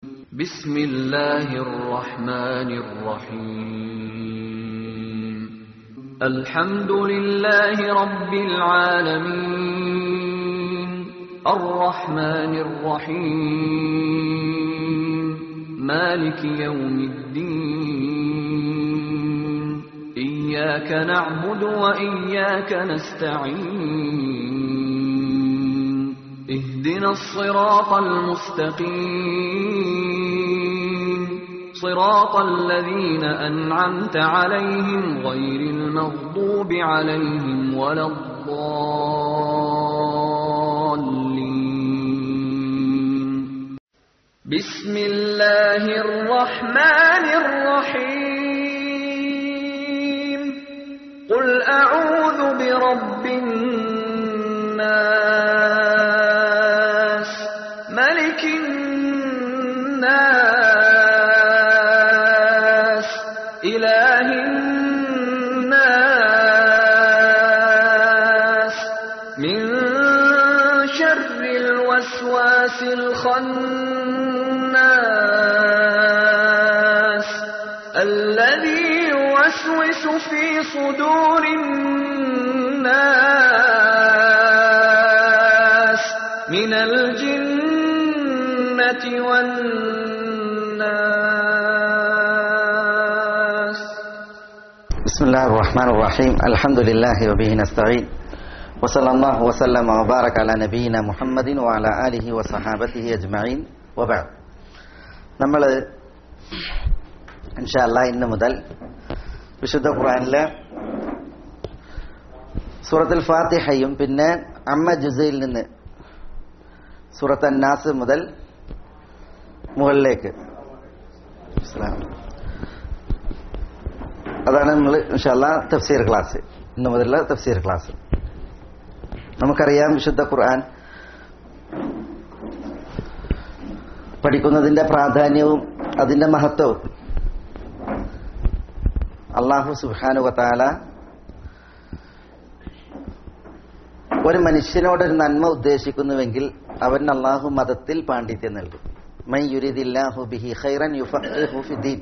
بسم الله الرحمن الرحيم الحمد لله رب العالمين الرحمن الرحيم مالك يوم الدين إياك نعبد وإياك نستعين اهدنا الصراط المستقيم صراط الذين أنعمت عليهم غير المغضوب عليهم ولا الضالين بسم الله الرحمن الرحيم قل أعوذ برب الناس ملك الناس إله الناس من شر الوسواس الخناس الذي يوسوس في صدور الناس من الجنة والناس بسم الله الرحمن الرحيم الحمد لله وبه نستعين وصلى الله وسلم وبارك على نبينا محمد وعلى آله وصحابته أجمعين وبعد നമ്മൾ ഇൻഷാല്ല ഇന്ന് മുതൽ വിശുദ്ധ ഖുറാനിലെ സൂറത്തുൽ ഫാത്തിഹയും പിന്നെ അമ്മ ജുസയിൽ നിന്ന് സൂറത്ത് അന്നാസ് മുതൽ മുകളിലേക്ക് അസ്സലാമു അലൈക്കും. അതാണ് നമ്മൾ ഇൻഷാല്ല തഫ്സീർ ക്ലാസ് ഇന്ന് മുതലുള്ള തഫ്സീർ ക്ലാസ് നമുക്കറിയാം വിശുദ്ധ ഖുർആൻ പഠിക്കുന്നതിന്റെ പ്രാധാന്യവും അതിന്റെ മഹത്വവും അള്ളാഹു സുബാനുവത്താല ഒരു മനുഷ്യനോടൊരു നന്മ ഉദ്ദേശിക്കുന്നുവെങ്കിൽ അവൻ അള്ളാഹു മതത്തിൽ പാണ്ഡിത്യം നൽകും മൈ യുരിദില്ലാഹു ബിഹി ഖൈറൻ യുഫഖിഹു ഫിദ്ദീൻ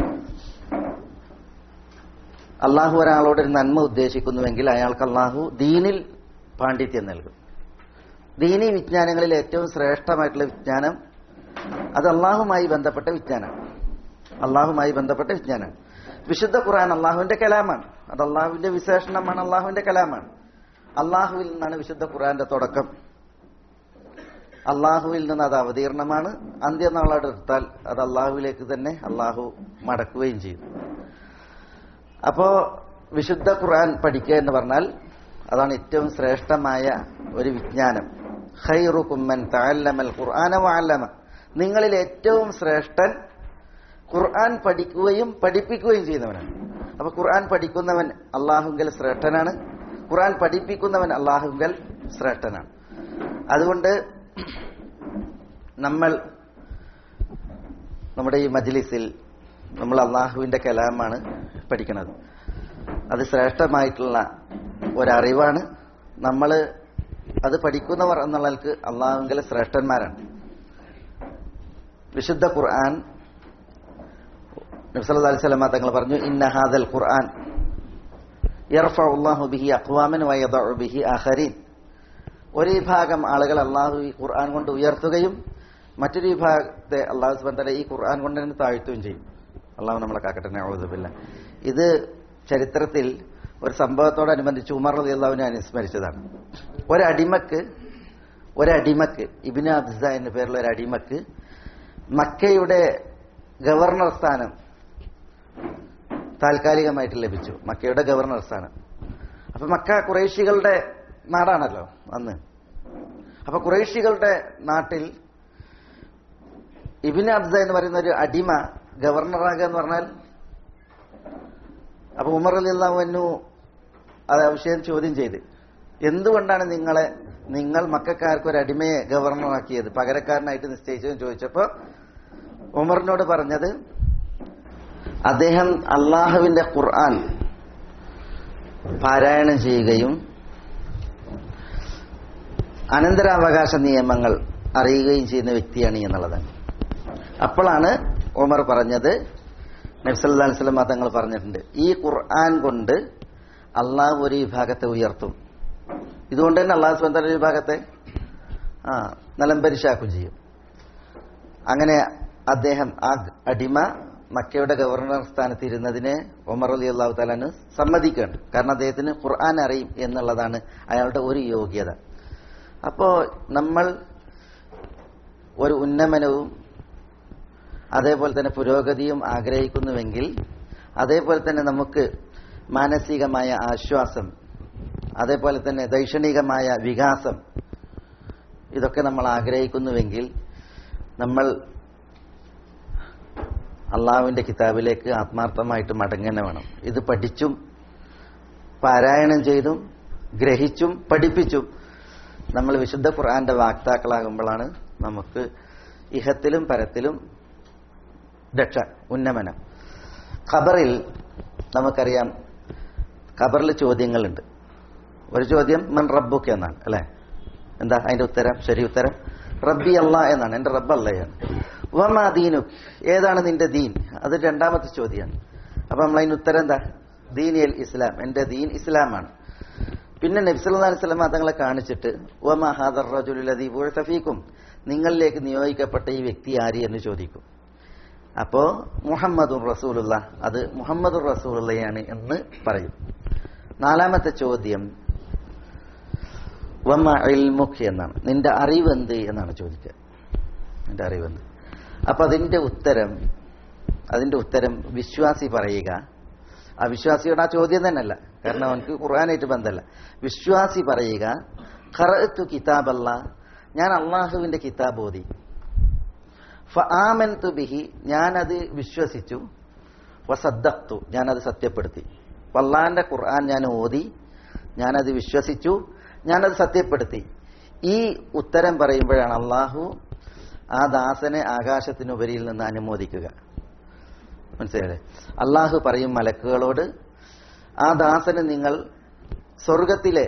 അള്ളാഹു ഒരാളോട് ഒരു നന്മ ഉദ്ദേശിക്കുന്നുവെങ്കിൽ അയാൾക്ക് അള്ളാഹു ദീനിൽ പാണ്ഡിത്യം നൽകും ദീനി വിജ്ഞാനങ്ങളിൽ ഏറ്റവും ശ്രേഷ്ഠമായിട്ടുള്ള വിജ്ഞാനം അത് അള്ളാഹുമായി ബന്ധപ്പെട്ട വിജ്ഞാനമാണ് അള്ളാഹുമായി ബന്ധപ്പെട്ട വിജ്ഞാനമാണ് വിശുദ്ധ ഖുർആൻ അള്ളാഹുവിന്റെ കലാമാണ് അത് അള്ളാഹുവിന്റെ വിശേഷണമാണ് അള്ളാഹുവിന്റെ കലാമാണ് അള്ളാഹുവിൽ നിന്നാണ് വിശുദ്ധ ഖുർആന്റെ തുടക്കം അള്ളാഹുവിൽ നിന്ന് അത് അവതീർണമാണ് അന്ത്യനാളോട് എടുത്താൽ അത് അള്ളാഹുവിലേക്ക് തന്നെ അള്ളാഹു മടക്കുകയും ചെയ്യും അപ്പോ വിശുദ്ധ ഖുർആൻ പഠിക്കുക എന്ന് പറഞ്ഞാൽ അതാണ് ഏറ്റവും ശ്രേഷ്ഠമായ ഒരു വിജ്ഞാനം ഖൈറുകുമ്മൻ തഅല്ലമൽ ഖുർആന വഅല്ലമ നിങ്ങളിൽ ഏറ്റവും ശ്രേഷ്ഠൻ ഖുർആൻ പഠിക്കുകയും പഠിപ്പിക്കുകയും ചെയ്യുന്നവനാണ് അപ്പൊ ഖുർആൻ പഠിക്കുന്നവൻ അള്ളാഹുങ്കൽ ശ്രേഷ്ഠനാണ് ഖുർആൻ പഠിപ്പിക്കുന്നവൻ അള്ളാഹുങ്കൽ ശ്രേഷ്ഠനാണ് അതുകൊണ്ട് നമ്മൾ നമ്മുടെ ഈ മജ്ലിസിൽ നമ്മൾ അള്ളാഹുവിന്റെ കലാമാണ് പഠിക്കുന്നത് അത് ശ്രേഷ്ഠമായിട്ടുള്ള ഒരറിവാണ് നമ്മൾ അത് പഠിക്കുന്നവർ എന്നുള്ളവർക്ക് അള്ളാഹുങ്കൽ ശ്രേഷ്ഠന്മാരാണ് വിശുദ്ധ ഖുർആൻ നബ്സല്ലാ അലൈഹി സ്വലമ തങ്ങൾ പറഞ്ഞു ഇന്ന ഹാദൽ ഖുർആൻ യർഫഉല്ലാഹു ബിഹി അഖ്വാമൻ വയദഉ ബിഹി ആഖരീൻ ഒരു വിഭാഗം ആളുകൾ അള്ളാഹു ഈ ഖുർആൻ കൊണ്ട് ഉയർത്തുകയും മറ്റൊരു വിഭാഗത്തെ അള്ളാഹു സുബാൻ ഈ ഖുർആൻ കൊണ്ട് തന്നെ താഴ്ത്തുകയും ചെയ്യും അള്ളാഹു നമ്മളെ കാക്കട്ടെ നൗദുബില്ല ഇത് ചരിത്രത്തിൽ ഒരു സംഭവത്തോടനുബന്ധിച്ച് ഉമർ റതി അള്ളാഹുവിനെ അനുസ്മരിച്ചതാണ് ഒരടിമക്ക് ഒരടിമക്ക് ഇബിന് അബ്സ എന്ന പേരുള്ള ഒരു അടിമക്ക് മക്കയുടെ ഗവർണർ സ്ഥാനം താൽക്കാലികമായിട്ട് ലഭിച്ചു മക്കയുടെ ഗവർണർ സ്ഥാനം അപ്പൊ മക്ക കുറേശികളുടെ നാടാണല്ലോ അന്ന് അപ്പൊ കുറേശികളുടെ നാട്ടിൽ ഇബിന് അബ്സ എന്ന് പറയുന്ന ഒരു അടിമ ഗവർണറാകുക എന്ന് പറഞ്ഞാൽ അപ്പൊ ഉമർ അലി അള്ളാഹുവിനു അത് ആ വിഷയം ചോദ്യം ചെയ്ത് എന്തുകൊണ്ടാണ് നിങ്ങളെ നിങ്ങൾ മക്കാർക്ക് ഒരു അടിമയെ ഗവർണറാക്കിയത് പകരക്കാരനായിട്ട് നിശ്ചയിച്ചതെന്ന് ചോദിച്ചപ്പോ ഉമറിനോട് പറഞ്ഞത് അദ്ദേഹം അള്ളാഹുവിന്റെ ഖുർആൻ പാരായണം ചെയ്യുകയും അനന്തരാവകാശ നിയമങ്ങൾ അറിയുകയും ചെയ്യുന്ന വ്യക്തിയാണ് ഈ എന്നുള്ളതാണ് അപ്പോഴാണ് ഉമർ പറഞ്ഞത് നബ്സല്ലാ അലിസ്ലാം തങ്ങൾ പറഞ്ഞിട്ടുണ്ട് ഈ ഖുർആൻ കൊണ്ട് അള്ളാഹു ഒരു വിഭാഗത്തെ ഉയർത്തും ഇതുകൊണ്ട് തന്നെ അള്ളാഹു സ്വന്തം ഒരു വിഭാഗത്തെ ആ നിലംപരിശാക്കും ചെയ്യും അങ്ങനെ അദ്ദേഹം ആ അടിമ മക്കയുടെ ഗവർണർ സ്ഥാനത്ത് ഇരുന്നതിനെ ഒമർ അലി അള്ളാഹു താലാന് സമ്മതിക്കുകയാണ് കാരണം അദ്ദേഹത്തിന് ഖുർആൻ അറിയും എന്നുള്ളതാണ് അയാളുടെ ഒരു യോഗ്യത അപ്പോ നമ്മൾ ഒരു ഉന്നമനവും അതേപോലെ തന്നെ പുരോഗതിയും ആഗ്രഹിക്കുന്നുവെങ്കിൽ അതേപോലെ തന്നെ നമുക്ക് മാനസികമായ ആശ്വാസം അതേപോലെ തന്നെ ദൈക്ഷണികമായ വികാസം ഇതൊക്കെ നമ്മൾ ആഗ്രഹിക്കുന്നുവെങ്കിൽ നമ്മൾ അള്ളാഹുവിന്റെ കിതാബിലേക്ക് ആത്മാർത്ഥമായിട്ട് മടങ്ങനെ വേണം ഇത് പഠിച്ചും പാരായണം ചെയ്തും ഗ്രഹിച്ചും പഠിപ്പിച്ചും നമ്മൾ വിശുദ്ധ ഖുർആന്റെ വാക്താക്കളാകുമ്പോഴാണ് നമുക്ക് ഇഹത്തിലും പരത്തിലും രക്ഷ ഉന്നമനം ഖബറിൽ നമുക്കറിയാം ഖബറിൽ ചോദ്യങ്ങളുണ്ട് ഒരു ചോദ്യം മൻ റബ്ബുക്ക് എന്നാണ് അല്ലെ എന്താ അതിന്റെ ഉത്തരം ശരി ഉത്തരം റബ്ബി അല്ല എന്നാണ് എന്റെ റബ്ബ് അല്ലയാണ് വമാ ദീനു ഏതാണ് നിന്റെ ദീൻ അത് രണ്ടാമത്തെ ചോദ്യമാണ് അപ്പൊ നമ്മൾ അതിന് ഉത്തരം എന്താ ദീനിയൽ ഇസ്ലാം എന്റെ ദീൻ ഇസ്ലാമാണ് പിന്നെ നബ്സല്ലാ സ്വലമ തങ്ങളെ കാണിച്ചിട്ട് വമാ ഹാദർ റജുലി ഫീക്കും നിങ്ങളിലേക്ക് നിയോഗിക്കപ്പെട്ട ഈ വ്യക്തി ആര് എന്ന് ചോദിക്കും അപ്പോ മുഹമ്മദുർ റസൂലുള്ള അത് മുഹമ്മദുർ റസൂലുള്ളയാണ് എന്ന് പറയും നാലാമത്തെ ചോദ്യം വമ ഇൽമുഖ് എന്നാണ് നിന്റെ അറിവെന്ത് എന്നാണ് ചോദിക്കുക നിന്റെ അറിവെന്ത് അപ്പൊ അതിന്റെ ഉത്തരം അതിന്റെ ഉത്തരം വിശ്വാസി പറയുക ആ വിശ്വാസിയുടെ ആ ചോദ്യം തന്നെയല്ല കാരണം അവനക്ക് ഖുർആനായിട്ട് ബന്ധമല്ല വിശ്വാസി പറയുക ഖറഅത്തു കിതാബല്ല ഞാൻ അള്ളാഹുവിന്റെ കിതാബ് ഓതി ഫആമൻതു ബിഹി ഞാനത് വിശ്വസിച്ചു വസദ്ദഖ്തു ഞാനത് സത്യപ്പെടുത്തി വല്ലാന്റെ ഖുർആൻ ഞാൻ ഓതി ഞാനത് വിശ്വസിച്ചു ഞാനത് സത്യപ്പെടുത്തി ഈ ഉത്തരം പറയുമ്പോഴാണ് അള്ളാഹു ആ ദാസനെ ആകാശത്തിനുപരിയിൽ നിന്ന് അനുമോദിക്കുക മനസ്സിലായില്ലേ അള്ളാഹു പറയും മലക്കുകളോട് ആ ദാസന് നിങ്ങൾ സ്വർഗത്തിലെ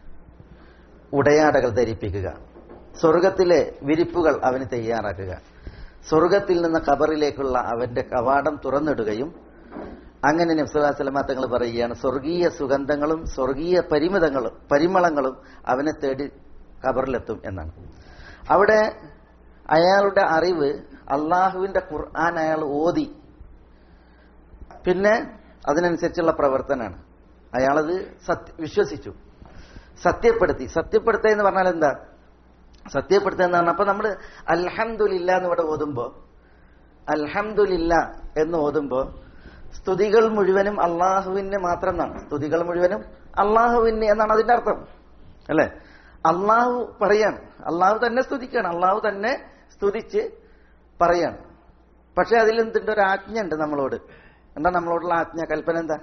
ഉടയാടകൾ ധരിപ്പിക്കുക സ്വർഗത്തിലെ വിരിപ്പുകൾ അവന് തയ്യാറാക്കുക സ്വർഗത്തിൽ നിന്ന് ഖബറിലേക്കുള്ള അവന്റെ കവാടം തുറന്നിടുകയും അങ്ങനെ നബ്സുല്ലാസ്ലമ തങ്ങൾ പറയുകയാണ് സ്വർഗീയ സുഗന്ധങ്ങളും സ്വർഗീയ പരിമിതങ്ങളും പരിമളങ്ങളും അവനെ തേടി ഖബറിലെത്തും എന്നാണ് അവിടെ അയാളുടെ അറിവ് അള്ളാഹുവിന്റെ ഖുർആൻ അയാൾ ഓതി പിന്നെ അതിനനുസരിച്ചുള്ള പ്രവർത്തനമാണ് അയാളത് സത്യ വിശ്വസിച്ചു സത്യപ്പെടുത്തി സത്യപ്പെടുത്തുക എന്ന് പറഞ്ഞാൽ എന്താ സത്യപ്പെടുത്തുക എന്ന് പറഞ്ഞാൽ അപ്പൊ നമ്മൾ അൽഹംദുലില്ല എന്ന് ഇവിടെ ഓതുമ്പോ അൽഹംദുലില്ല എന്ന് ഓതുമ്പോ സ്തുതികൾ മുഴുവനും അള്ളാഹുവിന് മാത്രം എന്നാണ് സ്തുതികൾ മുഴുവനും അള്ളാഹുവിന് എന്നാണ് അതിന്റെ അർത്ഥം അല്ലെ അള്ളാഹു പറയാണ് അള്ളാഹു തന്നെ സ്തുതിക്കുകയാണ് അള്ളാഹു തന്നെ സ്തുതിച്ച് പറയാണ് പക്ഷെ അതിൽ എന്തുണ്ട് ഒരു ആജ്ഞ ഉണ്ട് നമ്മളോട് എന്താ നമ്മളോടുള്ള ആജ്ഞ കൽപ്പന എന്താ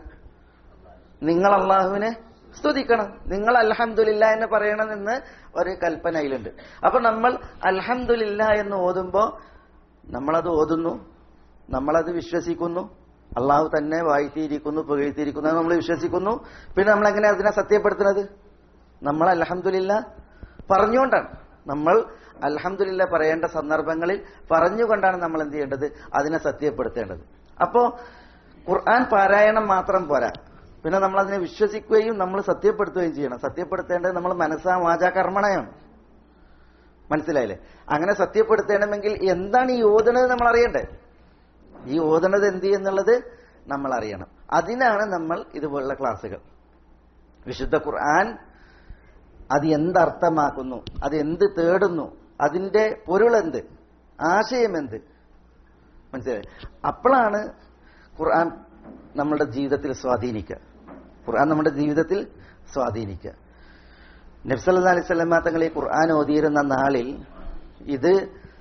നിങ്ങൾ അള്ളാഹുവിനെ സ്തുതിക്കണം നിങ്ങൾ അൽഹംദുലില്ല എന്ന് പറയണമെന്ന് ഒരു കൽപ്പന അതിലുണ്ട് അപ്പൊ നമ്മൾ അൽഹംദുലില്ല എന്ന് ഓതുമ്പോ നമ്മളത് ഓതുന്നു നമ്മളത് വിശ്വസിക്കുന്നു അള്ളാഹു തന്നെ വാഴ്ത്തിയിരിക്കുന്നു പുകഴ്ത്തിയിരിക്കുന്നു എന്ന് നമ്മൾ വിശ്വസിക്കുന്നു പിന്നെ നമ്മൾ എങ്ങനെ അതിനെ സത്യപ്പെടുത്തുന്നത് നമ്മൾ അൽഹംദുലില്ല പറഞ്ഞുകൊണ്ടാണ് നമ്മൾ അൽഹംദുലില്ല പറയേണ്ട സന്ദർഭങ്ങളിൽ പറഞ്ഞുകൊണ്ടാണ് നമ്മൾ എന്ത് ചെയ്യേണ്ടത് അതിനെ സത്യപ്പെടുത്തേണ്ടത് അപ്പോ ഖുർആൻ പാരായണം മാത്രം പോരാ പിന്നെ നമ്മൾ അതിനെ വിശ്വസിക്കുകയും നമ്മൾ സത്യപ്പെടുത്തുകയും ചെയ്യണം സത്യപ്പെടുത്തേണ്ടത് നമ്മൾ മനസ്സാ വാചാ കർമ്മണയാണ് മനസ്സിലായില്ലേ അങ്ങനെ സത്യപ്പെടുത്തണമെങ്കിൽ എന്താണ് ഈ ഓതണത് നമ്മൾ അറിയണ്ടേ ഈ ഓതണത് എന്ത് എന്നുള്ളത് നമ്മൾ അറിയണം അതിനാണ് നമ്മൾ ഇതുപോലുള്ള ക്ലാസ്സുകൾ വിശുദ്ധ ഖുർആൻ അത് എന്തർത്ഥമാക്കുന്നു അത് എന്ത് തേടുന്നു അതിന്റെ പൊരുളെന്ത് ആശയമെന്ത് മനസ്സിലായി അപ്പോഴാണ് ഖുർആൻ നമ്മുടെ ജീവിതത്തിൽ സ്വാധീനിക്കുക ഖുർആൻ നമ്മുടെ ജീവിതത്തിൽ സ്വാധീനിക്കുക നബ്സല്ലാ അലൈഹി സ്വലമ തങ്ങൾ ഈ ഖുർആൻ ഓതിയിരുന്ന നാളിൽ ഇത്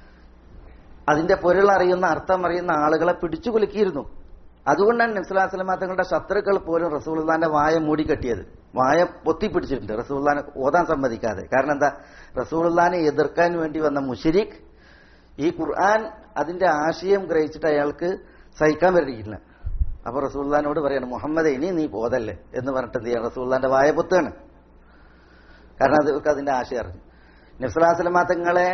അതിന്റെ പൊരുൾ അറിയുന്ന അർത്ഥം അറിയുന്ന ആളുകളെ പിടിച്ചു കുലുക്കിയിരുന്നു അതുകൊണ്ടാണ് നബ്സല്ലാ സ്വലമ തങ്ങളുടെ ശത്രുക്കൾ പോലും റസൂൽദാന്റെ വായ മൂടിക്കെട്ടിയത് വായ പൊത്തിപ്പിടിച്ചിട്ടുണ്ട് റസൂൽദാനെ ഓതാൻ സമ്മതിക്കാതെ കാരണം എന്താ റസൂൽദാനെ എതിർക്കാൻ വേണ്ടി വന്ന മുഷരിഖ് ഈ ഖുർആൻ അതിന്റെ ആശയം ഗ്രഹിച്ചിട്ട് അയാൾക്ക് സഹിക്കാൻ പറ്റിയിട്ടില്ല അപ്പൊ റസൂൽദാനോട് പറയാണ് മുഹമ്മദ് ഇനി നീ പോതല്ലേ എന്ന് പറഞ്ഞിട്ട് എന്ത് ചെയ്യാം റസൂൽദാന്റെ വായ പൊത്താണ് കാരണം അത് അതിന്റെ ആശയം അറിഞ്ഞു നബ്സലാസ്ലമാ തങ്ങളെ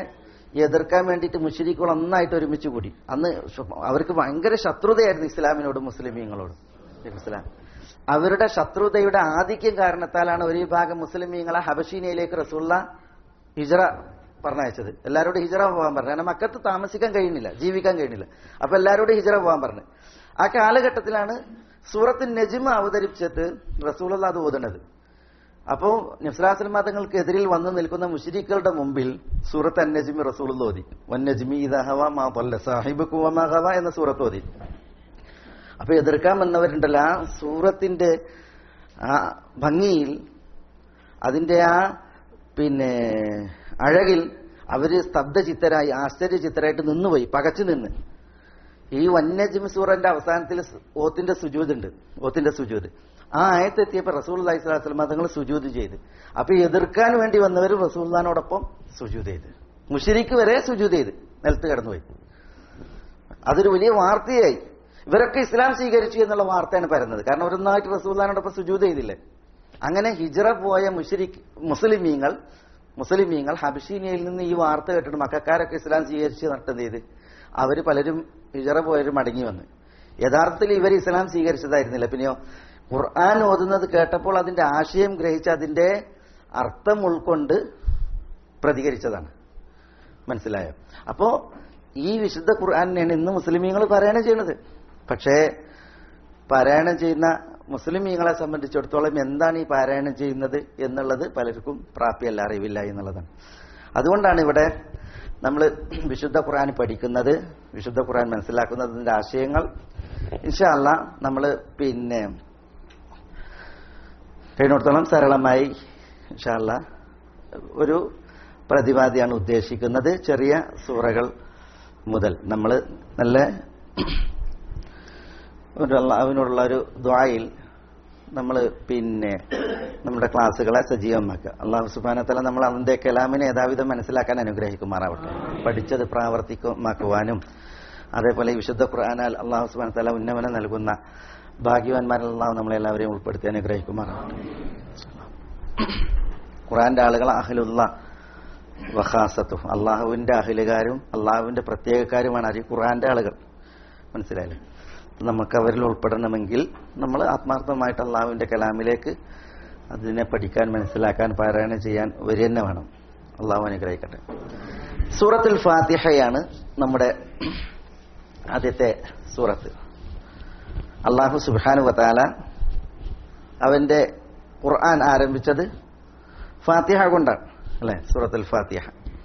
എതിർക്കാൻ വേണ്ടിയിട്ട് മുഷരിക്കുകൾ ഒന്നായിട്ട് ഒരുമിച്ച് കൂടി അന്ന് ശു- അവർക്ക് ഭയങ്കര ശത്രുതയായിരുന്നു ഇസ്ലാമിനോടും മുസ്ലിമീങ്ങളോടും ഇസ്ലാം അവരുടെ ശത്രുതയുടെ ആധിക്യം കാരണത്താലാണ് ഒരു വിഭാഗം മുസ്ലിമീങ്ങളെ ഹബഷീനയിലേക്ക് റസൂള്ള ഹിജറ പറഞ്ഞയച്ചത് എല്ലാവരോടും ഹിജറ പോകാൻ പറഞ്ഞു കാരണം മക്കത്ത് താമസിക്കാൻ കഴിയുന്നില്ല ജീവിക്കാൻ കഴിയുന്നില്ല അപ്പൊ എല്ലാവരോടും ഹിജറ പോകാൻ പറഞ്ഞു ആ കാലഘട്ടത്തിലാണ് സൂറത്ത് നജിമ അവതരിപ്പിച്ചിട്ട് റസൂലുള്ള അത് ഓതുന്നത് അപ്പോ നസ്ലാസ്ലം മതങ്ങൾക്കെതിരിൽ വന്നു നിൽക്കുന്ന മുഷരിക്കളുടെ മുമ്പിൽ സൂറത്ത് അന്നജിമി റസൂൽ ഓതി വന്നജിമി ഇദഹവ മാ ضل സാഹിബുക്കും വമാ ഗവ എന്ന സൂറത്ത് ഓതി അപ്പൊ എതിർക്കാൻ വന്നവരുണ്ടല്ലോ ആ സൂറത്തിന്റെ ആ ഭംഗിയിൽ അതിന്റെ ആ പിന്നെ അഴകിൽ അവര് സ്തബ്ധചിത്തരായി ആശ്ചര്യചിത്തരായിട്ട് നിന്നുപോയി പകച്ചു നിന്ന് ഈ വന്യജിമി സൂറന്റെ അവസാനത്തിൽ സ് ഓത്തിന്റെ സുജൂത് ഉണ്ട് ഓത്തിന്റെ സുജൂത് ആ ആയത്തെത്തിയപ്പോ റസൂൽ അലൈഹി സ്വലാസ്ലമ തങ്ങൾ സുജൂത് ചെയ്ത് അപ്പൊ എതിർക്കാൻ വേണ്ടി വന്നവർ റസൂൽദാനോടൊപ്പം സുജൂത് ചെയ്ത് മുഷിരിക്ക് വരെ സുജൂത് ചെയ്ത് നിലത്ത് കിടന്നുപോയി അതൊരു വലിയ വാർത്തയായി ഇവരൊക്കെ ഇസ്ലാം സ്വീകരിച്ചു എന്നുള്ള വാർത്തയാണ് പരന്നത് കാരണം ഒരൊന്നായിട്ട് റസൂൽദാനോടൊപ്പം സുജൂത് ചെയ്തില്ലേ അങ്ങനെ ഹിജറ പോയ മുഷരിക്ക് മുസ്ലിമീങ്ങൾ മുസ്ലിമീങ്ങൾ ഹബിഷീനയിൽ നിന്ന് ഈ വാർത്ത കേട്ടിട്ട് മക്കാരൊക്കെ ഇസ്ലാം സ്വീകരിച്ച് നടത്തുന്നത് ചെയ്ത് അവര് പലരും ഹിജറ പോയവരും മടങ്ങി വന്ന് യഥാർത്ഥത്തിൽ ഇവർ ഇസ്ലാം സ്വീകരിച്ചതായിരുന്നില്ല പിന്നെയോ ഖുർആൻ ഓതുന്നത് കേട്ടപ്പോൾ അതിന്റെ ആശയം ഗ്രഹിച്ച് അതിന്റെ അർത്ഥം ഉൾക്കൊണ്ട് പ്രതികരിച്ചതാണ് മനസ്സിലായോ അപ്പോ ഈ വിശുദ്ധ ഖുർആാനെയാണ് ഇന്ന് മുസ്ലിമീങ്ങൾ പാരായണം ചെയ്യുന്നത് പക്ഷേ പാരായണം ചെയ്യുന്ന മുസ്ലിമീങ്ങളെ സംബന്ധിച്ചിടത്തോളം എന്താണ് ഈ പാരായണം ചെയ്യുന്നത് എന്നുള്ളത് പലർക്കും പ്രാപ്തിയല്ല അറിവില്ല എന്നുള്ളതാണ് അതുകൊണ്ടാണ് ഇവിടെ നമ്മൾ വിശുദ്ധ ഖുർആൻ പഠിക്കുന്നത് വിശുദ്ധ ഖുർആൻ മനസ്സിലാക്കുന്നതിന്റെ ആശയങ്ങൾ ഇൻഷാല്ല നമ്മൾ പിന്നെ കഴിഞ്ഞിടത്തോളം സരളമായി ഇൻഷാല്ല ഒരു പ്രതിപാദിയാണ് ഉദ്ദേശിക്കുന്നത് ചെറിയ സൂറകൾ മുതൽ നമ്മൾ നല്ല ഒരു അള്ളാഹുവിനോടുള്ള ഒരു ദ്വായിൽ നമ്മൾ പിന്നെ നമ്മുടെ ക്ലാസ്സുകളെ സജീവമാക്കുക അള്ളാഹു സുബാനത്തല നമ്മൾ അതിന്റെ കലാമിനെ യഥാവിധം മനസ്സിലാക്കാൻ അനുഗ്രഹിക്കുമാറാവട്ടെ പഠിച്ചത് പ്രാവർത്തികമാക്കുവാനും അതേപോലെ ഈ വിശുദ്ധ ഖുർആനാൽ അള്ളാഹു സുബാന തല ഉന്നമനം നൽകുന്ന ഭാഗ്യവാന്മാരിൽ അള്ളാഹു നമ്മളെല്ലാവരെയും ഉൾപ്പെടുത്തി അനുഗ്രഹിക്കുമാറാവട്ടെ ഖുർആന്റെ ആളുകൾ അഹ്ലുള്ള വഹാസത്തു അള്ളാഹുവിന്റെ അഹിലുകാരും അള്ളാഹുവിന്റെ പ്രത്യേകക്കാരുമാണ് അത് ഈ ഖുർആന്റെ ആളുകൾ മനസ്സിലായില്ലേ നമുക്ക് അവരിൽ ഉൾപ്പെടണമെങ്കിൽ നമ്മൾ ആത്മാർത്ഥമായിട്ട് അള്ളാഹുവിന്റെ കലാമിലേക്ക് അതിനെ പഠിക്കാൻ മനസ്സിലാക്കാൻ പാരായണം ചെയ്യാൻ വരി തന്നെ വേണം അള്ളാഹു അനുഗ്രഹിക്കട്ടെ സൂറത്തുൽ ഫാത്തിഹയാണ് നമ്മുടെ ആദ്യത്തെ സൂറത്ത് അള്ളാഹു സുബാനു വത്താല അവന്റെ ഖുർആൻ ആരംഭിച്ചത് ഫാത്തിഹ കൊണ്ടാണ് അല്ലെ സൂറത്തുൽ ഫാത്തിഹ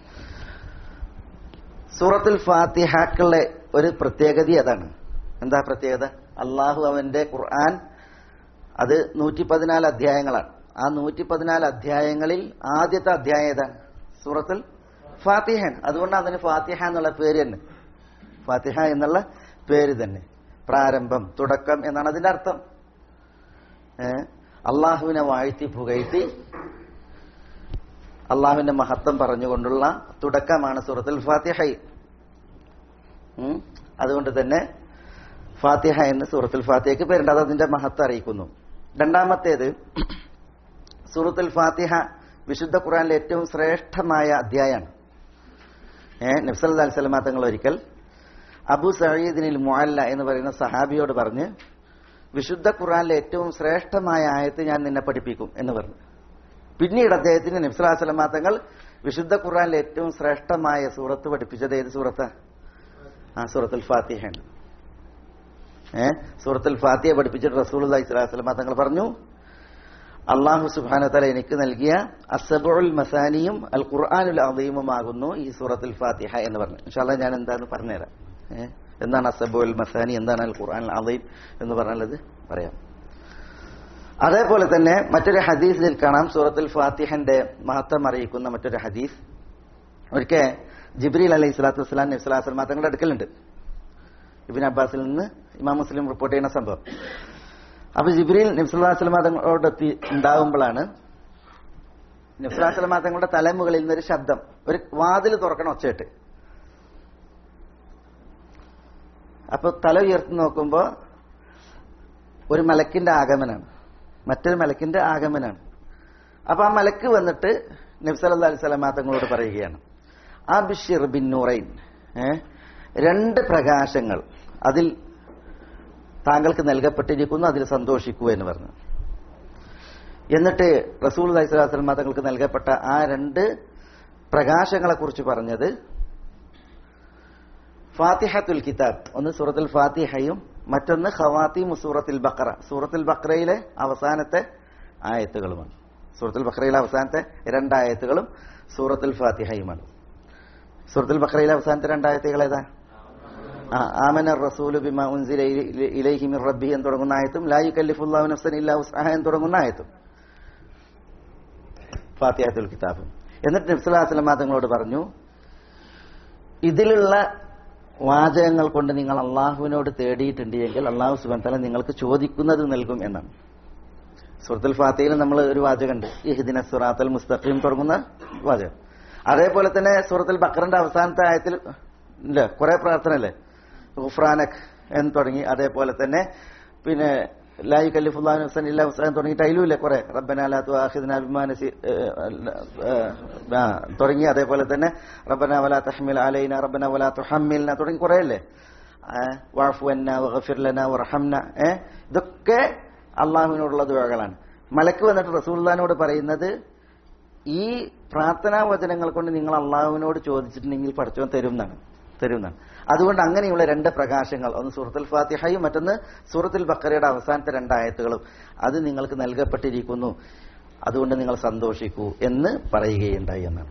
സൂറത്തുൽ ഫാത്തിഹക്കുള്ള ഒരു പ്രത്യേകത അതാണ് എന്താ പ്രത്യേകത അള്ളാഹു അവന്റെ ഖുർആൻ അത് നൂറ്റി പതിനാല് അധ്യായങ്ങളാണ് ആ നൂറ്റി പതിനാല് അധ്യായങ്ങളിൽ ആദ്യത്തെ അധ്യായം ഏതാണ് സൂറത്തുൽ ഫാത്തിഹൻ അതുകൊണ്ട് അതിന് ഫാത്തിഹ എന്നുള്ള പേര് തന്നെ ഫാത്തിഹ എന്നുള്ള പേര് തന്നെ പ്രാരംഭം തുടക്കം എന്നാണ് അതിന്റെ അർത്ഥം ഏ അള്ളാഹുവിനെ വാഴ്ത്തി പുകഴ്ത്തി അള്ളാഹുവിന്റെ മഹത്വം പറഞ്ഞുകൊണ്ടുള്ള തുടക്കമാണ് സൂറത്തുൽ ഫാത്തിഹ ഉം. അതുകൊണ്ട് തന്നെ ഫാത്തിഹ എന്ന് സൂറത്തുൽ ഫാത്തിഹയ്ക്ക് പേരുണ്ട് അത് അതിന്റെ മഹത്വം അറിയിക്കുന്നു രണ്ടാമത്തേത് സൂറത്തുൽ ഫാത്തിഹ വിശുദ്ധ ഖുറാനിലെ ഏറ്റവും ശ്രേഷ്ഠമായ അധ്യായമാണ് ഏഹ് നബ്സല്ലാ അലിസ്ലമാ തങ്ങൾ ഒരിക്കൽ അബു സയ്യിദിനിൽ മുഅല്ല എന്ന് പറയുന്ന സഹാബിയോട് പറഞ്ഞ് വിശുദ്ധ ഖുറാനിലെ ഏറ്റവും ശ്രേഷ്ഠമായ ആയത്ത് ഞാൻ നിന്നെ പഠിപ്പിക്കും എന്ന് പറഞ്ഞു പിന്നീട് അദ്ദേഹത്തിന് നബ്സലാസ്ലമാ തങ്ങൾ വിശുദ്ധ ഖുറാനിലെ ഏറ്റവും ശ്രേഷ്ഠമായ സൂറത്ത് പഠിപ്പിച്ചത് ഏത് സൂറത്താ ആ സൂറത്തുൽ ഫാത്തിഹയാണ് ഏഹ് സൂറത്തുൽ ഫാത്തിഹ പഠിപ്പിച്ചിട്ട് റസൂൽ അലൈഹിസ്ലാം തങ്ങൾ പറഞ്ഞു അള്ളാഹു സുബാന തല എനിക്ക് നൽകിയ അസബുൽ മസാനിയും അൽ ഖുർആാനുൽ അദീമുമാകുന്നു ഈ സൂറത്തുൽ ഫാത്തിഹ എന്ന് പറഞ്ഞു ഇൻഷാല്ല ഞാൻ എന്താന്ന് പറഞ്ഞുതരാം ഏഹ് എന്താണ് അസബുൽ മസാനി എന്താണ് അൽ ഖുർആൻ അദീം എന്ന് പറഞ്ഞത് പറയാം അതേപോലെ തന്നെ മറ്റൊരു ഹദീസിൽ കാണാം സൂറത്തുൽ ഫാത്തിഹന്റെ മഹത്വം അറിയിക്കുന്ന മറ്റൊരു ഹദീസ് ഒരിക്കൽ ജിബ്രീൽ അലൈഹി സ്വലാത്തു വസ്സലാം നബി സ്വലാത്തു വസ്സലാം തങ്ങളുടെ അടുക്കലുണ്ട് ഇബിൻ അബ്ബാസിൽ നിന്ന് ഇമാം മുസ്ലിം റിപ്പോർട്ട് ചെയ്യുന്ന സംഭവം അപ്പൊ ജിബ്രീൽ നബ്സുല്ലാസ്ലമ തങ്ങളോട് എത്തി ഉണ്ടാകുമ്പോഴാണ് നബ്സുല്ലാസ്ലമ തങ്ങളുടെ തലമുകളിൽ നിന്നൊരു ശബ്ദം ഒരു വാതിൽ തുറക്കണം ഒച്ചയിട്ട് അപ്പൊ തല ഉയർത്തി നോക്കുമ്പോ ഒരു മലക്കിന്റെ ആഗമനാണ് മറ്റൊരു മലക്കിന്റെ ആഗമനാണ് അപ്പൊ ആ മലക്ക് വന്നിട്ട് നബ്സല്ലാ അലൈഹി സ്വലാമ തങ്ങളോട് പറയുകയാണ് അബിഷിർ ബിൻ നൂറൈൻ ഏ രണ്ട് പ്രകാശങ്ങൾ അതിൽ താങ്കൾക്ക് നൽകപ്പെട്ടിരിക്കുന്നു അതിൽ സന്തോഷിക്കൂ എന്ന് പറഞ്ഞു എന്നിട്ട് റസൂൽ അലൈഹിസ്ലാം തങ്ങൾക്ക് നൽകപ്പെട്ട ആ രണ്ട് പ്രകാശങ്ങളെ കുറിച്ച് പറഞ്ഞത് ഫാത്തിഹത്തുൽ കിതാബ് ഒന്ന് സൂറത്തുൽ ഫാത്തിഹയും മറ്റൊന്ന് ഖവാത്തിം സൂറത്തുൽ ബക്കറ സൂറത്തുൽ ബക്രയിലെ അവസാനത്തെ ആയത്തുകളുമാണ് സൂറത്തുൽ ബക്രയിലെ അവസാനത്തെ രണ്ടായത്തുകളും സൂറത്തുൽ ഫാത്തിഹയുമാണ് സൂറത്തുൽ ബക്രയിലെ അവസാനത്തെ രണ്ടായത്തുകൾ ഏതാ ആ, ആമന റസൂലു ബിമ ഉൻസില ഇല- ഇലൈഹി മിർ റബ്ബി എന്ന് തുടങ്ങുന്ന ആയത്തും ലാ യുകല്ലിഫുല്ലാഹു നഫ്സൻ ഇല്ലാ ഉസ്അഹ എന്ന് തുടങ്ങുന്ന ആയത്തും ഫാത്തിഹത്തുൽ കിതാബും എന്നിട്ട് നബ്സുല്ലാസ്ലം തങ്ങളോട് പറഞ്ഞു ഇതിലുള്ള വാചകങ്ങൾ കൊണ്ട് നിങ്ങൾ അള്ളാഹുവിനോട് തേടിയിട്ടുണ്ട് എങ്കിൽ അള്ളാഹു സുബാൻ തല നിങ്ങൾക്ക് ചോദിക്കുന്നത് നൽകും എന്നാണ് സുഹൃത്തുൽ ഫാത്തിയിൽ നമ്മൾ ഒരു വാചകമുണ്ട് ഇഹ്ദിന സുറാത്തൽ മുസ്തഖീം തുടങ്ങുന്ന വാചകം അതേപോലെ തന്നെ സൂറത്തുൽ ബക്കറിന്റെ അവസാനത്തെ ആയത്തിൽ ഇല്ല കുറെ പ്രാർത്ഥന അല്ലേ ഗുഫ്രാനക് എന്ന് തുടങ്ങി അതേപോലെ തന്നെ പിന്നെ ലായി കല്ലിഫുല്ലാൻ ഹുസൻ ഇല്ല ഹുസൈൻ തുടങ്ങിയിട്ട് അതിലുമില്ലേ കുറെ റബ്ബനാലാത്തു ആഹിദിന അഭിമാനസി തുടങ്ങി അതേപോലെ തന്നെ റബ്ബന വലാ തഹ്മിൽ അലൈന റബ്ബന വലാ തുഹമ്മിൽന തുടങ്ങി കുറെ അല്ലേ വാഫു അന്ന വഗഫിർലന വറഹംന ഏ ഇതൊക്കെ അള്ളാഹുവിനോടുള്ള ദുഴകളാണ് മലക്ക് വന്നിട്ട് റസൂൽദാനോട് പറയുന്നത് ഈ പ്രാർത്ഥനാ വചനങ്ങൾ കൊണ്ട് നിങ്ങൾ അള്ളാഹുവിനോട് ചോദിച്ചിട്ടുണ്ടെങ്കിൽ പഠിച്ചവൻ തരും എന്നാണ് തരും എന്നാണ് അതുകൊണ്ട് അങ്ങനെയുള്ള രണ്ട് പ്രകാശങ്ങൾ ഒന്ന് സൂറത്തുൽ ഫാത്തിഹയും മറ്റൊന്ന് സൂറത്തുൽ ബക്കറയുടെ അവസാനത്തെ രണ്ടായത്തുകളും അത് നിങ്ങൾക്ക് നൽകപ്പെട്ടിരിക്കുന്നു അതുകൊണ്ട് നിങ്ങൾ സന്തോഷിക്കൂ എന്ന് പറയുകയുണ്ടായി എന്നാണ്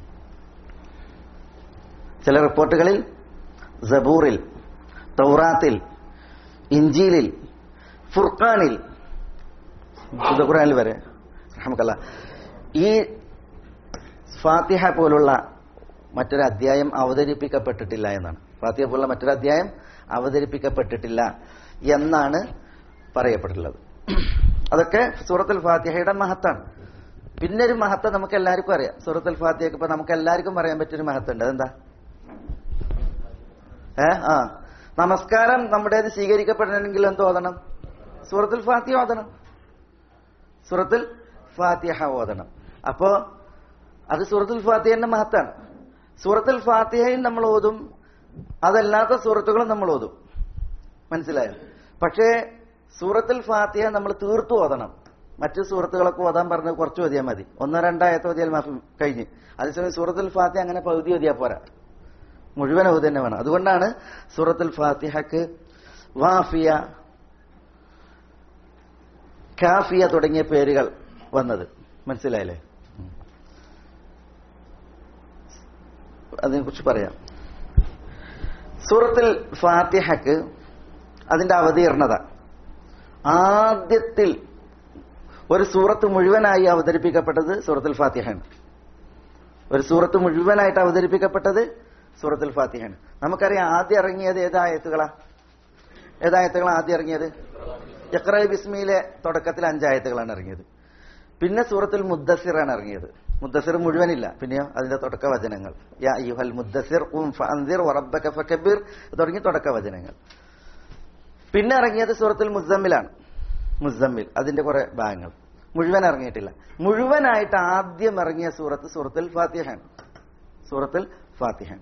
ചില റിപ്പോർട്ടുകളിൽ സബൂറിൽ തൗറാത്തിൽ ഇഞ്ചീലിൽ ഫുർഖാനിൽ വിശുദ്ധ ഖുർആനിൽ വരെ റഹ്മക്കല്ല ഈ ഫാത്തിഹ പോലുള്ള മറ്റൊരു അധ്യായം അവതരിപ്പിക്കപ്പെട്ടിട്ടില്ല എന്നാണ് ഫാത്തിഹ പോലുള്ള മറ്റൊരു അധ്യായം അവതരിപ്പിക്കപ്പെട്ടിട്ടില്ല എന്നാണ് പറയപ്പെട്ടിട്ടുള്ളത് അതൊക്കെ സൂറത്തുൽ ഫാത്തിഹയുടെ മഹത്താണ് പിന്നെ ഒരു മഹത്വം നമുക്ക് എല്ലാവർക്കും അറിയാം സൂറത്തുൽ ഫാത്തിഹയ്ക്ക് ഇപ്പൊ നമുക്ക് എല്ലാവർക്കും പറയാൻ പറ്റിയൊരു മഹത്തുണ്ട് അതെന്താ ഏ ആ നമസ്കാരം നമ്മുടേത് സ്വീകരിക്കപ്പെടണമെങ്കിൽ എന്ത് ഓതണം സൂറത്തുൽ ഫാത്തിഹ ഓതണം സൂറത്തുൽ ഫാത്തിഹ ഓതണം അപ്പോ അത് സൂറത്തുൽ ഫാത്തിഹന്റെ മഹത്താണ് സൂറത്തുൽ ഫാത്തിഹയും നമ്മൾ ഓതും അതല്ലാത്ത സൂറത്തുകളും നമ്മൾ ഓതും മനസ്സിലായോ പക്ഷേ സൂറത്തുൽ ഫാത്തിഹ നമ്മൾ തീർത്തു ഓതണം മറ്റു സൂറത്തുകളൊക്കെ ഓതാൻ പറഞ്ഞ് കുറച്ച് ഓതിയാൽ മതി ഒന്നോ രണ്ടായത്തോ ഓതിയാൽ മാഫി കഴിഞ്ഞ് അതേസമയം സൂറത്തുൽ ഫാത്തിഹ അങ്ങനെ പകുതി ഓതിയാൽ പോരാ മുഴുവൻ ഓതി തന്നെ വേണം അതുകൊണ്ടാണ് സൂറത്തുൽ ഫാത്തിഹക്ക് വാഫിയ കാഫിയ തുടങ്ങിയ പേരുകൾ വന്നത് മനസ്സിലായില്ലേ അതിനെക്കുറിച്ച് പറയാം സൂറത്തിൽ ഫാത്തിഹക്ക് അതിന്റെ അവതീർണത ആദ്യത്തിൽ ഒരു സൂറത്ത് മുഴുവനായി അവതരിപ്പിക്കപ്പെട്ടത് സൂറത്തുൽ ഫാത്തിഹയാണ് ഒരു സൂറത്ത് മുഴുവനായിട്ട് അവതരിപ്പിക്കപ്പെട്ടത് സൂറത്തുൽ ഫാത്തിഹയാണ് നമുക്കറിയാം ആദ്യം ഇറങ്ങിയത് ഏതായത്തുകളാ ഏതായത്തുകളാണ് ആദ്യം ഇറങ്ങിയത് ഇഖ്റ ബിസ്മിയിലെ തുടക്കത്തിൽ അഞ്ചായത്തുകളാണ് ഇറങ്ങിയത് പിന്നെ സൂറത്തുൽ മുദ്ദസിറാണ് ഇറങ്ങിയത് മുദ്ദസിർ മുഴുവനില്ല പിന്നെയോ അതിന്റെ തുടക്ക വചനങ്ങൾ യാ അയ്യുഹൽ മുദ്ദസിർ ഉം ഫഅൻദിർ വറബ്ബക ഫകബ്ബിർ തുടങ്ങി തുടക്ക വചനങ്ങൾ പിന്നെ ഇറങ്ങിയത് സൂറത്തുൽ മുസമ്മിലാണ് മുസമ്മിൽ അതിന്റെ കുറെ ഭാഗങ്ങൾ മുഴുവൻ ഇറങ്ങിയിട്ടില്ല മുഴുവനായിട്ട് ആദ്യം ഇറങ്ങിയ സൂറത്ത് സൂറത്തുൽ ഫാത്തിഹാണ് സൂറത്തുൽ ഫാത്തിഹാൻ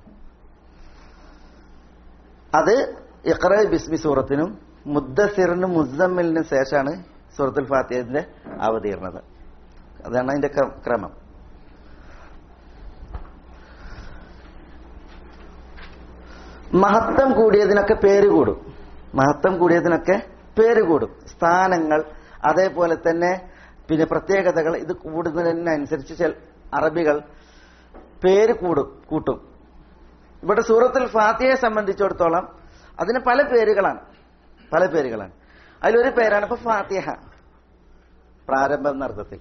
അത് ഇഖ്റ ബിസ്മി സൂറത്തിനും മുദ്ദസിറിനും മുസമ്മിലിനും ശേഷമാണ് സൂറത്തുൽ ഫാത്തിഹത്തിന്റെ അവതീർണത അതാണ് അതിന്റെ ക്ര- ക്രമം മഹത്വം കൂടിയതിനൊക്കെ പേര് കൂടും മഹത്വം കൂടിയതിനൊക്കെ പേര് കൂടും സ്ഥാനങ്ങൾ അതേപോലെ തന്നെ പിന്നെ പ്രത്യേകതകൾ ഇത് കൂടുന്നതിനനുസരിച്ച് ചില അറബികൾ പേര് കൂടും കൂട്ടും ഇവിടെ സൂറത്തുൽ ഫാത്തിഹയെ സംബന്ധിച്ചിടത്തോളം അതിന് പല പേരുകളാണ് പല പേരുകളാണ് അതിലൊരു പേരാണ് ഇപ്പൊ ഫാത്തിഹ പ്രാരംഭം എന്ന അർത്ഥത്തിൽ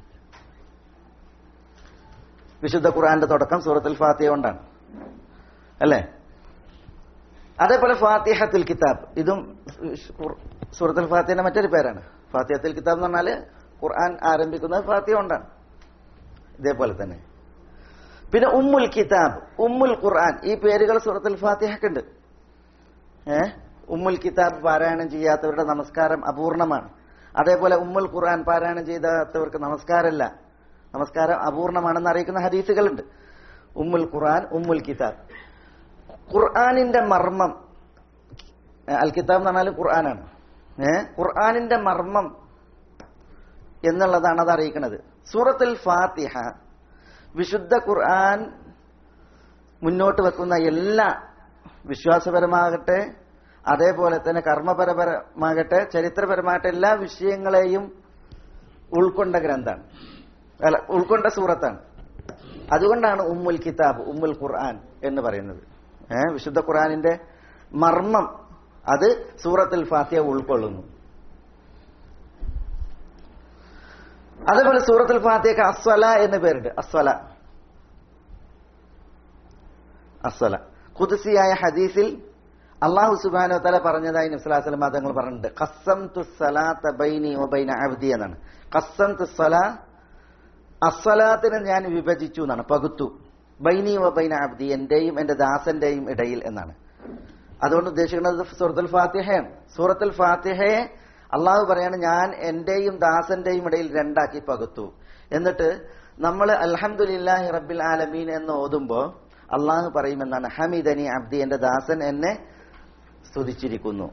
വിശുദ്ധ ഖുർആന്റെ തുടക്കം സൂറത്തുൽ ഫാത്തിഹ കൊണ്ടാണ് അല്ലേ അതേപോലെ ഫാത്തിഹത്തുൽ കിതാബ് ഇതും സൂറത്തുൽ ഫാത്തിഹന്റെ മറ്റൊരു പേരാണ് ഫാത്തിഹത്തുൽ കിതാബ് എന്ന് പറഞ്ഞാല് ഖുർആൻ ആരംഭിക്കുന്നത് ഫാത്തിഹ കൊണ്ടാണ് ഇതേപോലെ തന്നെ പിന്നെ ഉമ്മുൽ കിതാബ് ഉമ്മുൽ ഖുർആൻ ഈ പേരുകൾ സൂറത്തുൽ ഫാത്തിഹക്കുണ്ട് ഏ ഉമ്മുൽ കിതാബ് പാരായണം ചെയ്യാത്തവരുടെ നമസ്കാരം അപൂർണമാണ് അതേപോലെ ഉമ്മുൽ ഖുർആൻ പാരായണം ചെയ്താത്തവർക്ക് നമസ്കാരമല്ല നമസ്കാരം അപൂർണമാണെന്ന് അറിയിക്കുന്ന ഹദീസുകളുണ്ട് ഉമ്മുൽ ഖുർആൻ ഉമ്മുൽ കിതാബ് ഖുർആനിന്റെ മർമ്മം ഏ, അൽ കിതാബ് എന്ന് പറഞ്ഞാൽ ഖുർആനാണ് ഏ ഖുർആനിന്റെ മർമ്മം എന്നുള്ളതാണ് അത് അറിയിക്കുന്നത് സൂറത്തുൽ ഫാത്തിഹ വിശുദ്ധ ഖുർആൻ മുന്നോട്ട് വെക്കുന്ന എല്ലാ വിശ്വാസപരമാകട്ടെ അതേപോലെ തന്നെ കർമ്മപരപരമാകട്ടെ ചരിത്രപരമാകട്ടെ എല്ലാ വിഷയങ്ങളെയും ഉൾക്കൊണ്ട ഗ്രന്ഥാണ് അല്ല ഉൾക്കൊണ്ട സൂറത്താണ് അതുകൊണ്ടാണ് ഉമ്മുൽ കിതാബ് ഉമ്മുൽ ഖുർആൻ എന്ന് പറയുന്നത് ഏഹ് വിശുദ്ധ ഖുർആനിന്റെ മർമ്മം അത് സൂറത്തുൽ ഫാത്തിഹ ഉൾക്കൊള്ളുന്നു അതേപോലെ സൂറത്തുൽ ഫാത്തിഹക്ക് അസ്വല എന്ന് പേരുണ്ട് അസ്വല അസ്വല കുതിസിയായ ഹദീസിൽ അള്ളാഹു സുബാനോ തല പറഞ്ഞതായി നബ്സലാസ്ലം തങ്ങൾ പറഞ്ഞിട്ടുണ്ട് ഖസം തുസ്സലാത്ത ബൈനി ഒബൈന അബ്ദി എന്നാണ് ഖസം തുസ്സല അസ്വലാത്തിനെ ഞാൻ വിഭജിച്ചു എന്നാണ് പകുത്തു ബൈനി ഒബൈന അബ്ദി എന്റെയും എന്റെ ദാസന്റെയും ഇടയിൽ എന്നാണ് അതുകൊണ്ട് ഉദ്ദേശിക്കുന്നത് സൂറത്തുൽ ഫാത്തിഹയാണ് സൂറത്തുൽ ഫാത്തിഹയെ അള്ളാഹു പറയാണ് ഞാൻ എന്റെയും ദാസന്റെയും ഇടയിൽ രണ്ടാക്കി പകുത്തു എന്നിട്ട് നമ്മൾ അൽഹംദുലില്ലാഹി റബ്ബിൽ ആലമീൻ എന്ന് ഓതുമ്പോ അള്ളാഹു പറയുമെന്നാണ് ഹമീദനി അബ്ദി എന്റെ ദാസൻ എന്നെ സ്തുതിച്ചിരിക്കുന്നു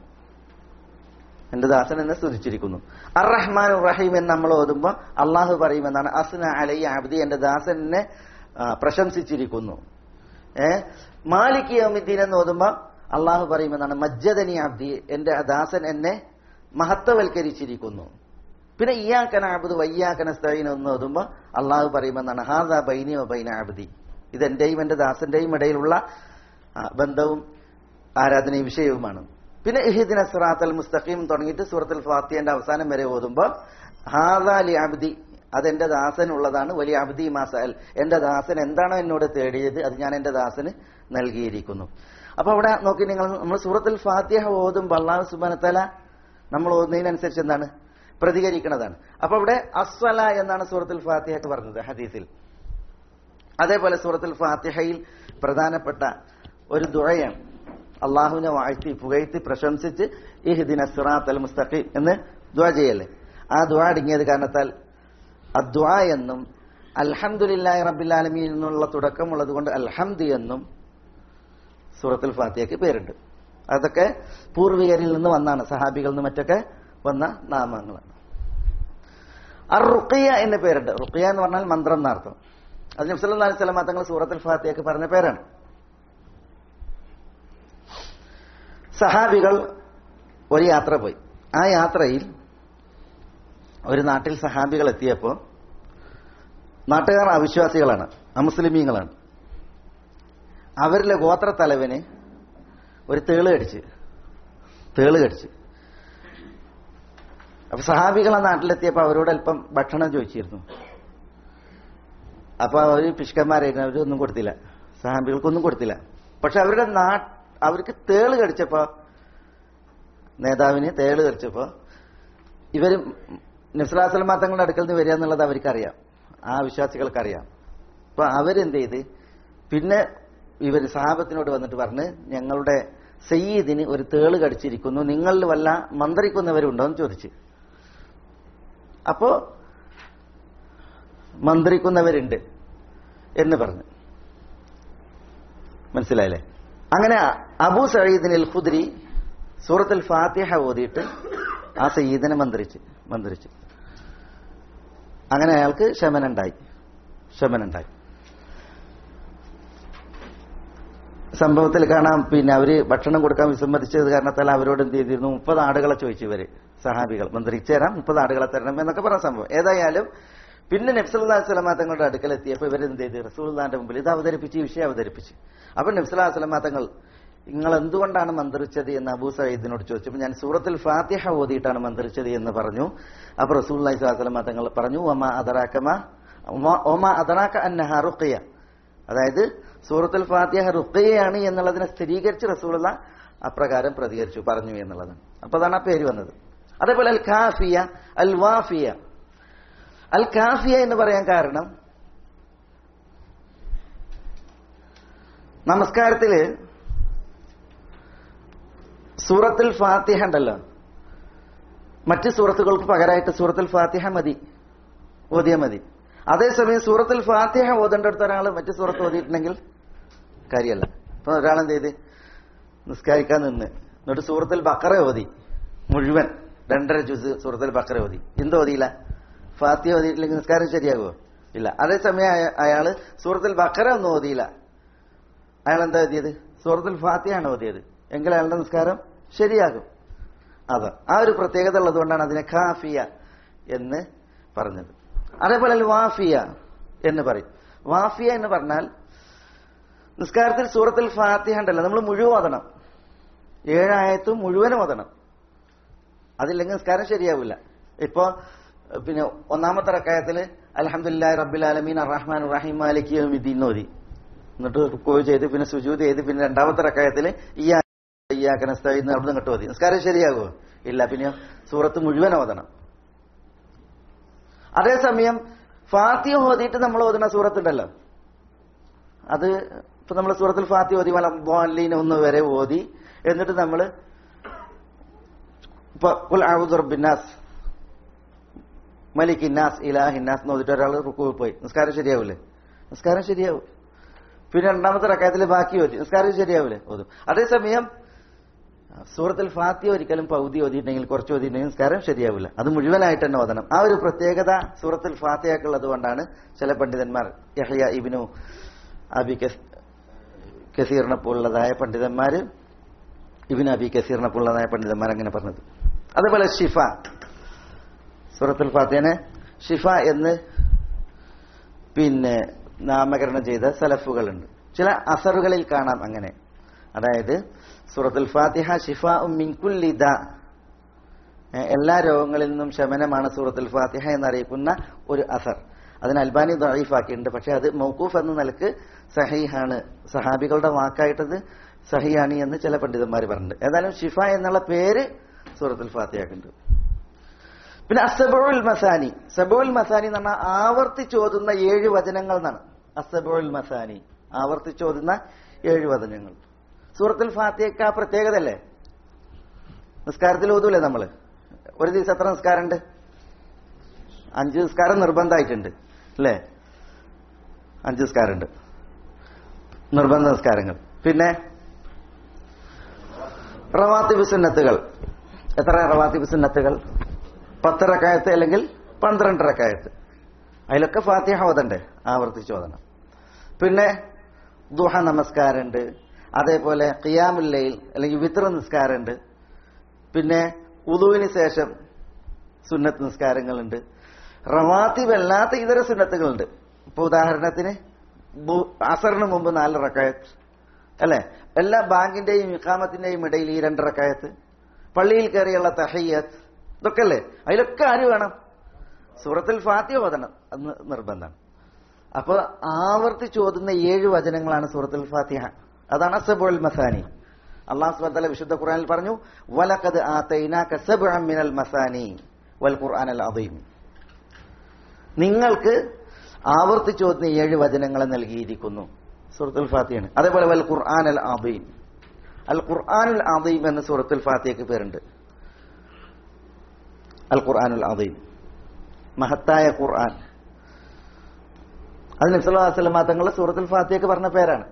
എന്റെ ദാസൻ എന്നെ സ്തുതിച്ചിരിക്കുന്നു അർ റഹ്മാൻ റഹീം എന്ന് നമ്മൾ ഓതുമ്പോ അള്ളാഹു പറയുമെന്നാണ് അസ്ന അലൈ അബ്ദി എന്റെ ദാസൻ എന്നെ ആ, പ്രശംസിച്ചിരിക്കുന്നു ഏ മാലിക് യൗമിദ്ദീൻ എന്ന് ഓതുമ്പോ അള്ളാഹു പറയുമെന്നാണ് മജ്ജദനി അബ്ദി എന്റെ ദാസൻ എന്നെ മഹത്വവൽക്കരിച്ചിരിക്കുന്നു പിന്നെ ഇയാക്കന അബ്ദു വയ്യാക്കന സ്തൈൻ എന്ന് ഓതുമ്പോ അള്ളാഹു പറയുമെന്നാണ് ഹാദ ബൈനി ബൈന അബ്ദി ഇത് എന്റെയും എന്റെ ദാസന്റെയും ഇടയിലുള്ള ആ, ബന്ധവും ആരാധനയും വിഷയവുമാണ് പിന്നെ ഇഹിദിന സിറാത്തൽ മുസ്തഖീം തുടങ്ങിയിട്ട് സൂറത്തുൽ ഫാത്തിയന്റെ അവസാനം വരെ ഓതുമ്പോ ഹാദാ ലി അബ്ദി അതെന്റെ ദാസനുള്ളതാണ് വലിയ അബ്ദി മാസൽ എന്റെ ദാസൻ എന്താണോ എന്നോട് തേടിയത് അത് ഞാൻ എന്റെ ദാസന് നൽകിയിരിക്കുന്നു അപ്പൊ അവിടെ നോക്കി നിങ്ങൾ നമ്മൾ സൂറത്തുൽ ഫാത്തിഹ ഓതുമ്പോൾ അള്ളാഹു സുബാനത്തല നമ്മൾ ഓതുന്നതിനനുസരിച്ച് എന്താണ് പ്രതികരിക്കുന്നതാണ് അപ്പൊ അവിടെ അസ്വല എന്നാണ് സൂറത്തുൽ ഫാത്തിഹക്ക് പറഞ്ഞത് ഹദീസിൽ അതേപോലെ സൂറത്തുൽ ഫാത്തിഹയിൽ പ്രധാനപ്പെട്ട ഒരു ദുഴയാണ് അള്ളാഹുവിനെ വാഴ്ത്തി പുകഴ്ത്തി പ്രശംസിച്ച് ഇഹ്ദിന സിറാത്ത് അൽ മുസ്തഖീം എന്ന് ദുആ ചെയ്യല്ലേ ആ ദുആ അടങ്ങിയത് കാരണത്താൽ അദ്വാ എന്നും അൽഹംദുലില്ലാഹി റബ്ബിൽ ആലമീൻ എന്നുള്ള തുടക്കമുള്ളത് കൊണ്ട് അൽഹംദി എന്നും സൂറത്തുൽ ഫാത്തിഹയ്ക്ക് പേരുണ്ട് അതൊക്കെ പൂർവികരിൽ നിന്ന് വന്നാണ് സഹാബികളിൽ നിന്ന് മറ്റൊക്കെ വന്ന നാമങ്ങളാണ് അർ റുഖിയ എന്ന പേരുണ്ട് റുഖിയ എന്ന് പറഞ്ഞാൽ മന്ത്രം എന്നർത്ഥം അത് നബ്സല്ലാ അലൈഹി സ്വലമ തങ്ങൾ സൂറത്തുൽ ഫാത്തിഹയ്ക്ക് പറഞ്ഞ പേരാണ് സഹാബികൾ ഒരു യാത്ര പോയി ആ യാത്രയിൽ ഒരു നാട്ടിൽ സഹാബികൾ എത്തിയപ്പോൾ നാട്ടുകാർ അവിശ്വാസികളാണ് അമുസ്ലിമീങ്ങളാണ് അവരിലെ ഗോത്രത്തലവന് ഒരു തേള് കടിച്ച് തേള് കടിച്ച് അപ്പൊ സഹാബികൾ ആ നാട്ടിലെത്തിയപ്പോൾ അവരോട് അല്പം ഭക്ഷണം ചോദിച്ചിരുന്നു അപ്പൊ അവര് പിഷ്കന്മാരായിരുന്നു അവരൊന്നും കൊടുത്തില്ല സഹാബികൾക്കൊന്നും കൊടുത്തില്ല പക്ഷെ അവരുടെ നാ അവർക്ക് തേള് കടിച്ചപ്പോ നേതാവിന് തേള് കടിച്ചപ്പോ ഇവര് നസ്ലാസ്ലമാ തങ്ങളുടെ അടുക്കൽ നിന്ന് വരിക എന്നുള്ളത് അവർക്കറിയാം ആ വിശ്വാസികൾക്കറിയാം അപ്പൊ അവരെന്ത് ചെയ്ത് പിന്നെ ഇവർ സഹാബത്തിനോട് വന്നിട്ട് പറഞ്ഞ് ഞങ്ങളുടെ സയ്യിദിന് ഒരു തേള് കടിച്ചിരിക്കുന്നു നിങ്ങളിൽ വല്ല മന്ത്രിക്കുന്നവരുണ്ടോ എന്ന് ചോദിച്ചു അപ്പോ മന്ത്രിക്കുന്നവരുണ്ട് എന്ന് പറഞ്ഞു മനസ്സിലായില്ലേ അങ്ങനെ അബൂ സയ്യിദിൻ അൽ ഖുദ്രി സൂറത്തുൽ ഫാത്തിഹ ഓതിയിട്ട് ആ സയ്യിദിനെ മന്ത്രിച്ച് മന്ത്രിച്ചു അങ്ങനെ അയാൾക്ക് ശമനുണ്ടായി ശമനുണ്ടായി സംഭവത്തിൽ കാണാം പിന്നെ അവര് ഭക്ഷണം കൊടുക്കാൻ വിസമ്മതിച്ചത് കാരണത്താൽ അവരോട് എന്ത് ചെയ്തിരുന്നു മുപ്പത് ആടുകളെ ചോദിച്ചു ഇവര് സഹാബികൾ മന്ത്രിച്ചു തരാം മുപ്പത് ആടുകളെ തരണം എന്നൊക്കെ പറഞ്ഞ സംഭവം ഏതായാലും പിന്നെ നബ്സല്ലാ സ്വലമാ തങ്ങളുടെ അടുക്കൽ എത്തിയപ്പോൾ ഇവരെന്ത് ചെയ്ത് റസൂൽദാന്റെ മുമ്പിൽ ഇത് അവതരിപ്പിച്ച് ഈ വിഷയം അവതരിപ്പിച്ച് അപ്പൊ നബ്സല്ലാ സ്വലമാ തങ്ങൾ നിങ്ങൾ എന്തുകൊണ്ടാണ് മന്ത്രിച്ചത് എന്ന് അബൂ സയ്യിദിനോട് ചോദിച്ചപ്പോൾ ഞാൻ സൂറത്തിൽ ഫാത്തിഹ ഓതിയിട്ടാണ് മന്ത്രിച്ചത് എന്ന് പറഞ്ഞു അപ്പൊ റസൂൽ സ്വലാസ്ലമ തങ്ങൾ പറഞ്ഞു ഒമ അതറാക്കമ ഒമ അതറാക്ക അന്നഹ റുഖിയ അതായത് സൂറത്തുൽ ഫാത്തിഹ റുഖിയയാണ് എന്നുള്ളതിനെ സ്ഥിരീകരിച്ച് റസൂലുള്ള അപ്രകാരം പ്രതികരിച്ചു പറഞ്ഞു എന്നുള്ളതാണ് അപ്പൊ അതാണ് ആ പേര് വന്നത് അതേപോലെ അൽ ഖാഫിയ അൽ വാഫിയ അൽ ഖാഫിയ എന്ന് പറയാൻ കാരണം നമസ്കാരത്തില് സൂറത്തുൽ ഫാത്തിഹ ഉണ്ടല്ലോ മറ്റ് സൂറത്തുകൾക്ക് പകരമായിട്ട് സൂറത്തുൽ ഫാത്തിഹ മതി ഓതിയ മതി അതേസമയം സൂറത്തിൽ ഫാത്തിഹ ഓതേണ്ടടുത്ത ഒരാൾ മറ്റു സൂറത്ത് ഓതിയിട്ടുണ്ടെങ്കിൽ കാര്യമല്ല ഇപ്പൊ ഒരാളെന്ത് ചെയ്ത് നിസ്കരിക്കാൻ നിന്ന് എന്നിട്ട് സൂറത്തിൽ ബക്കറ ഓതി മുഴുവൻ രണ്ടര ജുസ് സൂറത്തിൽ ബക്കറ ഓതി എന്ത് ഓതിയില്ല ഫാത്തിഹ ഓതിയിട്ടില്ലെങ്കിൽ നിസ്കാരം ശരിയാകുമോ ഇല്ല അതേസമയം അയ- അയാള് സൂറത്തിൽ ബക്കറ ഒന്നും ഓതിയില്ല അയാൾ എന്താ ഓതിയത് സൂറത്തിൽ ഫാത്തിഹാണ് ഓതിയത് എങ്കിൽ അയാളുടെ നിസ്കാരം ശരിയാകും അത് ആ ഒരു പ്രത്യേകത ഉള്ളതുകൊണ്ടാണ് അതിനെ ഖാഫിയ എന്ന് പറഞ്ഞത് അതേപോലെ അൽ വാഫിയ എന്ന് പറയും വാഫിയ എന്ന് പറഞ്ഞാൽ നിസ്കാരത്തിൽ സൂറത്തിൽ ഫാത്തിഹ ഉണ്ടല്ലോ നമ്മൾ മുഴുവൻ ഓതണം ഏഴായത്തും മുഴുവനും ഓതണം അതില്ലെങ്കിൽ നിസ്കാരം ശരിയാവില്ല ഇപ്പോ പിന്നെ ഒന്നാമത്തെ റക്കായത്തില് അലഹമുല്ലാ റബ്ബിൽ ആലമീൻ അറഹ്മാൻ റഹീം മാലിക് യൗമിദ്ദീൻ ഓതി എന്നിട്ട് റുക്കോയ് ചെയ്ത് പിന്നെ സുജൂദ് ചെയ്ത് പിന്നെ രണ്ടാമത്തെ റക്കായത്തില് ഈ ഇയ്യാക്കനസ്തീന്ന് അവിടെ നിന്ന് ഓതി നിസ്കാരം ശരിയാകുമോ ഇല്ല പിന്നെ സൂറത്ത് മുഴുവൻ ഓതണം അതേസമയം ഫാത്തിഹ ഓതിയിട്ട് നമ്മൾ ഓതുന്ന സൂറത്തുണ്ടല്ലോ അത് ഇപ്പൊ നമ്മൾ സൂറത്തിൽ ഫാത്തി ഓതി മലീന ഒന്ന് വരെ ഓതി എന്നിട്ട് നമ്മൾ ഇപ്പൊ കുൽ അഊദു റബ്ബിന്നാസ് മലിക്കിന്നാസ് ഇലാഹിന്നാസ് എന്ന് ഓതിട്ട് ഒരാൾ റുക്കു പോയി നിസ്കാരം ശരിയാവൂലേ നിസ്കാരം ശരിയാവും പിന്നെ രണ്ടാമത്തെ റക്കായത്തിൽ ബാക്കി ഓതി നിസ്കാരം ശരിയാവൂലേ ഓതും അതേസമയം സൂറത്തിൽ ഫാത്തി ഒരിക്കലും പൗതി ഓതിയിട്ടുണ്ടെങ്കിൽ കുറച്ച് ഓതിയിട്ടുണ്ടെങ്കിൽ നിസ്കാരം ശരിയാവില്ല അത് മുഴുവനായിട്ട് തന്നെ ഓതണം ആ ഒരു പ്രത്യേകത സൂറത്തിൽ ഫാത്തിയാക്കുള്ളത് കൊണ്ടാണ് ചില പണ്ഡിതന്മാർ യഹ്യ ഇബിനു അബി കസ്- കസീറിനെ പോലുള്ളതായ പണ്ഡിതന്മാര് ഇബിൻ അബി കസീറിനെ പോലുള്ളതായ പണ്ഡിതന്മാർ അങ്ങനെ പറഞ്ഞത് അതേപോലെ ഷിഫ സൂറത്തുൽ ഫാത്തിഹനെ ഷിഫ എന്ന് പിന്നെ നാമകരണം ചെയ്ത സലഫുകളുണ്ട് ചില അസറുകളിൽ കാണാം അങ്ങനെ അതായത് സൂറത്തുൽ ഫാത്തിഹ ഷിഫ മിൻകുല്ലിദ എല്ലാ രോഗങ്ങളിൽ നിന്നും ശമനമാണ് സൂറത്തുൽ ഫാത്തിഹ എന്നറിയിക്കുന്ന ഒരു അസർ അതിന് അൽബാനി ദഈഫാക്കിയിട്ടുണ്ട് പക്ഷെ അത് മൗക്കൂഫ് എന്ന നിലക്ക് സഹീഹാണ് സഹാബികളുടെ വാക്കായിട്ടത് സഹിയാണ് എന്ന് ചില പണ്ഡിതന്മാർ പറഞ്ഞിട്ടുണ്ട് ഏതായാലും ഷിഫ എന്നുള്ള പേര് സൂറത്തുൽ ഫാത്തിഹക്കുണ്ട് പിന്നെ അസബുൽ മസാനി സബുൽ മസാനി എന്ന് പറഞ്ഞാൽ ആവർത്തിച്ചോതുന്ന ഏഴ് വചനങ്ങൾ എന്നാണ് അസബുൽ മസാനി ആവർത്തിച്ചോതുന്ന ഏഴ് വചനങ്ങൾ സൂറത്തുൽ ഫാത്തിഹക്ക് ആ പ്രത്യേകത അല്ലേ നിസ്കാരത്തിൽ ഓതൂലേ നമ്മള് ഒരു ദിവസം എത്ര നിസ്കാരമുണ്ട് അഞ്ച് നിസ്കാരം നിർബന്ധമായിട്ടുണ്ട് അല്ലേ അഞ്ച് നിസ്കാരമുണ്ട് നിർബന്ധ നിസ്കാരങ്ങൾ പിന്നെ റവാത്തിബ് സുന്നത്തുകൾ എത്ര റവാത്തിബ് സുന്നത്തുകൾ പത്ത് റക്കായത്ത് അല്ലെങ്കിൽ പന്ത്രണ്ട് റക്കായത്ത് അതിലൊക്കെ ഫാത്തിഹ ഓതണ്ടേ ആവർത്തിച്ച് ഓതണം പിന്നെ ദുഹ നമസ്കാരമുണ്ട് അതേപോലെ ഖിയാമുല്ലയിൽ അല്ലെങ്കിൽ വിത്ര നിസ്കാരമുണ്ട് പിന്നെ ഉദുവിന് ശേഷം സുന്നത്ത് നിസ്കാരങ്ങളുണ്ട് റവാത്തിബ് അല്ലാത്ത ഇതര സുന്നത്തുകളുണ്ട് ഇപ്പൊ ഉദാഹരണത്തിന് ബു- അസറിന് മുമ്പ് നാല് റക്കായത്ത് അല്ലെ എല്ലാ ബാങ്കിന്റെയും ഇഖാമത്തിന്റെയും ഇടയിൽ ഈ രണ്ട് റക്കായത്ത് പള്ളിയിൽ കയറിയുള്ള തഹയ്യത്ത് ഇതൊക്കെ അല്ലേ അതിലൊക്കെ ആര് വേണം സൂറത്തിൽ ഫാത്തിഹ ഓതണം എന്ന് നിർബന്ധമാണ് അപ്പൊ ആവർത്തിച്ച് ഓതുന്ന ഏഴ് വചനങ്ങളാണ് സൂറത്തുൽ ഫാത്തിഹ അതാണ് അസബുൽ മസാനി അള്ളാഹു സുബ്ഹാനഹു വ വിശുദ്ധ ഖുർആനിൽ പറഞ്ഞു വലഖദ് ആതൈനാക സബ്അൻ മിനൽ മസാനി വൽ ഖുർആനൽ അദീം നിങ്ങൾക്ക് ആവർത്തിച്ച് ഓതുന്ന ഏഴ് വചനങ്ങളെ നൽകിയിരിക്കുന്നു സൂറത്തുൽ ഫാത്തിഹയാണ് അതേപോലെ വൽ ഖുർആനൽ അദീം അൽ ഖുർആനുൽ അദീം എന്ന സൂറത്തുൽ ഫാത്തിഹയ്ക്ക് പേരുണ്ട് അൽ ഖുർആനുൽ അദീം മഹത്തായ ഖുർആൻ അത് നബ്സല്ലാസ്ലം തങ്ങൾ സൂറത്തുൽ ഫാത്തിഹയ്ക്ക് പറഞ്ഞ പേരാണ്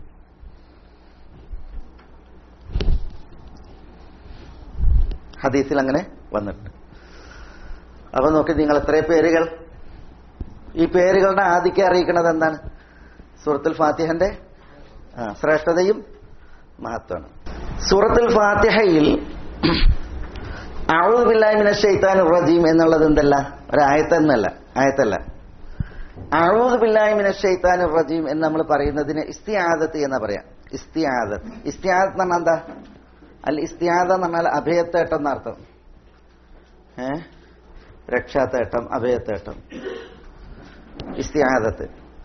ഹദീസിൽ അങ്ങനെ വന്നിട്ടുണ്ട് അപ്പൊ നോക്കി നിങ്ങൾ എത്ര പേരുകൾ ഈ പേരുകളുടെ ആദിക്യം അറിയിക്കുന്നത് എന്താണ് സൂറത്തുൽ ഫാത്തിഹന്റെ ആ, ശ്രേഷ്ഠതയും മഹത്വമാണ് സൂറത്തുൽ ഫാത്തിഹയിൽ അഴുബില്ലാമിന ഷെയ്ത്താൻ റജീം എന്നുള്ളത് എന്തല്ല ഒരായത്തെന്നല്ല ആയത്തല്ല അഴുബില്ലാമിന ഷെയ്ത്താൻ റജീം എന്ന് നമ്മൾ പറയുന്നതിന് ഇസ്തിയാദത്ത് എന്ന് പറയാം ഇസ്തിയാദത്ത് ഇസ്തിയാദത്ത് എന്ന് പറഞ്ഞാൽ എന്താ അല്ല ഇസ്തിയാദ എന്ന് പറഞ്ഞാൽ അഭയത്തേട്ടം എന്നർത്ഥം ഏ രക്ഷാത്തേട്ടം അഭയത്തേട്ടം ഇസ്തിയാദത്ത്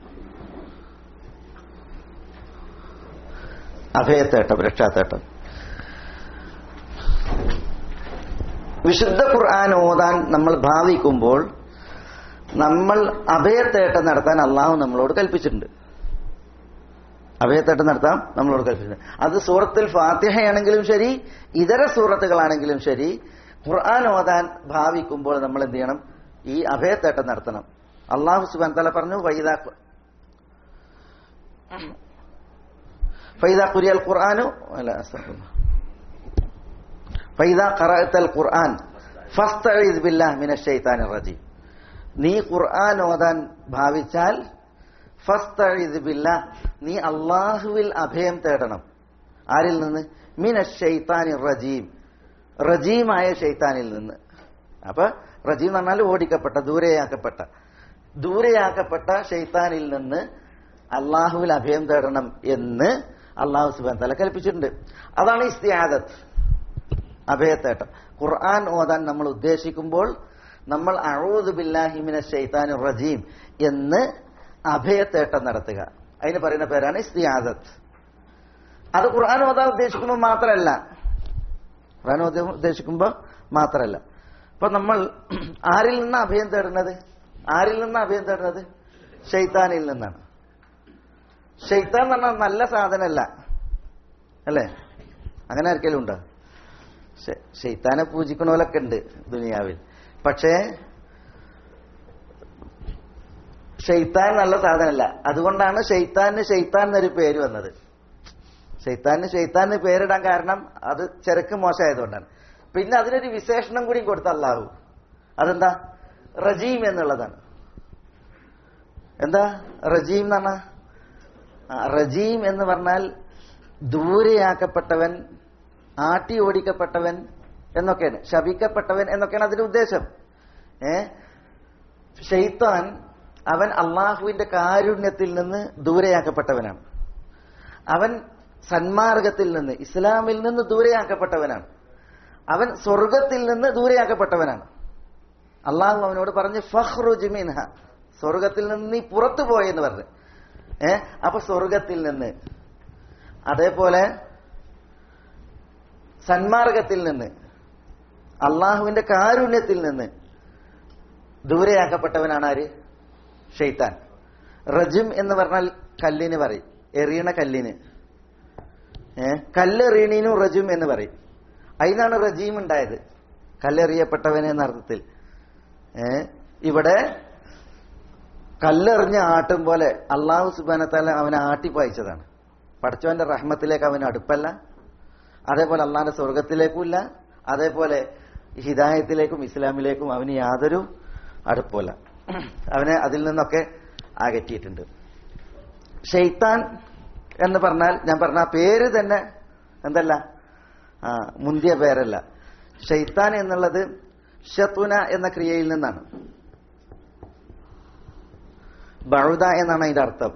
അഭയത്തേട്ടം രക്ഷാത്തേട്ടം വിശുദ്ധ ഖുർആൻ ഓതാൻ നമ്മൾ ഭാവിക്കുമ്പോൾ നമ്മൾ അഭയത്തേട്ടം നടത്താൻ അള്ളാഹു നമ്മളോട് കൽപ്പിച്ചിട്ടുണ്ട് അഭയത്തേട്ടം നടത്താം നമ്മളോട് കൽപ്പിച്ചിട്ടുണ്ട് അത് സൂറത്തിൽ ഫാത്തിഹയാണെങ്കിലും ശരി ഇതര സൂറത്തുകളാണെങ്കിലും ശരി ഖുർആൻ ഓതാൻ ഭാവിക്കുമ്പോൾ നമ്മൾ എന്ത് ചെയ്യണം ഈ അഭയത്തേട്ടം നടത്തണം അള്ളാഹു സുബാൻ തല പറഞ്ഞു വൈദ ഫൈദ കുരിയൽ ഖുർആാനു അല്ല അസ്തഗ്ഫിറുല്ലാഹ്. ഫൈദ ഖറഅത്തൽ ഖുർആൻ ഫസ്തഈദ് ബില്ലാഹി മിനശ് ശൈത്താനിർ റജീം നീ ഖുർആൻ ഓതാൻ ഭാവിച്ചാൽ ഫസ്തഈദ് ബില്ലാഹ് നീ അള്ളാഹുവിൽ അഭയം തേടണം ആരിൽ നിന്ന് മിനശ് ശൈത്താനിർ റജീം റജീമായ ഷെയ്ത്താനിൽ നിന്ന് അപ്പൊ റജീം എന്ന് പറഞ്ഞാൽ ഓടിക്കപ്പെട്ട ദൂരെയാക്കപ്പെട്ട ദൂരെയാക്കപ്പെട്ട ഷെയ്ത്താനിൽ നിന്ന് അള്ളാഹുവിൽ അഭയം തേടണം എന്ന് അള്ളാഹു സുബാൻ തല കൽപ്പിച്ചിട്ടുണ്ട് അതാണ് ഇസ്തിയാദത്ത് അഭയത്തേട്ടം ഖുർആൻ ഓതാൻ നമ്മൾ ഉദ്ദേശിക്കുമ്പോൾ നമ്മൾ അഴൂദ് ബില്ലാഹിമിന ഷെയ്ത്താനു റജീം എന്ന് അഭയത്തേട്ടം നടത്തുക അതിന് പറയുന്ന പേരാണ് ഇസ്തിയാദത്ത് അത് ഖുർആൻ ഓതാൻ ഉദ്ദേശിക്കുമ്പോൾ മാത്രമല്ല ഖുർആൻ ഓതാൻ ഉദ്ദേശിക്കുമ്പോൾ മാത്രമല്ല അപ്പൊ നമ്മൾ ആരിൽ നിന്ന് അഭയം തേടുന്നത് ആരിൽ നിന്ന് അഭയം തേടുന്നത് ഷെയ്ത്താനിൽ നിന്നാണ് ഷെയ്ത്താൻ എന്ന് പറഞ്ഞാൽ നല്ല സാധനമല്ല അല്ലേ അങ്ങനെ ആർക്കെങ്കിലും ഉണ്ടോ ഷെ- ഷെയ്ത്താനെ പൂജിക്കണോലൊക്കെ ഉണ്ട് ദുനിയാവിൽ പക്ഷേ ഷെയ്ത്താൻ നല്ല സാധനമല്ല അതുകൊണ്ടാണ് ഷെയ്ത്താന് ഷെയ്ത്താൻ എന്നൊരു പേര് വന്നത് ഷെയ്ത്താന് ഷെയ്ത്താൻ എന്ന് പേരിടാൻ കാരണം അത് ചെറുക്ക് മോശമായതുകൊണ്ടാണ് പിന്നെ അതിനൊരു വിശേഷണം കൂടി കൊടുത്ത അള്ളാഹു അതെന്താ റജീം എന്നുള്ളതാണ് എന്താ റജീം എന്ന് പറഞ്ഞാ ആ, റജീം എന്ന് പറഞ്ഞാൽ ദൂരെയാക്കപ്പെട്ടവൻ ആട്ടി ഓടിക്കപ്പെട്ടവൻ എന്നൊക്കെയാണ് ശപിക്കപ്പെട്ടവൻ എന്നൊക്കെയാണ് അതിന്റെ ഉദ്ദേശം ഏ ഷെയ്ത്താൻ അവൻ അള്ളാഹുവിന്റെ കാരുണ്യത്തിൽ നിന്ന് ദൂരെയാക്കപ്പെട്ടവനാണ് അവൻ സന്മാർഗത്തിൽ നിന്ന് ഇസ്ലാമിൽ നിന്ന് ദൂരെയാക്കപ്പെട്ടവനാണ് അവൻ സ്വർഗത്തിൽ നിന്ന് ദൂരെയാക്കപ്പെട്ടവനാണ് അള്ളാഹു അവനോട് പറഞ്ഞ് ഫഹ്റുജ് മിൻഹ സ്വർഗത്തിൽ നിന്ന് നീ പുറത്തു പോയെന്ന് പറഞ്ഞു ഏ അപ്പൊ സ്വർഗത്തിൽ നിന്ന് അതേപോലെ സന്മാർഗത്തിൽ നിന്ന് അള്ളാഹുവിന്റെ കാരുണ്യത്തിൽ നിന്ന് ദൂരെയാക്കപ്പെട്ടവനാണ് ആര് ഷെയ്ത്താൻ റജിം എന്ന് പറഞ്ഞാൽ കല്ലിന് പറയും എറിയണ കല്ലിന് ഏ കല്ലെറിയണീനും റജും എന്ന് പറയും അതിനാണ് റജീം ഉണ്ടായത് കല്ലെറിയപ്പെട്ടവൻ എന്ന അർത്ഥത്തിൽ ഏ ഇവിടെ കല്ലെറിഞ്ഞ് ആട്ടും പോലെ അള്ളാഹു സുബാനത്താല അവനെ ആട്ടിപ്പായിച്ചതാണ് പഠിച്ചവന്റെ റഹ്മത്തിലേക്ക് അവന് അടുപ്പല്ല അതേപോലെ അള്ളാഹിന്റെ സ്വർഗത്തിലേക്കുമില്ല അതേപോലെ ഹിദായത്തിലേക്കും ഇസ്ലാമിലേക്കും അവന് യാതൊരു അടുപ്പമല്ല അവനെ അതിൽ നിന്നൊക്കെ അകറ്റിയിട്ടുണ്ട് ഷെയ്ത്താൻ എന്ന് പറഞ്ഞാൽ ഞാൻ പറഞ്ഞ ആ പേര് തന്നെ എന്തല്ല ആ മുന്തിയ പേരല്ല ഷെയ്ത്താൻ എന്നുള്ളത് ഷത്തുന എന്ന ക്രിയയിൽ നിന്നാണ് ബഴുത എന്നാണ് അതിന്റെ അർത്ഥം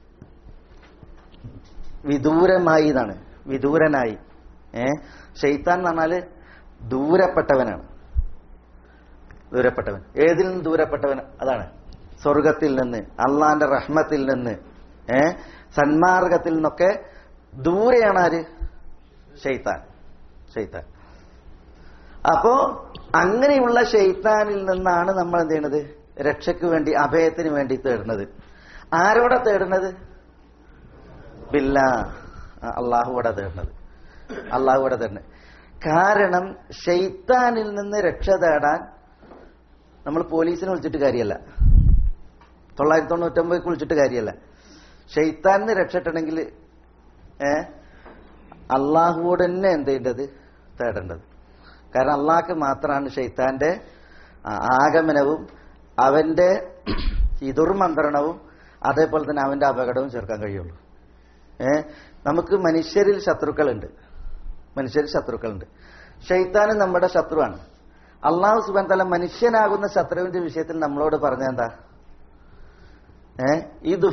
വിദൂരമായി എന്നാണ് വിദൂരനായി ഏ ഷെയ്ത്താൻ എന്ന് പറഞ്ഞാല് ദൂരപ്പെട്ടവനാണ് ദൂരപ്പെട്ടവൻ ഏതിൽ നിന്ന് ദൂരപ്പെട്ടവൻ അതാണ് സ്വർഗത്തിൽ നിന്ന് അള്ളാന്റെ റഹ്മത്തിൽ നിന്ന് ഏ സന്മാർഗത്തിൽ നിന്നൊക്കെ ദൂരെയാണ് ആര് ഷെയ്ത്താൻ ഷെയ്ത്താൻ അപ്പോ അങ്ങനെയുള്ള ഷെയ്ത്താനിൽ നിന്നാണ് നമ്മൾ എന്ത് ചെയ്യണത് രക്ഷയ്ക്ക് വേണ്ടി അഭയത്തിന് വേണ്ടി തേടുന്നത് ആരോടെ തേടുന്നത് ബില്ല അള്ളാഹുവിടെ തേടുന്നത് അള്ളാഹുവിടെ തേടുന്നത് കാരണം ഷെയ്ത്താനിൽ നിന്ന് രക്ഷ തേടാൻ നമ്മൾ പോലീസിനെ വിളിച്ചിട്ട് കാര്യമല്ല തൊള്ളായിരത്തി തൊണ്ണൂറ്റൊമ്പതിൽ വിളിച്ചിട്ട് കാര്യമല്ല ഷെയ്ത്താനിന് രക്ഷപ്പെടണമെങ്കിൽ ഏ അള്ളാഹുവോട് തന്നെ എന്ത് ചെയ്യേണ്ടത് തേടേണ്ടത് കാരണം അള്ളാഹ്ക്ക് മാത്രമാണ് ഷെയ്ത്താന്റെ ആ, ആഗമനവും അവന്റെ ഈ ദുർമന്ത്രണവും അതേപോലെ തന്നെ അവന്റെ അപകടവും ചേർക്കാൻ കഴിയുള്ളൂ ഏ നമുക്ക് മനുഷ്യരിൽ ശത്രുക്കളുണ്ട് മനുഷ്യരിൽ ശത്രുക്കളുണ്ട് ഷെയ്ത്താനും നമ്മുടെ ശത്രുവാണ് അള്ളാഹു സുബാൻ തല മനുഷ്യനാകുന്ന ശത്രുവിന്റെ വിഷയത്തിൽ നമ്മളോട് പറഞ്ഞ എന്താ ഏ ഇത്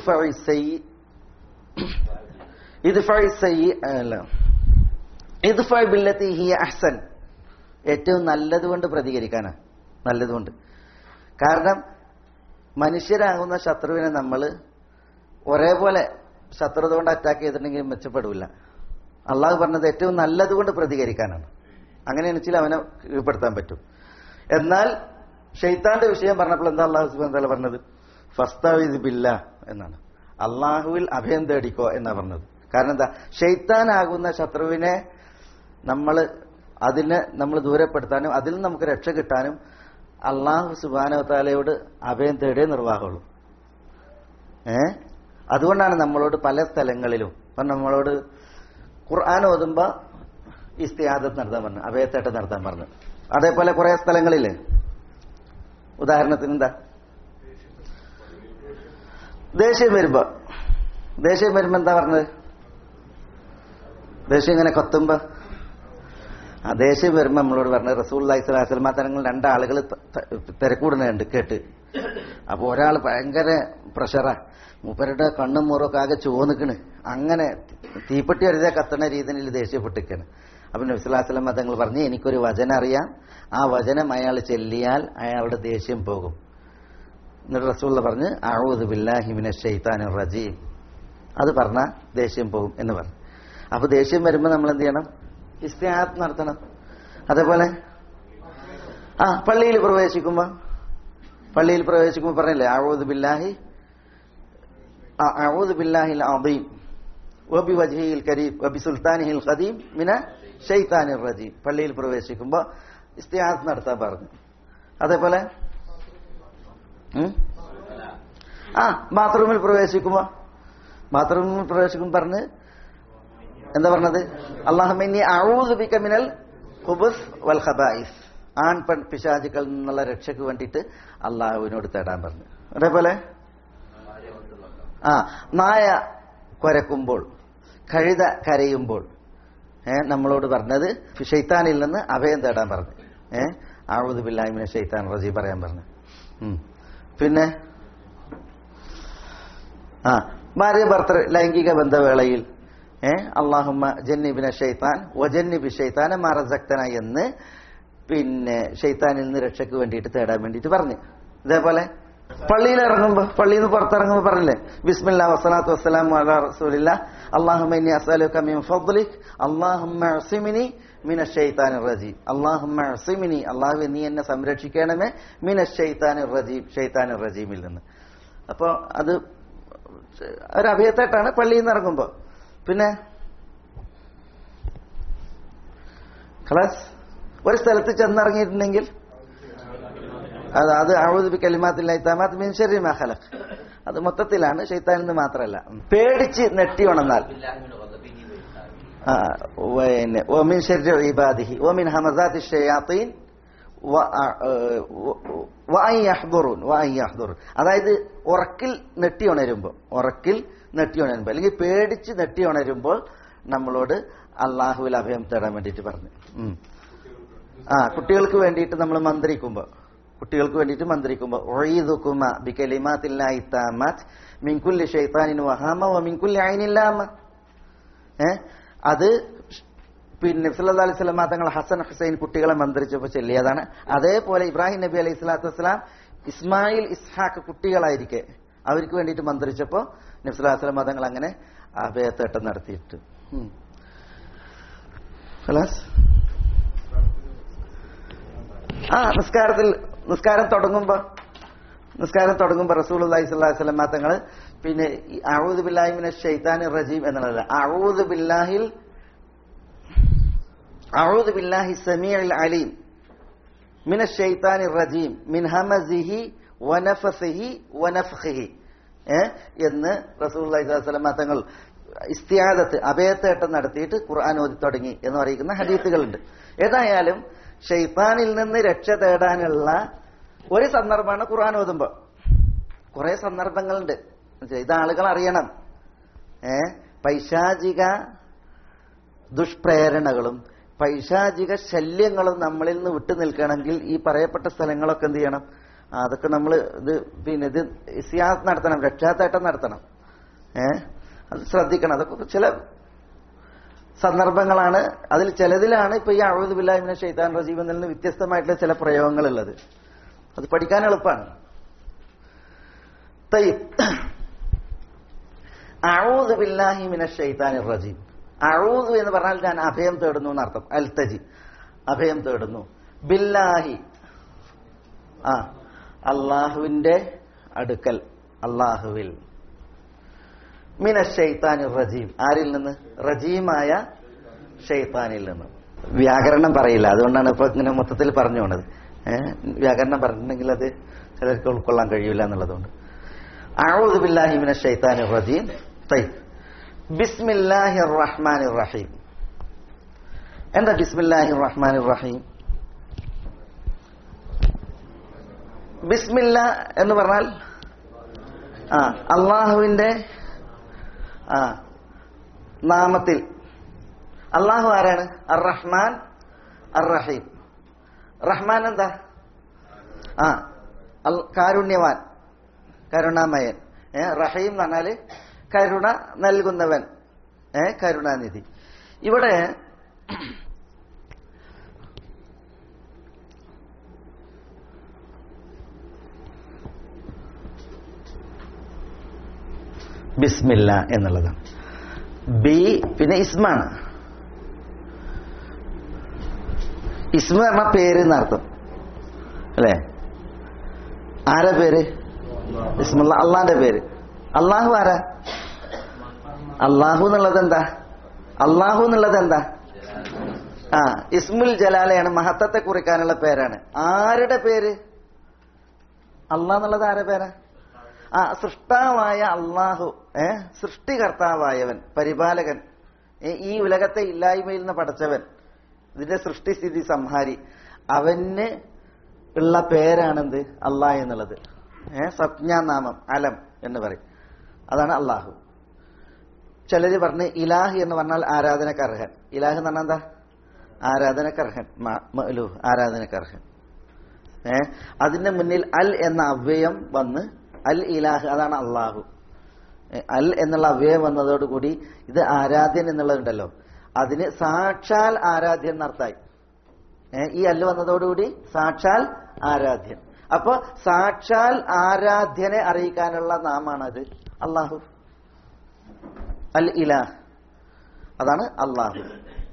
ഇത് അല്ല ഇത് ബില്ലത്തി ഹിയ അഹ്സൻ ഏറ്റവും നല്ലതുകൊണ്ട് പ്രതികരിക്കാനാണ് നല്ലതുകൊണ്ട് കാരണം മനുഷ്യരാകുന്ന ശത്രുവിനെ നമ്മൾ ഒരേപോലെ ശത്രുത കൊണ്ട് അറ്റാക്ക് ചെയ്തിട്ടുണ്ടെങ്കിൽ മെച്ചപ്പെടില്ല അള്ളാഹു പറഞ്ഞത് ഏറ്റവും നല്ലതുകൊണ്ട് പ്രതികരിക്കാനാണ് അങ്ങനെയാണ് വെച്ചാൽ അവനെ കീഴ്പ്പെടുത്താൻ പറ്റും എന്നാൽ ഷെയ്ത്താന്റെ വിഷയം പറഞ്ഞപ്പോൾ എന്താ അള്ളാഹു സുബാൻ തല പറഞ്ഞത് ഫസ്താവിദ് ബില്ല എന്നാണ് അള്ളാഹുവിൽ അഭയം തേടിക്കോ എന്നാ പറഞ്ഞത് കാരണം എന്താ ഷെയ്ത്താനാകുന്ന ശത്രുവിനെ നമ്മൾ അതിനെ നമ്മൾ ദൂരപ്പെടുത്താനും അതിൽ നിന്ന് നമുക്ക് രക്ഷ കിട്ടാനും അള്ളാഹു സുബാനവത്താലയോട് അഭയം തേടിയേ നിർവാഹമുള്ളൂ ഏ അതുകൊണ്ടാണ് നമ്മളോട് പല സ്ഥലങ്ങളിലും ഇപ്പം നമ്മളോട് ഖുർആൻ ഓതുമ്പോ ഇസ്തിയാദത്ത് നടത്താൻ പറഞ്ഞു അഭയത്തേട്ടം നടത്താൻ പറഞ്ഞു അതേപോലെ കുറെ സ്ഥലങ്ങളില്ലേ ഉദാഹരണത്തിന് എന്താ ദേഷ്യം വരുമ്പോ ദേഷ്യം വരുമ്പോ എന്താ പറഞ്ഞത് ദേഷ്യം ഇങ്ങനെ കൊത്തുമ്പോ ആ ദേഷ്യം വരുമ്പോ നമ്മളോട് പറഞ്ഞത് റസൂൽ അലൈഹിസ്ലാം തരങ്ങൾ രണ്ടാളുകൾ തിരക്കൂടുന്നുണ്ട് കേട്ട് അപ്പൊ ഒരാൾ ഭയങ്കര പ്രഷറാ മൂപ്പരുടെ കണ്ണും മുറൊക്കെ ആകെ ചോന്നിക്കണ് അങ്ങനെ തീപ്പെട്ടി അരുതേ കത്തണ രീതിയിൽ ദേഷ്യപ്പെട്ടിരിക്കണ് അപ്പൊ നബ്സുല്ലാസ്ലം തങ്ങൾ പറഞ്ഞു എനിക്കൊരു വചനം അറിയാം ആ വചനം അയാൾ ചെല്ലിയാൽ അയാളുടെ ദേഷ്യം പോകും എന്നിട്ട് റസൂള്ള പറഞ്ഞ് അഴൂദ് ബില്ലാഹിമിന ഷെയ്ത്താൻ റജീം അത് പറഞ്ഞാൽ ദേഷ്യം പോകും എന്ന് പറഞ്ഞു അപ്പൊ ദേഷ്യം വരുമ്പോൾ നമ്മൾ എന്ത് ചെയ്യണം ഇസ്തിഹാത്ത് നടത്തണം അതേപോലെ ആ പള്ളിയിൽ പ്രവേശിക്കുമ്പോ പള്ളിയിൽ പ്രവേശിക്കുമ്പോൾ പറഞ്ഞില്ലേ അഴൂദ് ബില്ലാഹി അഴൂദ് ബില്ലാഹിൽ അദീം വബി വജ്ഹിൽ കരീം വബി സുൽത്താനിഹിൽ ഖദീം മിന ഷെയ്ത്താനിർ റജീം പള്ളിയിൽ പ്രവേശിക്കുമ്പോൾ ഇസ്തിഹാത്ത് നടത്താൻ പറഞ്ഞു അതേപോലെ ഉം? ആ ബാത്റൂമിൽ പ്രവേശിക്കുമ്പോ ബാത്റൂമിൽ പ്രവേശിക്കുമ്പോൾ പറഞ്ഞ് എന്താ പറഞ്ഞത് അള്ളാഹുമിനി അഴൂദുബിക്ക മിനൽ ഖുബുസ് വൽ ഖബായിസ് ആൺ പെൺ പിശാചുക്കളിൽ നിന്നുള്ള രക്ഷയ്ക്ക് വേണ്ടിയിട്ട് അള്ളാഹുവിനോട് തേടാൻ പറഞ്ഞു അതേപോലെ ആ നായ കുരക്കുമ്പോൾ കഴുത കരയുമ്പോൾ ഏ നമ്മളോട് പറഞ്ഞത് ഷെയ്ത്താനിൽ നിന്ന് അഭയം തേടാൻ പറഞ്ഞു ഏ ആഴുദ് ബില്ലാഹിമിനെ ഷെയ്ത്താൻ റജി പറയാൻ പറഞ്ഞു ഉം. പിന്നെ ആ ഭാര്യ ഭർത്തൃ ലൈംഗിക ബന്ധവേളയിൽ ഏ അള്ളാഹുമ്മ ജന്നിബിനെ ഷെയ്ത്താൻ വജന്നിബി ഷെയ്ത്താനെ മറസക്തന എന്ന് പിന്നെ ഷെയ്ത്താനിൽ നിന്ന് രക്ഷയ്ക്ക് വേണ്ടിയിട്ട് തേടാൻ വേണ്ടിയിട്ട് പറഞ്ഞു ഇതേപോലെ പള്ളിയിൽ ഇറങ്ങുമ്പോ പള്ളിയിൽ നിന്ന് പുറത്തിറങ്ങുമ്പോ പറഞ്ഞില്ലേ ബിസ്മില്ലാ വസ്സലാത്തു വസ്സലാമു അലാ റസൂലില്ല അല്ലാഹുമ്മ ഇന്നി അസ്അലുക മിൻ ഫദ്ലിക് അല്ലാഹുമ്മ അസിമിനി മിന ഷെയ്ത്താൻ റജീം അല്ലാഹുമ്മ അസിമിനി അള്ളാഹു നീ എന്നെ സംരക്ഷിക്കണമേ മിന ഷെയ്ത്താൻ റജീം ഷെയ്ത്താൻ റജീമിൽ നിന്ന് അപ്പൊ അത് ഒരു അഭയത്തായിട്ടാണ് പള്ളിയിൽ നിന്ന് ഇറങ്ങുമ്പോ പിന്നെ ഖലാസ് ഒരു സ്ഥലത്ത് ചെന്നിറങ്ങിയിട്ടുണ്ടെങ്കിൽ അത് അത് അഴുതുബി കലിമാത്തില്ലായി തമാത്ത് മിൻ ശരി മഹലഖ് അത് മൊത്തത്തിലാണ് ഷെയ്ത്താനിൽ നിന്ന് മാത്രമല്ല പേടിച്ച് നെട്ടി ഉണന്നാൽ ആ, പിന്നെ ഒമിൻ ശരി ഇബാദിഹി ഒമിൻ ഹമസാത്തി ഷയാത്തീൻ അതായത് ഉറക്കിൽ നെട്ടി ഉണരുമ്പോൾ ഉറക്കിൽ നെട്ടി ഉണരുമ്പോൾ അല്ലെങ്കിൽ പേടിച്ച് നെട്ടി ഉണരുമ്പോൾ നമ്മളോട് അള്ളാഹുവിൽ അഭയം തേടാൻ വേണ്ടിയിട്ട് പറഞ്ഞു ഉം. ആ കുട്ടികൾക്ക് വേണ്ടിയിട്ട് നമ്മൾ മന്ത്രിക്കുമ്പോൾ കുട്ടികൾക്ക് വേണ്ടിയിട്ട് മന്ത്രിക്കുമ്പോൾ ഒഴീതുക്കുമ ബി കലിമാത്തില്ലായി താമാത് മിൻകുല്ലി ഷെയ്ത്താനിൻ വഹാമ വ മിൻകുല്ലി ഐനില്ലാമ ഏ അത് പിന്നെ സല്ലല്ലാഹു അലൈഹി വസല്ലം തങ്ങൾ ഹസൻ ഹുസൈൻ കുട്ടികളെ മന്ത്രിച്ചപ്പോൾ ചൊല്ലിയതാണ് അതേപോലെ ഇബ്രാഹിം നബി അലൈഹി സ്വലാത്തു വസ്സലാം ഇസ്മായിൽ ഇസ്ഹാഖ് കുട്ടികളായിരിക്കെ അവർക്ക് വേണ്ടിയിട്ട് മന്ത്രിച്ചപ്പോൾ നബ്സുല്ലാ വസ്ലം തങ്ങൾ അങ്ങനെ അഭയത്തേട്ടം നടത്തിയിട്ട് ഉം. ഖലാസ് ആ നിസ്കാരത്തിൽ നിസ്കാരം തുടങ്ങുമ്പോ നിസ്കാരം തുടങ്ങുമ്പോ റസൂൽ അള്ളഹി സ്വല്ലാഹി സ്വലം തങ്ങൾ പിന്നെ അഴൂദ് ബില്ലാഹിമിനെ ഷെയ്ത്താൻ റജീം എന്നുള്ളത് അഴൂദ് ബില്ലാഹിൽ അഴൂദ് ബില്ലാഹി സമീഉൽ അലീം മിന ഷെയ്ത്താൻ റജീം മിൻ ഹമസിഹി വനഫസിഹി വനഫ്ഹിഹി ഏ എന്ന് റസൂൽ അള്ളഹി സ്വലം തങ്ങൾ ഇസ്തിയാദത്ത് അഭയത്തേട്ടം നടത്തിയിട്ട് ഖുർആൻ ഓതി തുടങ്ങി എന്ന് പറയുന്ന ഹദീസുകളുണ്ട് ഏതായാലും ഷെയ്ത്താനിൽ നിന്ന് രക്ഷ തേടാനുള്ള ഒരു സന്ദർഭമാണ് ഖുർആൻ ഓതുമ്പോ കുറെ സന്ദർഭങ്ങളുണ്ട് ഇത് ആളുകൾ അറിയണം ഏ പൈശാചിക ദുഷ്പ്രേരണകളും പൈശാചിക ശല്യങ്ങളും നമ്മളിൽ നിന്ന് വിട്ടു നിൽക്കണമെങ്കിൽ ഈ പറയപ്പെട്ട സ്ഥലങ്ങളൊക്കെ എന്ത് ചെയ്യണം ആ, അതൊക്കെ നമ്മൾ ഇത് പിന്നെ ഇത് ഇസിയാത്ത് നടത്തണം രക്ഷാത്തേട്ടം നടത്തണം ഏ അത് ശ്രദ്ധിക്കണം അതൊക്കെ ചില സന്ദർഭങ്ങളാണ് അതിൽ ചിലതിലാണ് ഇപ്പൊ ഈ അഴുത് ബില്ലാഹിമിനെ ഷെയ്ത്താൻ റജീബിൽ നിന്ന് വ്യത്യസ്തമായിട്ടുള്ള ചില പ്രയോഗങ്ങളുള്ളത് അത് പഠിക്കാൻ എളുപ്പമാണ് അഴൂദ് ബില്ലാഹി മിന ഷെയ്ത്താൻ റജീം അഴൂദ് എന്ന് പറഞ്ഞാൽ ഞാൻ അഭയം തേടുന്നു എന്നർത്ഥം അൽത്തജി അഭയം തേടുന്നു ബില്ലാഹി ആ അള്ളാഹുവിന്റെ അടുക്കൽ അള്ളാഹുവിൽ മിന ഷെയ്ത്താൻ റജീം ആരിൽ നിന്ന് റജീമായ ഷെയ്ത്താനിൽ നിന്ന് വ്യാകരണം പറയില്ല അതുകൊണ്ടാണ് ഇപ്പൊ ഇങ്ങനെ മൊത്തത്തിൽ പറഞ്ഞു പോണത് ഏഹ് വ്യാകരണം പറഞ്ഞിട്ടുണ്ടെങ്കിൽ അത് ചിലർക്ക് ഉൾക്കൊള്ളാൻ കഴിയില്ല എന്നുള്ളതുകൊണ്ട് അഊദു ബില്ലാഹി മിനശ് ശൈത്താനിർ റജീം തയ്യ് ബിസ്മില്ലാഹിർ റഹ്മാനിർ റഹീം എന്താ ബിസ്മില്ലാഹിർ റഹ്മാനിർ റഹീം ബിസ്മില്ല എന്ന് പറഞ്ഞാൽ ആ അള്ളാഹുവിന്റെ ആ നാമത്തിൽ അള്ളാഹു ആരാണ് അർ റഹ്മാൻ അർ റഹീം റഹ്മാൻ എന്താ ആ അൽ- കാരുണ്യവാൻ കരുണാമയൻ ഏ റഹീം എന്ന് പറഞ്ഞാല് കരുണ നൽകുന്നവൻ ഏ കരുണാനിധി ഇവിടെ ബിസ്മില്ല എന്നുള്ളതാണ് ബി പിന്നെ ഇസ്മാണ് ഇസ്മ പറഞ്ഞ പേര് എന്നർത്ഥം അല്ലേ ആരാ പേര് ഇസ്മുള്ള അള്ളാന്റെ പേര് അള്ളാഹു ആരാ അള്ളാഹു എന്നുള്ളത് എന്താ അള്ളാഹു എന്നുള്ളത് എന്താ ആ ഇസ്മുൽ ജലാലയാണ് മഹത്വത്തെ കുറിക്കാനുള്ള പേരാണ് ആരുടെ പേര് അള്ളാഹ് എന്നുള്ളത് ആരുടെ പേരാ ആ സൃഷ്ടാവായ അള്ളാഹു ഏ സൃഷ്ടികർത്താവായവൻ പരിപാലകൻ ഏ, ഈ ഉലകത്തെ ഇല്ലായ്മയിൽ നിന്ന് പടച്ചവൻ ഇതിന്റെ സൃഷ്ടിസ്ഥിതി സംഹാരി അവന് ഉള്ള പേരാണെന്ത് അള്ളാഹ് എന്നുള്ളത് ഏ സജ്ഞാനാമം അലം എന്ന് പറയും അതാണ് അള്ളാഹു ചിലര് പറഞ്ഞ് ഇലാഹ് എന്ന് പറഞ്ഞാൽ ആരാധനക്കർഹൻ ഇലാഹ് എന്ന് പറഞ്ഞാൽ എന്താ ആരാധനക്കർഹൻ മ- മഅ്ലൂ ആരാധനക്കർഹൻ ഏ അതിന്റെ മുന്നിൽ അൽ എന്ന അവ്യയം വന്ന് അൽ ഇലാഹ് അതാണ് അള്ളാഹു ഏ, അൽ എന്നുള്ള അവ്യയം വന്നതോടുകൂടി ഇത് ആരാധ്യൻ എന്നുള്ളതുണ്ടല്ലോ അതിന് സാക്ഷാൽ ആരാധ്യൻ എന്നർത്ഥമായി ഏ, ഈ അല്ല് വന്നതോടുകൂടി സാക്ഷാൽ ആരാധ്യൻ അപ്പൊ സാക്ഷാൽ ആരാധ്യനെ അറിയിക്കാനുള്ള നാമാണത് അള്ളാഹു അൽ ഇലാഹ് അതാണ് അള്ളാഹു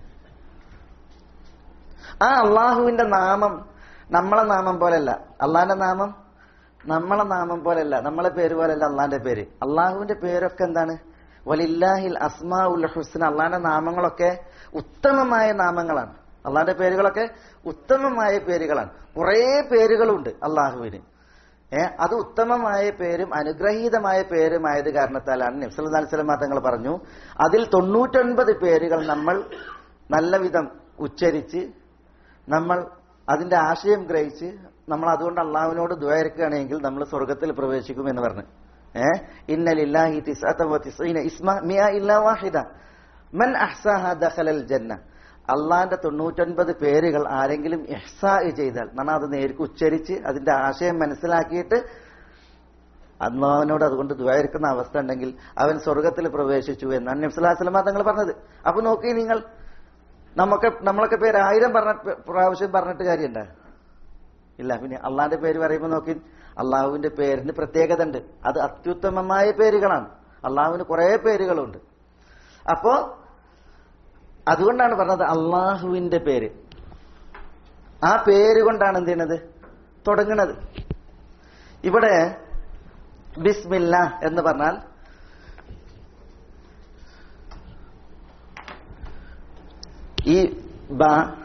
ആ അള്ളാഹുവിന്റെ നാമം നമ്മളെ നാമം പോലല്ല അള്ളാന്റെ നാമം നമ്മളെ നാമം പോലല്ല നമ്മളെ പേര് പോലല്ല അള്ളാന്റെ പേര് അള്ളാഹുവിന്റെ പേരൊക്കെ എന്താണ് വലില്ലാഹിൽ അസ്മാ ഉൽ ഹുസ്ന അള്ളാന്റെ നാമങ്ങളൊക്കെ ഉത്തമമായ നാമങ്ങളാണ് അള്ളാന്റെ പേരുകളൊക്കെ ഉത്തമമായ പേരുകളാണ് കുറേ പേരുകളുണ്ട് അള്ളാഹുവിന് ഏ അത് ഉത്തമമായ പേരും അനുഗ്രഹീതമായ പേരുമായത് കാരണത്താലാണ് നബ്സല്ലാ സ്വലമ തങ്ങൾ പറഞ്ഞു അതിൽ തൊണ്ണൂറ്റൊൻപത് പേരുകൾ നമ്മൾ നല്ല വിധം ഉച്ചരിച്ച് നമ്മൾ അതിന്റെ ആശയം ഗ്രഹിച്ച് നമ്മൾ അതുകൊണ്ട് അള്ളാഹുവിനോട് ദ്വയർക്കുകയാണെങ്കിൽ നമ്മൾ സ്വർഗത്തിൽ പ്രവേശിക്കും എന്ന് പറഞ്ഞു ഏ ഇന്നലില്ലാഹി തിസ്അത വ തിസ്ഈന ഇസ്മ മിയ ഇല്ലാ വാഹിദ മൻ അഹ്സാഹ ദഖലൽ ജന്ന അള്ളാന്റെ തൊണ്ണൂറ്റൊൻപത് പേരുകൾ ആരെങ്കിലും ഇഹ്സാ ചെയ്താൽ നമ്മൾ അത് നേർക്ക് ഉച്ചരിച്ച് അതിന്റെ ആശയം മനസ്സിലാക്കിയിട്ട് അള്ളാഹുവിനോട് അതുകൊണ്ട് ദ്വയർക്കുന്ന അവസ്ഥ ഉണ്ടെങ്കിൽ അവൻ സ്വർഗത്തിൽ പ്രവേശിച്ചു എന്നാണ് നബ്സുല്ലാസ്ലമ തങ്ങൾ പറഞ്ഞത് അപ്പൊ നോക്കി നിങ്ങൾ നമുക്ക് നമ്മളൊക്കെ പേര് ആയിരം പറഞ്ഞ പ്രാവശ്യം പറഞ്ഞിട്ട് കാര്യമുണ്ട് ഇല്ല പിന്നെ അള്ളാന്റെ പേര് പറയുമ്പോൾ നോക്കി അള്ളാഹുവിന്റെ പേരിന് പ്രത്യേകത ഉണ്ട് അത് അത്യുത്തമമായ പേരുകളാണ് അള്ളാഹുവിന് കുറെ പേരുകളുണ്ട് അപ്പോ അതുകൊണ്ടാണ് പറഞ്ഞത് അള്ളാഹുവിന്റെ പേര് ആ പേര് കൊണ്ടാണ് എന്ത് ചെയ്യുന്നത് തുടങ്ങുന്നത് ഇവിടെ ബിസ്മില്ല എന്ന് പറഞ്ഞാൽ ഈ ബ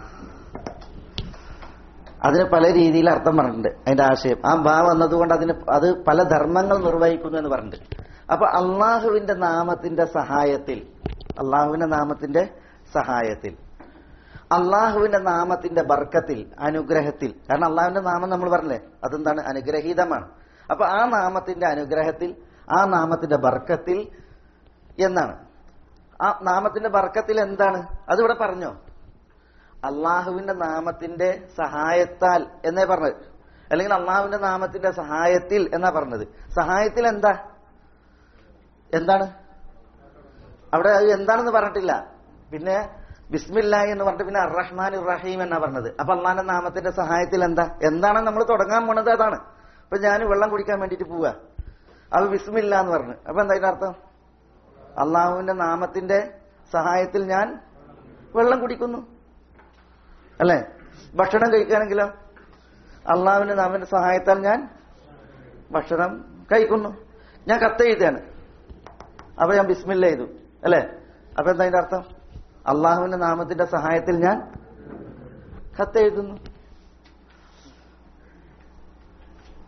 അതിന് പല രീതിയിൽ അർത്ഥം പറഞ്ഞിട്ടുണ്ട് അതിന്റെ ആശയം ആ ബ വന്നതുകൊണ്ട് അതിന് അത് പല ധർമ്മങ്ങൾ നിർവഹിക്കുന്നു എന്ന് പറഞ്ഞിട്ടുണ്ട് അപ്പൊ അള്ളാഹുവിന്റെ നാമത്തിന്റെ സഹായത്തിൽ അള്ളാഹുവിന്റെ നാമത്തിന്റെ സഹായത്തിൽ അള്ളാഹുവിന്റെ നാമത്തിന്റെ ബർക്കത്തിൽ അനുഗ്രഹത്തിൽ കാരണം അള്ളാഹുവിന്റെ നാമം നമ്മൾ പറഞ്ഞില്ലേ അതെന്താണ് അനുഗ്രഹീതമാണ് അപ്പൊ ആ നാമത്തിന്റെ അനുഗ്രഹത്തിൽ ആ നാമത്തിന്റെ ബർക്കത്തിൽ എന്നാണ് ആ നാമത്തിന്റെ ബർക്കത്തിൽ എന്താണ് അതിവിടെ പറഞ്ഞോ അള്ളാഹുവിന്റെ നാമത്തിന്റെ സഹായത്താൽ എന്നേ പറഞ്ഞത് അല്ലെങ്കിൽ അള്ളാഹുവിന്റെ നാമത്തിന്റെ സഹായത്തിൽ എന്നാ പറഞ്ഞത് സഹായത്തിൽ എന്താ എന്താണ് അവിടെ അത് എന്താണെന്ന് പറഞ്ഞിട്ടില്ല പിന്നെ ബിസ്മില്ല എന്ന് പറഞ്ഞിട്ട് പിന്നെ അറഹ്മാൻ റഹീം എന്നാ പറഞ്ഞത് അപ്പൊ അള്ളാഹിന്റെ നാമത്തിന്റെ സഹായത്തിൽ എന്താ എന്താണ് നമ്മൾ തുടങ്ങാൻ പോണത് അതാണ് ഇപ്പൊ ഞാൻ വെള്ളം കുടിക്കാൻ വേണ്ടിയിട്ട് പോവുക അപ്പൊ ബിസ്മില്ല എന്ന് പറഞ്ഞു അപ്പൊ എന്താ അതിന്റെ അർത്ഥം അള്ളാഹുവിന്റെ നാമത്തിന്റെ സഹായത്തിൽ ഞാൻ വെള്ളം കുടിക്കുന്നു അല്ലേ ഭക്ഷണം കഴിക്കുകയാണെങ്കിലോ അള്ളാഹുവിന്റെ നാമത്തിന്റെ സഹായത്താൽ ഞാൻ ഭക്ഷണം കഴിക്കുന്നു ഞാൻ കത്ത് എഴുതുകയാണ് അപ്പൊ ഞാൻ ബിസ്മില്ല ചെയ്തു അല്ലേ അപ്പൊ എന്താ അതിന്റെ അർത്ഥം അള്ളാഹുവിന്റെ നാമത്തിന്റെ സഹായത്തിൽ ഞാൻ കത്ത് എഴുതുന്നു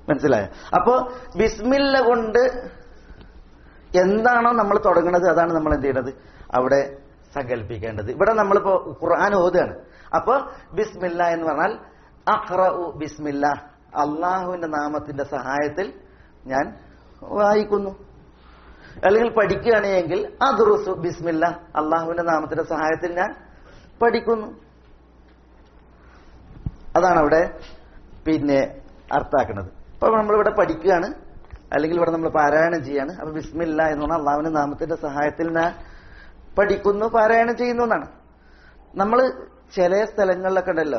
മനസ്സിലായോ അപ്പോ ബിസ്മില്ല കൊണ്ട് എന്താണോ നമ്മൾ തുടങ്ങുന്നത് അതാണ് നമ്മൾ എന്ത് ചെയ്യേണ്ടത് അവിടെ സങ്കല്പിക്കേണ്ടത് ഇവിടെ നമ്മളിപ്പോ ഖുർആൻ ഓതുകയാണ് അപ്പോ ബിസ്മില്ല എന്ന് പറഞ്ഞാൽ അഖ്റഉ ബിസ്മില്ല അള്ളാഹുവിന്റെ നാമത്തിന്റെ സഹായത്തിൽ ഞാൻ വായിക്കുന്നു അല്ലെങ്കിൽ പഠിക്കുകയാണെങ്കിൽ അദുറുസു ബിസ്മില്ല അള്ളാഹുവിന്റെ നാമത്തിന്റെ സഹായത്തിൽ ഞാൻ പഠിക്കുന്നു അതാണ് അവിടെ പിന്നെ അർത്ഥാക്കുന്നത് അപ്പൊ നമ്മളിവിടെ പഠിക്കുകയാണ് അല്ലെങ്കിൽ ഇവിടെ നമ്മൾ പാരായണം ചെയ്യാണ് അപ്പൊ ബിസ്മില്ല എന്ന് പറഞ്ഞാൽ അള്ളാഹുവിന്റെ നാമത്തിന്റെ സഹായത്തിൽ ഞാൻ പഠിക്കുന്നു പാരായണം ചെയ്യുന്നു എന്നാണ് നമ്മൾ ചില സ്ഥലങ്ങളിലൊക്കെ ഉണ്ടല്ലോ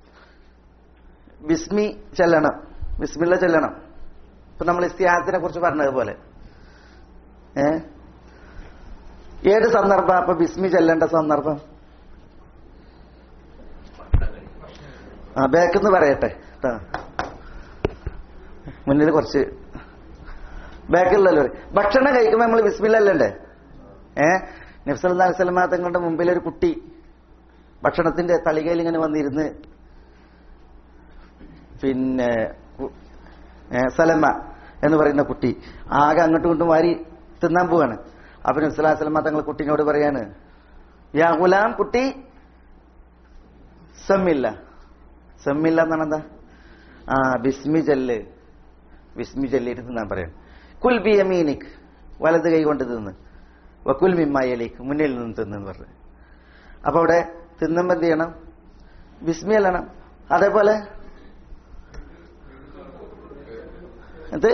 ബിസ്മി ചെല്ലണം ബിസ്മില്ല ചെല്ലണം ഇപ്പൊ നമ്മൾ ഇസ്തിഹാസത്തിനെ കുറിച്ച് പറഞ്ഞതുപോലെ ഏ ഏത് സന്ദർഭം അപ്പൊ ബിസ്മി ചെല്ലേണ്ട സന്ദർഭം ആ ബാക്കെന്ന് പറയട്ടെ ട്ടാ. മുന്നിൽ കുറച്ച് ബാക്കിലുള്ളല്ലോ ഭക്ഷണം കഴിക്കുമ്പോൾ നമ്മൾ ബിസ്മില്ലല്ലേ ഏ നബ്സല്ലാ വസ്ലമാ തങ്ങളുടെ മുമ്പിൽ ഒരു കുട്ടി ഭക്ഷണത്തിന്റെ തളികയിൽ ഇങ്ങനെ വന്നിരുന്ന് പിന്നെ കു- ഏ, സലമ എന്ന് പറയുന്ന കുട്ടി ആകെ അങ്ങോട്ടും ഇങ്ങോട്ടും വാരി തിന്നാൻ പോവാണ് അപ്പൊ നബ്സല്ലാ വസ്ലമാ തങ്ങൾ കുട്ടീനോട് പറയാണ് യാ ഗുലാം കുട്ടി സമ്മില്ല സമ്മില്ല എന്നാണ് എന്താ ആ ബിസ്മി ജല്ല് ബിസ്മി ജല്ലിട്ട് തിന്നാൻ പറയാം കുൽ ബി യമീനിക് വലത് കൈ കൊണ്ട് തിന്ന് വക്കുൽ മിമ്മായലേക്ക് മുന്നിൽ നിന്ന് തിന്നെന്ന് പറഞ്ഞു അപ്പൊ അവിടെ തിന്നുമ്പോ എന്ത് ചെയ്യണം ബിസ്മി അല്ലണം അതേപോലെ എന്ത്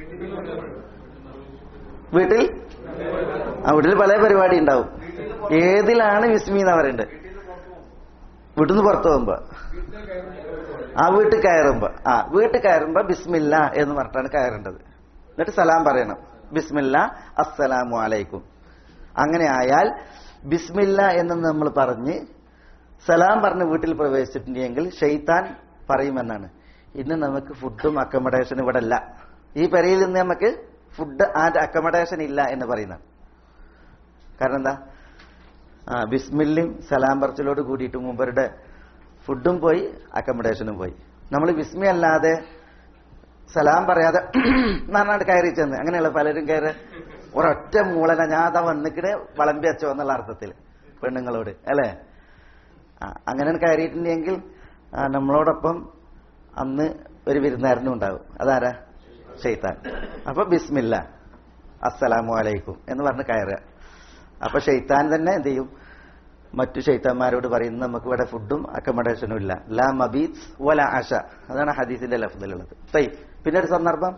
വീട്ടിൽ ആ വീട്ടിൽ പല പരിപാടി ഉണ്ടാവും ഏതിലാണ് വിസ്മി എന്നാ പറയണ്ടത് വീട്ടിൽ നിന്ന് പുറത്തു പോകുമ്പോ ആ വീട്ടിൽ കയറുമ്പോ ആ വീട്ടിൽ കയറുമ്പോ ബിസ്മില്ല എന്ന് പറഞ്ഞിട്ടാണ് കയറേണ്ടത് എന്നിട്ട് സലാം പറയണം ബിസ്മില്ല അസ്സലാമു അലൈക്കും അങ്ങനെ ആയാൽ ബിസ്മില്ല എന്ന് നമ്മൾ പറഞ്ഞ് സലാം പറഞ്ഞ് വീട്ടിൽ പ്രവേശിച്ചിട്ടുണ്ടെങ്കിൽ ഷെയ്ത്താൻ പറയുമെന്നാണ് ഇന്ന് നമുക്ക് ഫുഡും അക്കോമഡേഷനും ഇവിടെ അല്ല ഈ പെരയിൽ നിന്ന് നമുക്ക് ഫുഡ് ആൻഡ് അക്കോമഡേഷൻ ഇല്ല എന്ന് പറയുന്നത് കാരണം എന്താ ആ ബിസ്മില്ലും സലാം പറച്ചിലോട് കൂടിയിട്ട് മൂപ്പരുടെ ഫുഡും പോയി അക്കോമഡേഷനും പോയി നമ്മൾ ബിസ്മി അല്ലാതെ സലാം പറയാതെ എന്നാണ് കയറി ചെന്ന് അങ്ങനെയുള്ള പലരും കയറി ഒരൊറ്റ മൂളന ഞാൻ അതാ വന്നിക്കണേ വളമ്പി വെച്ചോ എന്നുള്ള അർത്ഥത്തിൽ പെണ്ണുങ്ങളോട് അല്ലേ ആ, അങ്ങനെ കയറിയിട്ടുണ്ടെങ്കിൽ ആ, നമ്മളോടൊപ്പം അന്ന് ഒരു വിരുന്നാരനും ഉണ്ടാവും അതാരാ ഷെയ്ത്താൻ അപ്പൊ ബിസ്മില്ല അസ്സലാമു അലൈക്കും എന്ന് പറഞ്ഞ് കയറുക അപ്പൊ ഷെയ്ത്താൻ തന്നെ എന്ത് ചെയ്യും മറ്റു ഷെയ്ത്താന്മാരോട് പറയുന്നത് നമുക്ക് ഇവിടെ ഫുഡും അക്കോമഡേഷനും ഇല്ല ലാ മബീസ് വല ആശ അതാണ് ഹദീസിന്റെ ലഫ്തിലുള്ളത് തൈ പിന്നെ ഒരു സന്ദർഭം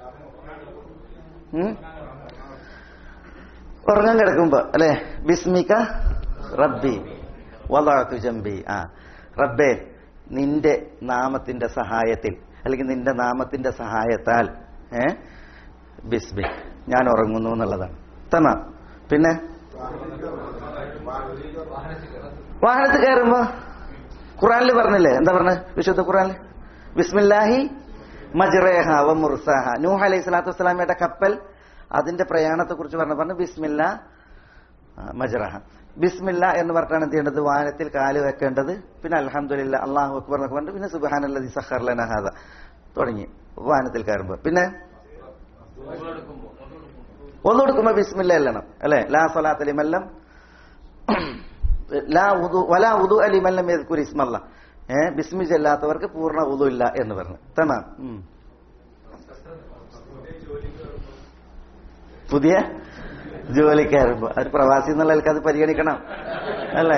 ഉം? ഉറങ്ങാൻ കിടക്കുമ്പോ അല്ലെ ബിസ്മിക റബ്ബി വലാത്തു ജംബി ആ റബ്ബേ നിന്റെ നാമത്തിന്റെ സഹായത്തിൽ അല്ലെങ്കിൽ നിന്റെ നാമത്തിന്റെ സഹായത്താൽ ഏ ബിസ്മി ഞാൻ ഉറങ്ങുന്നു എന്നുള്ളതാണ് തമാം പിന്നെ വാഹനത്തിൽ കയറുമ്പോ ഖുറാനിൽ പറഞ്ഞില്ലേ എന്താ പറഞ്ഞ വിശുദ്ധ ഖുറാനിൽ ബിസ്മില്ലാഹി മജ്റേഹ വ മുർസാഹ നൂഹ് അലൈഹി സ്വലാത്തു വസ്സലാമയുടെ കപ്പൽ അതിന്റെ പ്രയാണത്തെ കുറിച്ച് പറഞ്ഞു പറഞ്ഞു ബിസ്മില്ല ആ, മജ്റഹ ബിസ്മില്ല എന്ന് പറഞ്ഞാണ് എന്ത് ചെയ്യേണ്ടത് വാഹനത്തിൽ കാല് വെക്കേണ്ടത് പിന്നെ അൽഹംദുലില്ല അള്ളാഹു അക്ബർ എന്നൊക്കെ പറഞ്ഞു പിന്നെ സുബാനല്ലതി സഹർലന ഹാദ തുടങ്ങി വാഹനത്തിൽ കയറുമ്പോ പിന്നെ ഒന്നുകൊടുക്കുമ്പോ ബിസ്മില്ല എല്ലണം അല്ലെ ലാ സ്വലാത്ത് ലിമല്ലം ലാ ഉദു വലാ ഉദു അലിമല്ലം യദ്കുർ ഇസ്മല്ല ഏ ബിസ്മി ചെല്ലാത്തവർക്ക് പൂർണ്ണ ഉദു ഇല്ല എന്ന് പറഞ്ഞു തമാം ഉം. പുതിയ ജോലിക്കാരുമ്പോ അത് പ്രവാസി എന്നുള്ള ആൾക്ക് അത് പരിഗണിക്കണം അല്ലേ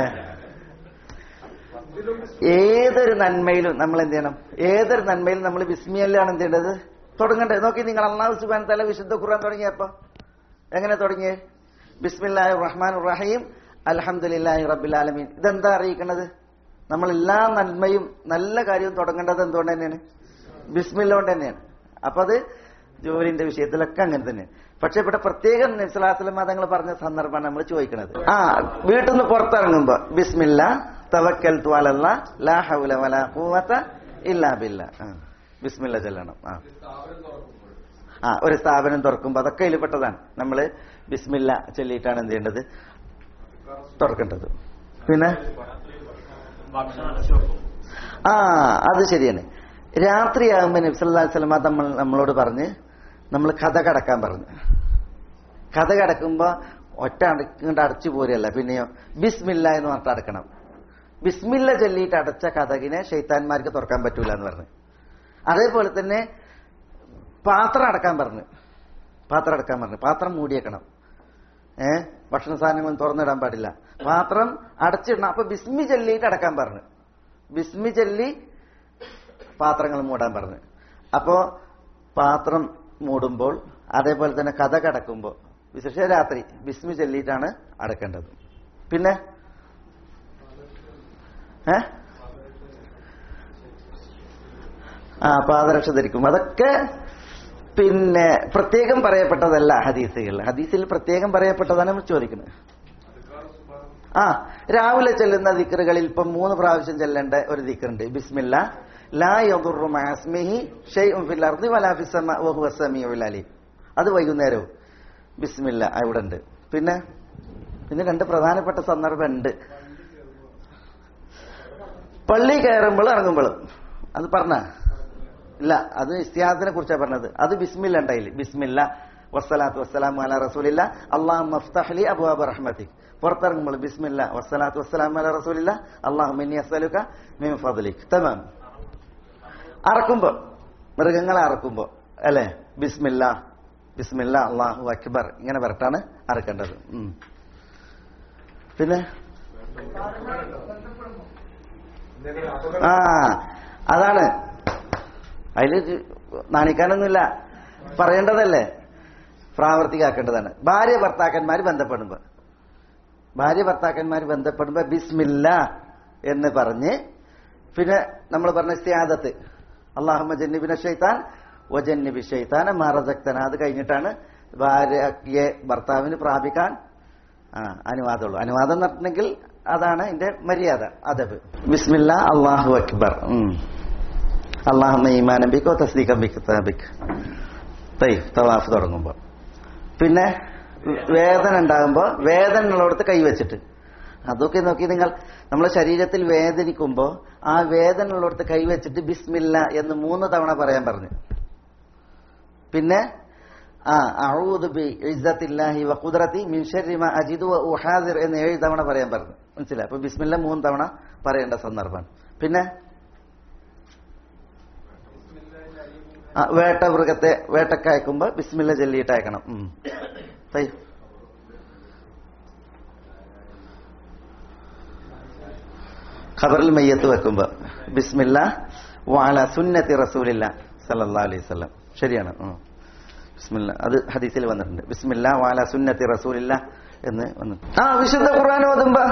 ഏതൊരു നന്മയിലും നമ്മൾ എന്ത് ചെയ്യണം ഏതൊരു നന്മയിലും നമ്മൾ ബിസ്മിയല്ലാണ് എന്ത് ചെയ്യേണ്ടത് തുടങ്ങണ്ടേ നോക്കി നിങ്ങൾ അള്ളാഹു സുബാൻ തല വിശുദ്ധ ഖുർആൻ തുടങ്ങിയപ്പോ എങ്ങനെ തുടങ്ങിയേ ബിസ്മില്ലാഹി റഹ്മാൻ റഹീം അൽഹംദുലില്ലാഹി റബ്ബിൽ ആലമീൻ ഇതെന്താ അറിയിക്കുന്നത് നമ്മൾ എല്ലാ നന്മയും നല്ല കാര്യവും തുടങ്ങേണ്ടത് എന്തുകൊണ്ട് തന്നെയാണ് ബിസ്മില്ല കൊണ്ട് തന്നെയാണ് അപ്പൊ അത് ജോലിന്റെ വിഷയത്തിലൊക്കെ അങ്ങനെ തന്നെ പക്ഷെ ഇവിടെ പ്രത്യേകം നിസ്ലാസ്ലം തങ്ങൾ പറഞ്ഞ സന്ദർഭമാണ് നമ്മൾ ചോദിക്കുന്നത് ആ വീട്ടിൽ നിന്ന് പുറത്തിറങ്ങുമ്പോ ബിസ്മില്ല തവക്കൽ ത്വാലല്ല ലാ ഹൗല വലാ ഖുവത ഇല്ലാ ബില്ല ആ, ബിസ്മില്ല ചെല്ലണം ആ ആ ഒരു സ്ഥാപനം തുറക്കുമ്പോ അതൊക്കെ ഇതിൽപ്പെട്ടതാണ് നമ്മൾ ബിസ്മില്ല ചൊല്ലിയിട്ടാണ് എന്ത് ചെയ്യേണ്ടത് തുറക്കേണ്ടത് പിന്നെ ആ അത് ശരിയാണ് രാത്രിയാകുമ്പോൾ നബ്സല്ലാ സ്വലമ നമ്മൾ നമ്മളോട് പറഞ്ഞ് നമ്മൾ കഥ കടക്കാൻ പറഞ്ഞു കഥ കടക്കുമ്പോ ഒറ്റ അടക്കിണ്ട് അടച്ചു പോരല്ല പിന്നെയോ ബിസ്മില്ല എന്ന് പറഞ്ഞിട്ട് അടക്കണം ബിസ്മില്ല ചൊല്ലിയിട്ട് അടച്ച കഥകിനെ ഷെയ്ത്താന്മാർക്ക് തുറക്കാൻ പറ്റൂല എന്ന് പറഞ്ഞു അതേപോലെ തന്നെ പാത്രം അടക്കാൻ പറഞ്ഞു പാത്രം അടക്കാൻ പറഞ്ഞു പാത്രം മൂടിയേക്കണം ഏ ഭക്ഷണ സാധനങ്ങളും തുറന്നിടാൻ പാടില്ല പാത്രം അടച്ചിടണം അപ്പൊ ബിസ്മി ചൊല്ലിയിട്ട് അടക്കാൻ പറഞ്ഞു ബിസ്മി ചൊല്ലി പാത്രങ്ങൾ മൂടാൻ പറഞ്ഞു അപ്പോ പാത്രം മൂടുമ്പോൾ അതേപോലെ തന്നെ കഥ കടക്കുമ്പോൾ വിശേഷ രാത്രി ബിസ്മി ചൊല്ലിയിട്ടാണ് അടക്കേണ്ടത് പിന്നെ ഏ ആ പാദരക്ഷ ധരിക്കും അതൊക്കെ പിന്നെ പ്രത്യേകം പറയപ്പെട്ടതല്ല ഹദീസുകൾ ഹദീസിൽ പ്രത്യേകം പറയപ്പെട്ടതാണ് നമ്മൾ ചോദിക്കുന്നത് ആ രാവിലെ ചെല്ലുന്ന ദിക്കറുകളിൽ ഇപ്പം മൂന്ന് പ്രാവശ്യം ചെല്ലേണ്ട ഒരു ദിക്കറുണ്ട് ബിസ്മില്ല ലാ യദുറു മാസ്മിഹി ഷൈഉൻ ഫിൽ അർദി വലാ ഫിസ് സമ വഹുവ സമീഉൽ അലീം അത് വൈകുന്നേരവും ബിസ്മില്ല അവിടെ ഉണ്ട് പിന്നെ പിന്നെ രണ്ട് പ്രധാനപ്പെട്ട സന്ദർഭം ഉണ്ട് പള്ളി കയറുമ്പോൾ ഇറങ്ങുമ്പോഴും അത് പറഞ്ഞ ഇല്ല അത് ഇസ്തിഹാസത്തിനെ കുറിച്ചാണ് പറഞ്ഞത് അത് ബിസ്മില്ല ഉണ്ടായില്ല ബിസ്മില്ല വസ്സലാത്തു വസ്സലാം അല റസൂലില്ല അള്ളാഹു മഫ്തഹ്ലി അബുഅബ് റഹ്മത്തി പുറത്തിറങ്ങുമ്പോൾ ബിസ്മില്ല വസ്സലാത്തു വസ്സലാം അല റസൂലില്ല അള്ളാഹു മിന്നി അസ്സലുക മിൻ ഫദ്ലിക് തമാം അറക്കുമ്പോ മൃഗങ്ങളെ അറക്കുമ്പോ അല്ലെ ബിസ്മില്ല ബിസ്മില്ല അള്ളാഹു അക്ബർ ഇങ്ങനെ വരട്ടാണ് അറക്കേണ്ടത് ഉം. പിന്നെ ആ അതാണ് അതില് നാണിക്കാനൊന്നുമില്ല പറയേണ്ടതല്ലേ പ്രാവർത്തികാക്കേണ്ടതാണ് ഭാര്യ ഭർത്താക്കന്മാർ ബന്ധപ്പെടുമ്പോ ഭാര്യ ഭർത്താക്കന്മാർ ബന്ധപ്പെടുമ്പോ ബിസ്മില്ല എന്ന് പറഞ്ഞ് പിന്നെ നമ്മൾ പറഞ്ഞ സ്യാദത്ത് അള്ളാഹുമ്മ ജന്നിബിനെ ഷെയ്ത്താൻ വജന്നിബി ഷെയ്ത്താൻ മറജക്തന അത് കഴിഞ്ഞിട്ടാണ് ഭാര്യയെ ഭർത്താവിന് പ്രാപിക്കാൻ ആ അനുവാദമുള്ളൂ അനുവാദം നടത്തണമെങ്കിൽ അതാണ് എന്റെ മര്യാദ അതബ് ബിസ്മില്ല അള്ളാഹു അക്ബർ അള്ളാഹുമ്മ ഈമാനം ബിക്കോ തസ്ദീഖം ബിക്ക് തൈ തവാഫ് തുടങ്ങുമ്പോൾ പിന്നെ വേദന ഉണ്ടാകുമ്പോൾ വേദന ഉള്ളിടത്ത് കൈവച്ചിട്ട് അതൊക്കെ നോക്കി നിങ്ങൾ നമ്മളെ ശരീരത്തിൽ വേദനിക്കുമ്പോൾ ആ വേദന ഉള്ളിടത്ത് കൈവച്ചിട്ട് ബിസ്മില്ല എന്ന് മൂന്ന് തവണ പറയാൻ പറഞ്ഞു പിന്നെ ആ അഊദു ബി ഇസ്സത്തില്ലാഹി വ ഖുദ്റതി മിൻ ശർരി മാ അജിദു വ ഉഹാദിർ എന്ന് ഏഴ് തവണ പറയാൻ പറഞ്ഞു മനസ്സിലായി അപ്പൊ ബിസ്മില്ല മൂന്ന് തവണ പറയേണ്ട സന്ദർഭമാണ് പിന്നെ ആ, വേട്ട മൃഗത്തെ വേട്ടക്ക് അയക്കുമ്പോ ബിസ്മില്ല ചൊല്ലിയിട്ട് അയക്കണം ഉം. തൈ. ഖബറിൽ മയ്യത്ത് വെക്കുമ്പോ ബിസ്മില്ല വാല സുന്നത്തി റസൂലില്ല സല്ലല്ലാഹു അലൈഹി വസല്ലം ശരിയാണ് ഉം. ബിസ്മില്ല അത് ഹദീസിൽ വന്നിട്ടുണ്ട് ബിസ്മില്ല വാല സുന്നത്തി റസൂലില്ല എന്ന് വന്നിട്ടുണ്ട് ആ വിശുദ്ധ ഖുർആൻ ഓതുമ്പോ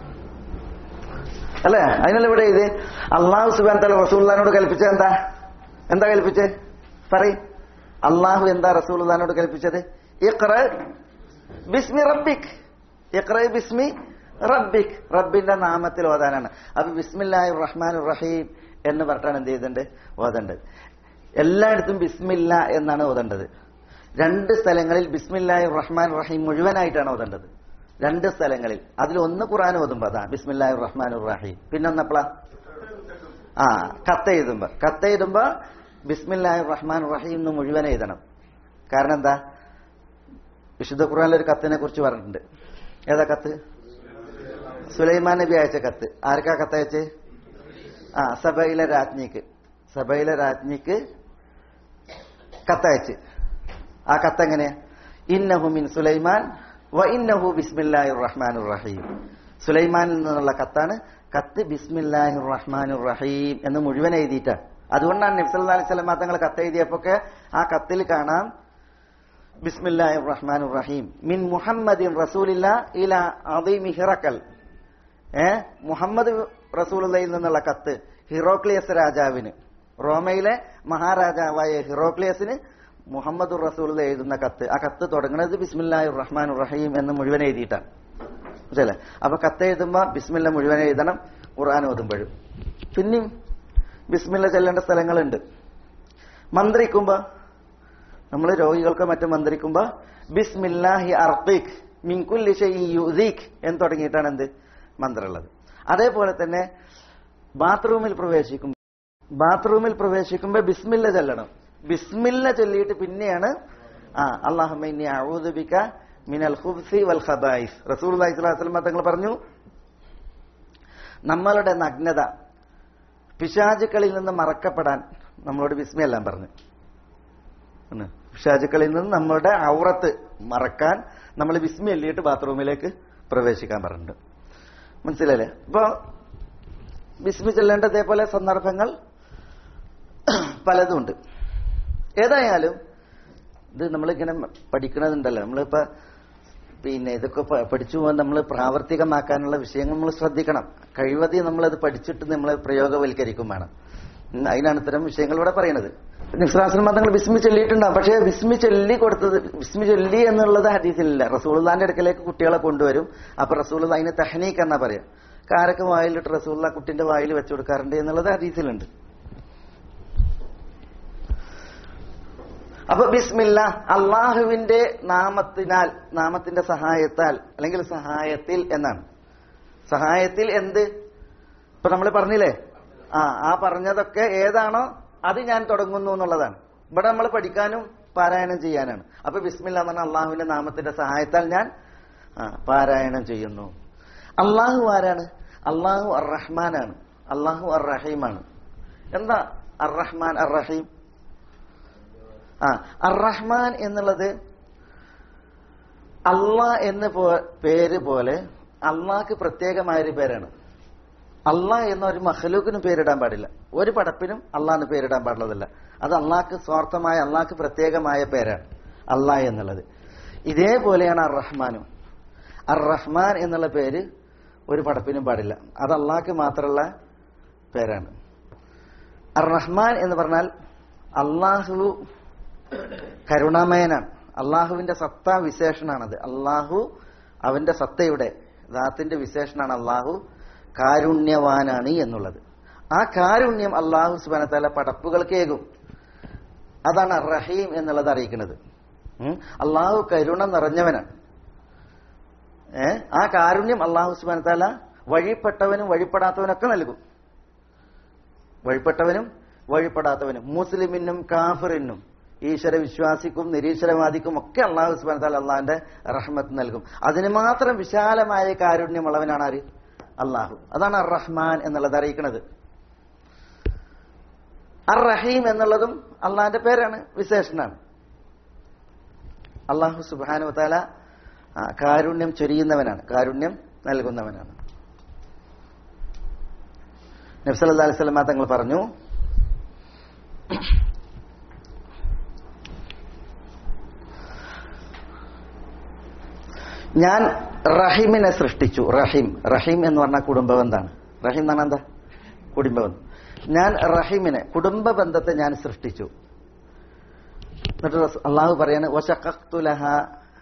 അല്ലേ അതിനല്ല ഇവിടെ ഇത് അള്ളാഹു സുബാൻ തല റസൂലിനോട് കൽപ്പിച്ചത് എന്താ എന്താ കൽപ്പിച്ചത് പറയ് അള്ളാഹു എന്താ റസൂലിനോട് കൽപ്പിച്ചത് ഇഖ്റ ബിസ്മി റബ്ബിക് ഇഖ്റ ബിസ്മി റബ്ബിക് റബ്ബിന്റെ നാമത്തിൽ ഓതാനാണ് അപ്പൊ ബിസ്മില്ലാഹി റഹ്മാൻ റഹീം എന്ന് പറഞ്ഞിട്ടാണ് എന്ത് ചെയ്തിട്ടുണ്ട് ഓതേണ്ടത് എല്ലായിടത്തും ബിസ്മില്ല എന്നാണ് ഓതേണ്ടത് രണ്ട് സ്ഥലങ്ങളിൽ ബിസ്മില്ലാഹി റഹ്മാൻ റഹീം മുഴുവനായിട്ടാണ് ഓതേണ്ടത് രണ്ട് സ്ഥലങ്ങളിൽ അതിൽ ഒന്ന് ഖുറാൻ ഓതുമ്പോ അതാ ബിസ്മില്ലാഹി റഹ്മാൻ റഹീം പിന്നെ ഒന്നപ്പളാ ആ കത്ത് എഴുതുമ്പോ കത്ത് എഴുതുമ്പോ ബിസ്മില്ലാഹി റഹ്മാൻ റഹീം എന്ന് മുഴുവൻ എഴുതണം കാരണം എന്താ വിശുദ്ധ ഖുർആനിൽ ഒരു കത്തിനെ കുറിച്ച് പറഞ്ഞിട്ടുണ്ട് ഏതാ കത്ത് സുലൈമാൻ നബി അയച്ച കത്ത് ആർക്കാ കത്ത് അയച്ച് ആ സഭയിലെ രാജ്ഞിക്ക് സഭയിലെ രാജ്ഞിക്ക് കത്തയച്ച് ആ കത്ത് എങ്ങനെയാ ഇന്നഹു മിൻ സുലൈമാൻ വ ഇന്നഹു ബിസ്മില്ലാഹി റഹ്മാൻ റഹീം സുലൈമാനിൽ നിന്നുള്ള കത്താണ് കത്ത് ബിസ്മില്ലാഹി റഹ്മാൻ റഹീം എന്ന് മുഴുവൻ എഴുതിയിട്ടാണ് അതുകൊണ്ടാണ് നബ്സല്ലാ അലൈഹി സ്വലം തങ്ങൾ കത്ത് എഴുതിയപ്പോക്കെ ആ കത്തിൽ കാണാം ബിസ്മില്ലാഹി റഹ്മാൻ റഹീം മിൻ മുഹമ്മദിൻ റസൂലില്ല ഇല അദീമി ഹിറക്കൽ ഏ മുഹമ്മദ് റസൂലുള്ളയിൽ നിന്നുള്ള കത്ത് ഹിറോക്ലിയസ് രാജാവിന് റോമയിലെ മഹാരാജാവായ ഹിറോക്ലിയസിന് മുഹമ്മദ് റസൂൽ എഴുതുന്ന കത്ത് ആ കത്ത് തുടങ്ങുന്നത് ബിസ്മില്ലാഹി റഹ്മാൻ റഹീം എന്ന് മുഴുവൻ എഴുതിയിട്ടാണ് മനസ്സിലല്ലേ അപ്പൊ കത്ത് എഴുതുമ്പോ ബിസ്മില്ല മുഴുവൻ എഴുതണം ഖുർആൻ ഓതുമ്പോഴും പിന്നെയും ബിസ്മില്ല ചെല്ലേണ്ട സ്ഥലങ്ങളുണ്ട് മന്ത്രിക്കുമ്പോ നമ്മൾ രോഗികൾക്ക് മറ്റും മന്ത്രിക്കുമ്പോ ബിസ്മില്ലാഹി അർഖീഖ് മിൻകുല്ലി ഷൈഇൻ യുദീഖ് എന്ന് തുടങ്ങിയിട്ടാണ് എന്ത് മന്ത്രമുള്ളത് അതേപോലെ തന്നെ ബാത്റൂമിൽ പ്രവേശിക്കും ബാത്റൂമിൽ പ്രവേശിക്കുമ്പോൾ ബിസ്മില്ല ചൊല്ലണം ബിസ്മില്ല ചൊല്ലിയിട്ട് പിന്നെയാണ് ആ അള്ളാഹുബിക്ക മിനൽ ഖുബ്സി വൽ ഖബായിസ് റസൂൽ അലൈഹിസ്ലാം തങ്ങൾ പറഞ്ഞു നമ്മളുടെ നഗ്നത പിശാചുക്കളിൽ നിന്ന് മറക്കപ്പെടാൻ നമ്മളോട് ബിസ്മിയെല്ലാം പറഞ്ഞു ആണ്. പിശാചുക്കളിൽ നിന്ന് നമ്മളുടെ ഔറത്ത് മറക്കാൻ നമ്മൾ ബിസ്മി എല്ലിയിട്ട് ബാത്റൂമിലേക്ക് പ്രവേശിക്കാൻ പറഞ്ഞിട്ടുണ്ട് മനസ്സിലല്ലേ ഇപ്പൊ ബിസ്മി ചെല്ലേണ്ട ഇതേപോലെ സന്ദർഭങ്ങൾ പലതും ഉണ്ട് ഏതായാലും ഇത് നമ്മളിങ്ങനെ പഠിക്കണതുണ്ടല്ലോ നമ്മളിപ്പോ പിന്നെ ഇതൊക്കെ പ- പഠിച്ചു പോകാൻ നമ്മൾ പ്രാവർത്തികമാക്കാനുള്ള വിഷയങ്ങൾ നമ്മൾ ശ്രദ്ധിക്കണം കഴിവതി നമ്മളത് പഠിച്ചിട്ട് നമ്മൾ പ്രയോഗവൽക്കരിക്കും വേണം ഉം, അതിനാണ് ഇത്തരം വിഷയങ്ങൾ ഇവിടെ പറയുന്നത് നിസ്രാശ്രമ തങ്ങൾ വിസ്മി ചൊല്ലിയിട്ടുണ്ടാവും പക്ഷേ വിസ്മി ചൊല്ലി കൊടുത്തത് വിസ്മി ചൊല്ലി എന്നുള്ളത് ഹദീസിലില്ല റസൂൽദാന്റെ അടുക്കലേക്ക് കുട്ടികളെ കൊണ്ടുവരും അപ്പൊ റസൂൽ അതിന് തഹനീക്ക് എന്നാ പറയാം കാരൊക്കെ വായിലിട്ട് റസൂൽ കുട്ടിന്റെ വായിൽ വെച്ചു കൊടുക്കാറുണ്ട് എന്നുള്ളത് ഹദീസിലുണ്ട് അപ്പൊ ബിസ്മില്ല അള്ളാഹുവിന്റെ നാമത്തിനാൽ നാമത്തിന്റെ സഹായത്താൽ അല്ലെങ്കിൽ സഹായത്തിൽ എന്നാണ് സഹായത്തിൽ എന്ത് ഇപ്പൊ നമ്മൾ പറഞ്ഞില്ലേ ആ ആ പറഞ്ഞതൊക്കെ ഏതാണോ അത് ഞാൻ തുടങ്ങുന്നു എന്നുള്ളതാണ് ഇവിടെ നമ്മൾ പഠിക്കാനും പാരായണം ചെയ്യാനാണ് അപ്പൊ ബിസ്മില്ല എന്ന് പറഞ്ഞാൽ അള്ളാഹുവിന്റെ നാമത്തിന്റെ സഹായത്താൽ ഞാൻ ആ, പാരായണം ചെയ്യുന്നു അള്ളാഹു ആരാണ് അള്ളാഹു അർ റഹ്മാനാണ് അള്ളാഹു അർ റഹീമാണ് എന്താ അർ റഹ്മാൻ അർ റഹീം ആ അർ റഹ്മാൻ എന്നുള്ളത് അള്ളാ എന്ന പോ- പേര് പോലെ അള്ളാഹ്ക്ക് പ്രത്യേകമായൊരു പേരാണ് അള്ളാ എന്ന ഒരു മഹലൂക്കിനും പേരിടാൻ പാടില്ല ഒരു പടപ്പിനും അള്ളാഹിന് പേരിടാൻ പാടുള്ളതല്ല അത് അള്ളാഹ്ക്ക് സ്വാർത്ഥമായ അള്ളാഹ്ക്ക് പ്രത്യേകമായ പേരാണ് അള്ളാ എന്നുള്ളത് ഇതേപോലെയാണ് അർ റഹ്മാനും അർ റഹ്മാൻ എന്നുള്ള പേര് ഒരു പടപ്പിനും പാടില്ല അത് അള്ളാഹ്ക്ക് മാത്രമുള്ള പേരാണ് അർ റഹ്മാൻ എന്ന് പറഞ്ഞാൽ അള്ളാഹു കരുണാമയനാണ് അള്ളാഹുവിന്റെ സത്താ വിശേഷണാണത് അള്ളാഹു അവന്റെ സത്തയുടെ ദാത്തിന്റെ വിശേഷണാണ് അള്ളാഹു കാരുണ്യവാനാണ് എന്നുള്ളത് ആ കാരുണ്യം അള്ളാഹു സുബാനത്താല പടപ്പുകൾക്കേകും അതാണ് റഹീം എന്നുള്ളത് അറിയിക്കുന്നത് ഉം. അള്ളാഹു കരുണ നിറഞ്ഞവനാണ് ഏ ആ കാരുണ്യം അള്ളാഹു സുബാനത്താല വഴിപ്പെട്ടവനും വഴിപ്പെടാത്തവനൊക്കെ നൽകും വഴിപ്പെട്ടവനും വഴിപ്പെടാത്തവനും മുസ്ലിമിനും കാഫിറിനും ഈശ്വര വിശ്വാസിക്കും നിരീശ്വരവാദിക്കും ഒക്കെ അള്ളാഹു സുബാൻ താല അള്ളാഹിന്റെ റഹ്മത്ത് നൽകും അതിന് മാത്രം വിശാലമായ കാരുണ്യമുള്ളവനാണ് ആര് അള്ളാഹു അതാണ് അർ റഹ്മാൻ എന്നുള്ളത് അറിയിക്കുന്നത് അർ റഹീം എന്നുള്ളതും അള്ളാഹിന്റെ പേരാണ് വിശേഷനാണ് അള്ളാഹു സുബാനു താല ആ, കാരുണ്യം ചൊരിയുന്നവനാണ് കാരുണ്യം നൽകുന്നവനാണ് നബ്സല്ലാ അലൈഹി സ്വലമ തങ്ങൾ പറഞ്ഞു ഞാൻ റഹീമിനെ സൃഷ്ടിച്ചു റഹീം റഹീം എന്ന് പറഞ്ഞാൽ കുടുംബബന്ധാണ് റഹീം എന്ന് പറഞ്ഞാൽ എന്താ കുടുംബബന്ധം ഞാൻ റഹീമിനെ കുടുംബ ബന്ധത്തെ ഞാൻ സൃഷ്ടിച്ചു എന്നിട്ട് റസ്- അള്ളാഹു പറയാണ് "വശഖഖ്തു ലഹാ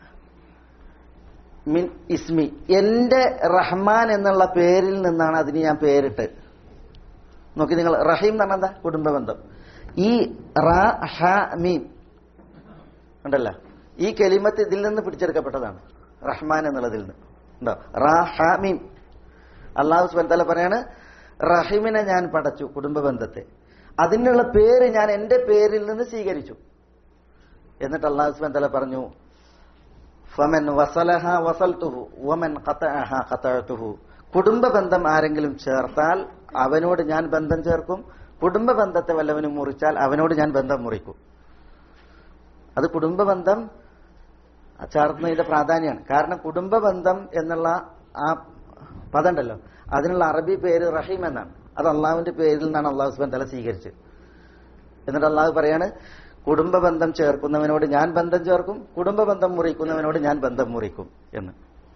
മിൻ ഇസ്മി എന്റെ റഹ്മാൻ എന്നുള്ള പേരിൽ നിന്നാണ് അതിന് ഞാൻ പേരിട്ട് നോക്കി നിങ്ങൾ റഹീം എന്ന് പറഞ്ഞാൽ എന്താ കുടുംബ ബന്ധം ഈ റ ഹ മീം ഉണ്ടല്ലോ ഈ കെലിമത്ത് ഇതിൽ നിന്ന് പിടിച്ചെടുക്കപ്പെട്ടതാണ് റഹ്മാൻ എന്നുള്ളതിൽ നിന്ന് ഉണ്ടോ റ ഹ മീം അള്ളാഹു സുബാൻ പറയാണ് റഹീമിനെ ഞാൻ പടച്ചു കുടുംബ ബന്ധത്തെ അതിനുള്ള പേര് ഞാൻ എന്റെ പേരിൽ നിന്ന് സ്വീകരിച്ചു എന്നിട്ട് അള്ളാഹു സുബാൻ തല പറഞ്ഞു ഫമൻ വസലഹ വസൽത്തുഹു വമൻ ഖതഅഹ ഖതഅതുഹു കുടുംബ ബന്ധം ആരെങ്കിലും ചേർത്താൽ അവനോട് ഞാൻ ബന്ധം ചേർക്കും കുടുംബ ബന്ധത്തെ വല്ലവനും മുറിച്ചാൽ അവനോട് ഞാൻ ബന്ധം മുറിക്കും അത് കുടുംബ ബന്ധം ചേർക്കുന്നതിന്റെ പ്രാധാന്യമാണ് കാരണം കുടുംബ ബന്ധം എന്നുള്ള ആ പദം ഉണ്ടല്ലോ അതിനുള്ള അറബി പേര് റഹീം എന്നാണ് അത് അള്ളാഹുവിന്റെ പേരിൽ നിന്നാണ് അള്ളാഹു സുബാൻ തല സ്വീകരിച്ചത് എന്നിട്ട് അള്ളാഹു പറയാണ് കുടുംബ ബന്ധം ചേർക്കുന്നവനോട് ഞാൻ ബന്ധം ചേർക്കും കുടുംബ ബന്ധം മുറിക്കുന്നവനോട് ഞാൻ ബന്ധം മുറിക്കും എന്ന്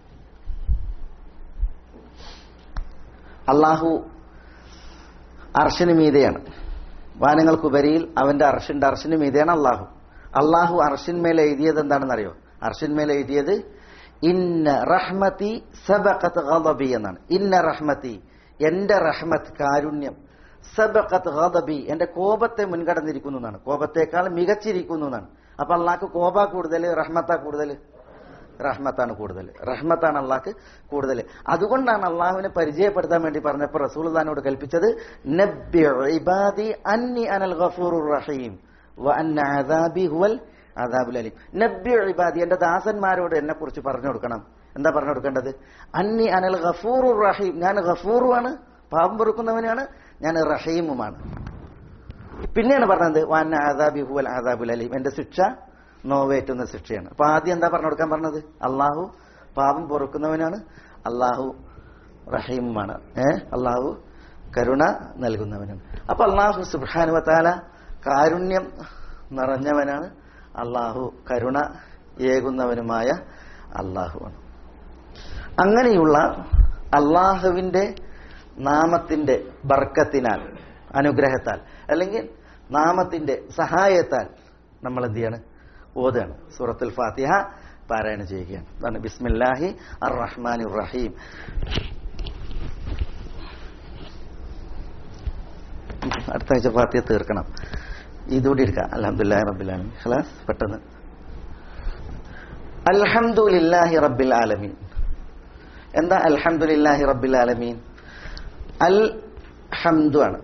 അള്ളാഹു അർഷിന് മീതെയാണ് വാനങ്ങൾക്കുപരിയിൽ അവന്റെ അർഷിന്റെ അർഷിന് മീതെയാണ് അള്ളാഹു അള്ളാഹു അർഷിന്മേൽ എഴുതിയത് എന്താണെന്നറിയോ അർഷിന്മേൽ എഴുതിയത് ഇന്ന റഹ്മതി സബഖത്ത് ഗളബി എന്നാണ് ഇന്ന റഹ്മതി എന്റെ റഹ്മത്ത് കാരുണ്യം സബഖത്ത് ഗളബി എന്റെ കോപത്തെ മുൻകടന്നിരിക്കുന്നു എന്നാണ് കോപത്തേക്കാൾ മികച്ചിരിക്കുന്നു എന്നാണ് അപ്പൊ അള്ളാഹ്ക്ക് കോപ കൂടുതൽ റഹ്മത്ത കൂടുതൽ റഹ്മത്താണ് കൂടുതൽ റഹ്മത്താണ് അള്ളാഹ്ക്ക് കൂടുതൽ അതുകൊണ്ടാണ് അള്ളാഹുവിനെ പരിചയപ്പെടുത്താൻ വേണ്ടി പറഞ്ഞപ്പോൾ റസൂൽദാനോട് കൽപ്പിച്ചത് നബ്ബി ഇബാദി അന്നി അനൽ ഗഫൂറുർ റഹീം വ അന്ന അദാബി ഹുവൽ അദാബുൽ അലീം നബ്ബി ഇബാദി എന്റെ ദാസന്മാരോട് എന്നെ കുറിച്ച് പറഞ്ഞു കൊടുക്കണം എന്താ പറഞ്ഞു കൊടുക്കേണ്ടത് അന്നി അനൽ ഗഫൂറുർ റഹീം ഞാൻ ഗഫൂറുമാണ് പാപം പൊറുക്കുന്നവനാണ് ഞാൻ റഹീമുമാണ് പിന്നെയാണ് പറഞ്ഞത് വാന ആദാബി ഹുവൽ ആദാബുൽ അലീം എന്റെ ശിക്ഷ നോവേറ്റുന്ന ശിക്ഷയാണ് അപ്പൊ ആദ്യം എന്താ പറഞ്ഞു കൊടുക്കാൻ പറഞ്ഞത് അള്ളാഹു പാപം പൊറുക്കുന്നവനാണ് അള്ളാഹു റഹീമുമാണ് ഏ അള്ളാഹു കരുണ നൽകുന്നവനാണ് അപ്പൊ അള്ളാഹു സുബാനുവത്താല കാരുണ്യം നിറഞ്ഞവനാണ് അള്ളാഹു കരുണ ഏകുന്നവനുമായ അള്ളാഹുവാണ് അങ്ങനെയുള്ള അള്ളാഹുവിന്റെ നാമത്തിന്റെ ബർക്കത്തിനാൽ അനുഗ്രഹത്താൽ അല്ലെങ്കിൽ നാമത്തിന്റെ സഹായത്താൽ നമ്മൾ എന്ത് ചെയ്യാണ് ഓതാണ് സൂറത്തുൽ ഫാത്തിഹ പാരായണം ചെയ്യുകയാണ് അതാണ് ബിസ്മില്ലാഹി അർ റഹ്മാൻ റഹീം അടുത്ത ആഴ്ച ഫാത്തിഹ തീർക്കണം ഇതുകൂടി എടുക്കാം അലഹമുല്ലാ റബ്ബിലാലമീൻ ഖലാസ് പെട്ടെന്ന് അൽഹംദുലില്ലാഹി റബ്ബിൽ ആലമീൻ എന്താ അൽഹംദുലില്ലാഹി റബ്ബിൽ ആലമീൻ അൽ ഹംദു ആണ്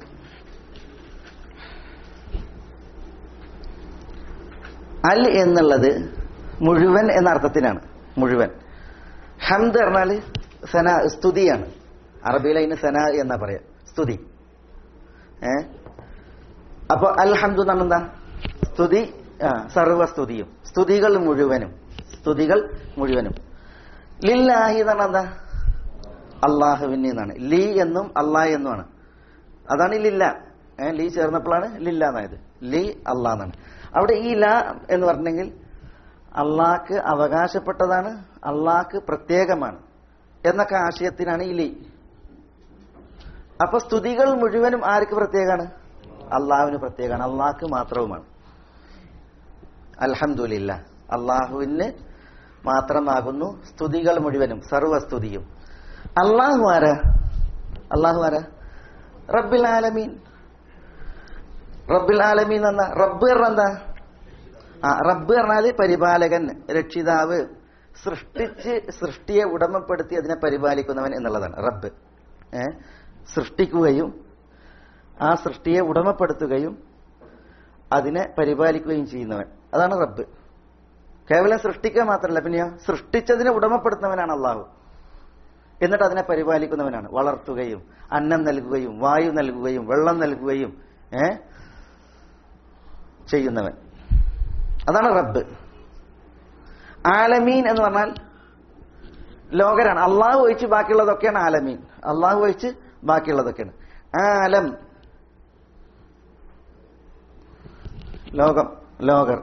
അൽ എന്നുള്ളത് മുഴുവൻ എന്ന അർത്ഥത്തിനാണ് മുഴുവൻ ഹംദ് പറഞ്ഞാൽ സന സ്തുതിയാണ് അറബിയിൽ അതിന് സന എന്നാ പറയാ സ്തുതി ഏ അപ്പൊ അൽഹംദു എന്നാണ് എന്താ സ്തുതി ആ, സർവസ്തുതിയും സ്തുതികൾ മുഴുവനും സ്തുതികൾ മുഴുവനും ലില്ലാഹി എന്നാണ് എന്താ അള്ളാഹുവിന് എന്നാണ് ലീ എന്നും അള്ളാഹ് എന്നുമാണ് അതാണ് ഈ ലില്ല ഏ, ലീ ചേർന്നപ്പോഴാണ് ലില്ല എന്നായത് ലീ അള്ളാഹ് എന്നാണ് അവിടെ ഈ ല എന്ന് പറഞ്ഞെങ്കിൽ അള്ളാഹ്ക്ക് അവകാശപ്പെട്ടതാണ് അള്ളാഹ്ക്ക് പ്രത്യേകമാണ് എന്നൊക്കെ ആശയത്തിനാണ് ഈ ലീ അപ്പൊ സ്തുതികൾ മുഴുവനും ആർക്ക് പ്രത്യേകമാണ് അള്ളാഹുവിന് പ്രത്യേകമാണ് അള്ളാഹ്ക്ക് മാത്രവുമാണ് അൽഹംദുലില്ല അള്ളാഹുവിന് മാത്രമാകുന്നു സ്തുതികൾ മുഴുവനും സർവസ്തുതിയും അള്ളാഹു ആരാ അള്ളാഹു ആരാ റബ്ബിൽ ആലമീൻ റബ്ബിൽ ആലമീൻ എന്ന റബ്ബ് പറഞ്ഞ എന്താ ആ റബ്ബ് പറഞ്ഞാല് പരിപാലകൻ രക്ഷിതാവ് സൃഷ്ടിച്ച് സൃഷ്ടിയെ ഉടമപ്പെടുത്തി അതിനെ പരിപാലിക്കുന്നവൻ എന്നുള്ളതാണ് റബ്ബ് ഏ സൃഷ്ടിക്കുകയും ആ സൃഷ്ടിയെ ഉടമപ്പെടുത്തുകയും അതിനെ പരിപാലിക്കുകയും ചെയ്യുന്നവൻ അതാണ് റബ്ബ് കേവലം സൃഷ്ടിക്കുക മാത്രമല്ല പിന്നെയോ സൃഷ്ടിച്ചതിനെ ഉടമപ്പെടുത്തുന്നവനാണ് അള്ളാഹു എന്നിട്ട് അതിനെ പരിപാലിക്കുന്നവനാണ് വളർത്തുകയും അന്നം നൽകുകയും വായു നൽകുകയും വെള്ളം നൽകുകയും ഏ ചെയ്യുന്നവൻ അതാണ് റബ്ബ് ആലമീൻ എന്ന് പറഞ്ഞാൽ ലോകരാണ് അള്ളാഹു ഒഴിച്ച് ബാക്കിയുള്ളതൊക്കെയാണ് ആലമീൻ അള്ളാഹു ഒഴിച്ച് ബാക്കിയുള്ളതൊക്കെയാണ് ആലം ലോകം ലോകർ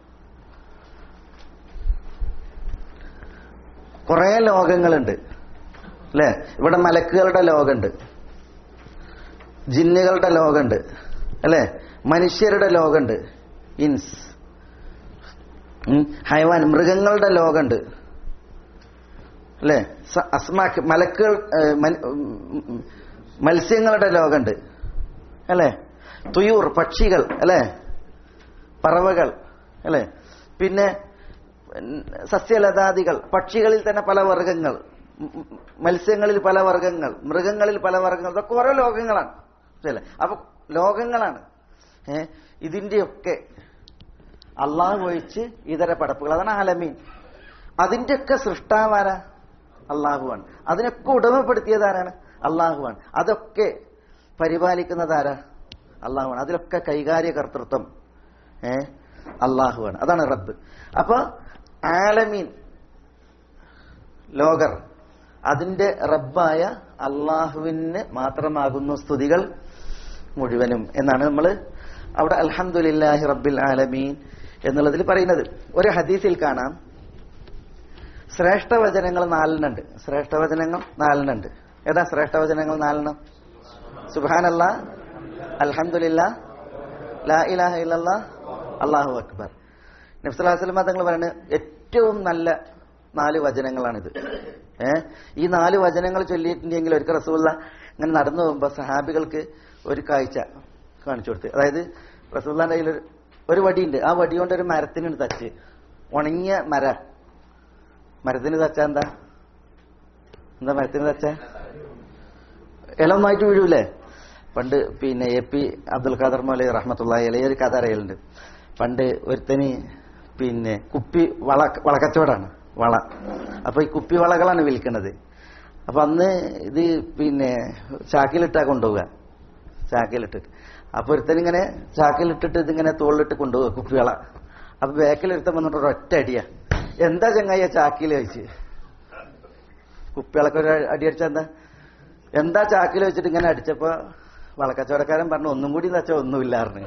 കുറെ ലോകങ്ങളുണ്ട് അല്ലെ ഇവിടെ മലക്കുകളുടെ ലോകമുണ്ട് ജിന്നുകളുടെ ലോകമുണ്ട് അല്ലെ മനുഷ്യരുടെ ലോകമുണ്ട് ഇൻസ് ഉം, ഹൈവാൻ മൃഗങ്ങളുടെ ലോകമുണ്ട് അല്ലെ സ- അസ്മാക്ക് മലക്കുകൾ ഏ, മൻ- ഉം, മത്സ്യങ്ങളുടെ ലോകമുണ്ട് അല്ലെ തുയൂർ പക്ഷികൾ അല്ലെ പറവകൾ അല്ലെ പിന്നെ ഉം, സസ്യലതാദികൾ പക്ഷികളിൽ തന്നെ പല വർഗങ്ങൾ ഉം, ഉം, മത്സ്യങ്ങളിൽ പല വർഗങ്ങൾ മൃഗങ്ങളിൽ പല വർഗങ്ങൾ ഇതൊക്കെ ഓരോ ലോകങ്ങളാണ് അല്ലേ അപ്പൊ ലോകങ്ങളാണ് ഏ ഇതിന്റെയൊക്കെ അള്ളാഹു ഒഴിച്ച് ഇതര പടപ്പുകൾ അതാണ് ആലമീൻ അതിന്റെയൊക്കെ സൃഷ്ടാവാരാ അള്ളാഹുവാണ് അതിനൊക്കെ ഉടമപ്പെടുത്തിയതാരാണ് അള്ളാഹുവാണ് അതൊക്കെ പരിപാലിക്കുന്നതാരാ അള്ളാഹുവാണ് അതിലൊക്കെ കൈകാര്യ കർത്തൃത്വം ഏ അള്ളാഹുവാണ് അതാണ് റബ്ബ് അപ്പൊ ആലമീൻ ലോകർ അതിന്റെ റബ്ബായ അള്ളാഹുവിന് മാത്രമാകുന്നു സ്തുതികൾ മുഴുവനും എന്നാണ് നമ്മൾ അവിടെ അൽഹംദുലില്ലാഹി റബ്ബിൽ ആലമീൻ എന്നുള്ളതിൽ പറയുന്നത് ഒരു ഹദീസിൽ കാണാം ശ്രേഷ്ഠവചനങ്ങൾ നാലെണ്ണുണ്ട് ശ്രേഷ്ഠവചനങ്ങൾ നാലെണ്ണുണ്ട് ഏതാ ശ്രേഷ്ഠവചനങ്ങൾ നാലെണ്ണം സുബാനല്ല അൽഹംദുലില്ലാ ലാ ഇലാഹ ഇല്ലല്ലാ അള്ളാഹു അക്ബർ നബ്സലാസ്ലമ തങ്ങൾ പറയുന്നത് ഏറ്റവും നല്ല നാല് വചനങ്ങളാണിത് ഏ ഈ നാല് വചനങ്ങൾ ചൊല്ലിയിട്ടുണ്ടെങ്കിൽ ഒരിക്കൽ റസൂല്ല ഇങ്ങനെ നടന്നു പോകുമ്പോ സഹാബികൾക്ക് ഒരു കാഴ്ച കാണിച്ചു കൊടുത്ത് അതായത് റസൂല്ലാന്റെ കയ്യിൽ ഒരു- ഒരു വടിയുണ്ട് ആ വടി കൊണ്ട് ഒരു മരത്തിനുണ്ട് തച്ച് ഉണങ്ങിയ മര മരത്തിന് തച്ച എന്താ എന്താ മരത്തിന് തച്ച ഇല ഒന്നായിട്ട് വീഴൂലേ പണ്ട് പിന്നെ എ പി അബ്ദുൽ ഖാദർ മൗലി റഹ്മത്തുള്ള ഇലയ ഒരു കഥ അറിയലുണ്ട് പണ്ട് ഒരുത്തന് പിന്നെ കുപ്പി വള വളക്കച്ചവടാണ് വള അപ്പൊ ഈ കുപ്പി വളകളാണ് വിൽക്കുന്നത് അപ്പൊ അന്ന് ഇത് പിന്നെ ചാക്കിലിട്ടാ കൊണ്ടുപോവുക ചാക്കിലിട്ടിട്ട് അപ്പൊ ഒരുത്തനിങ്ങനെ ചാക്കിലിട്ടിട്ട് ഇതിങ്ങനെ തോളിലിട്ട് കൊണ്ടുപോകുക കുപ്പിവള അപ്പൊ ബാക്കിലൊരുത്തൻ വന്നിട്ട് ഒരൊറ്റ അടിയാ എന്താ ചങ്ങായ ചാക്കിൽ വെച്ച് കുപ്പികളൊക്കെ ഒരു അടി അടിച്ചാ എന്താ എന്താ ചാക്കിൽ വെച്ചിട്ട് ഇങ്ങനെ അടിച്ചപ്പോ വളക്കച്ചവടക്കാരൻ പറഞ്ഞു ഒന്നും കൂടി തച്ചാ ഒന്നുമില്ലായിരുന്നു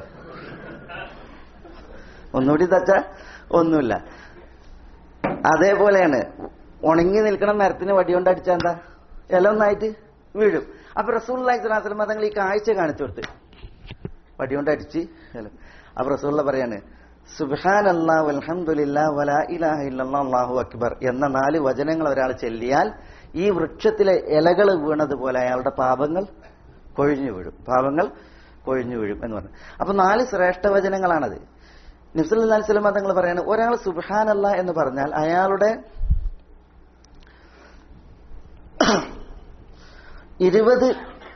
ഒന്നുകൂടി തച്ചാ ഒന്നുമില്ല അതേപോലെയാണ് ഉണങ്ങി നിൽക്കണ മരത്തിന് വടികൊണ്ട് അടിച്ചാ എന്താ ഇല ഒന്നായിട്ട് വീഴും അപ്പൊ റസൂൽ അലൈഹിസ്ലാം തങ്ങൾ ഈ കാഴ്ച കാണിച്ചു കൊടുത്ത് വടികൊണ്ട് അടിച്ച് ഇല. അപ്പൊ റസൂള്ള പറയാണ് സുബാൻ അല്ലാഹു അൽഹംദുലില്ലാ വലാ ഇലാഹ ഇല്ലല്ലാഹ് അല്ലാഹു അക്ബർ എന്ന നാല് വചനങ്ങൾ ഒരാൾ ചെല്ലിയാൽ ഈ വൃക്ഷത്തിലെ ഇലകൾ വീണതുപോലെ അയാളുടെ പാപങ്ങൾ കൊഴിഞ്ഞു വീഴും പാപങ്ങൾ കൊഴിഞ്ഞു വീഴും എന്ന് പറഞ്ഞു അപ്പൊ നാല് ശ്രേഷ്ഠ വചനങ്ങളാണത് നിഫ്സലി സ്വലമ തങ്ങൾ പറയാണ് ഒരാൾ സുബാനല്ല എന്ന് പറഞ്ഞാൽ അയാളുടെ ഇരുപത്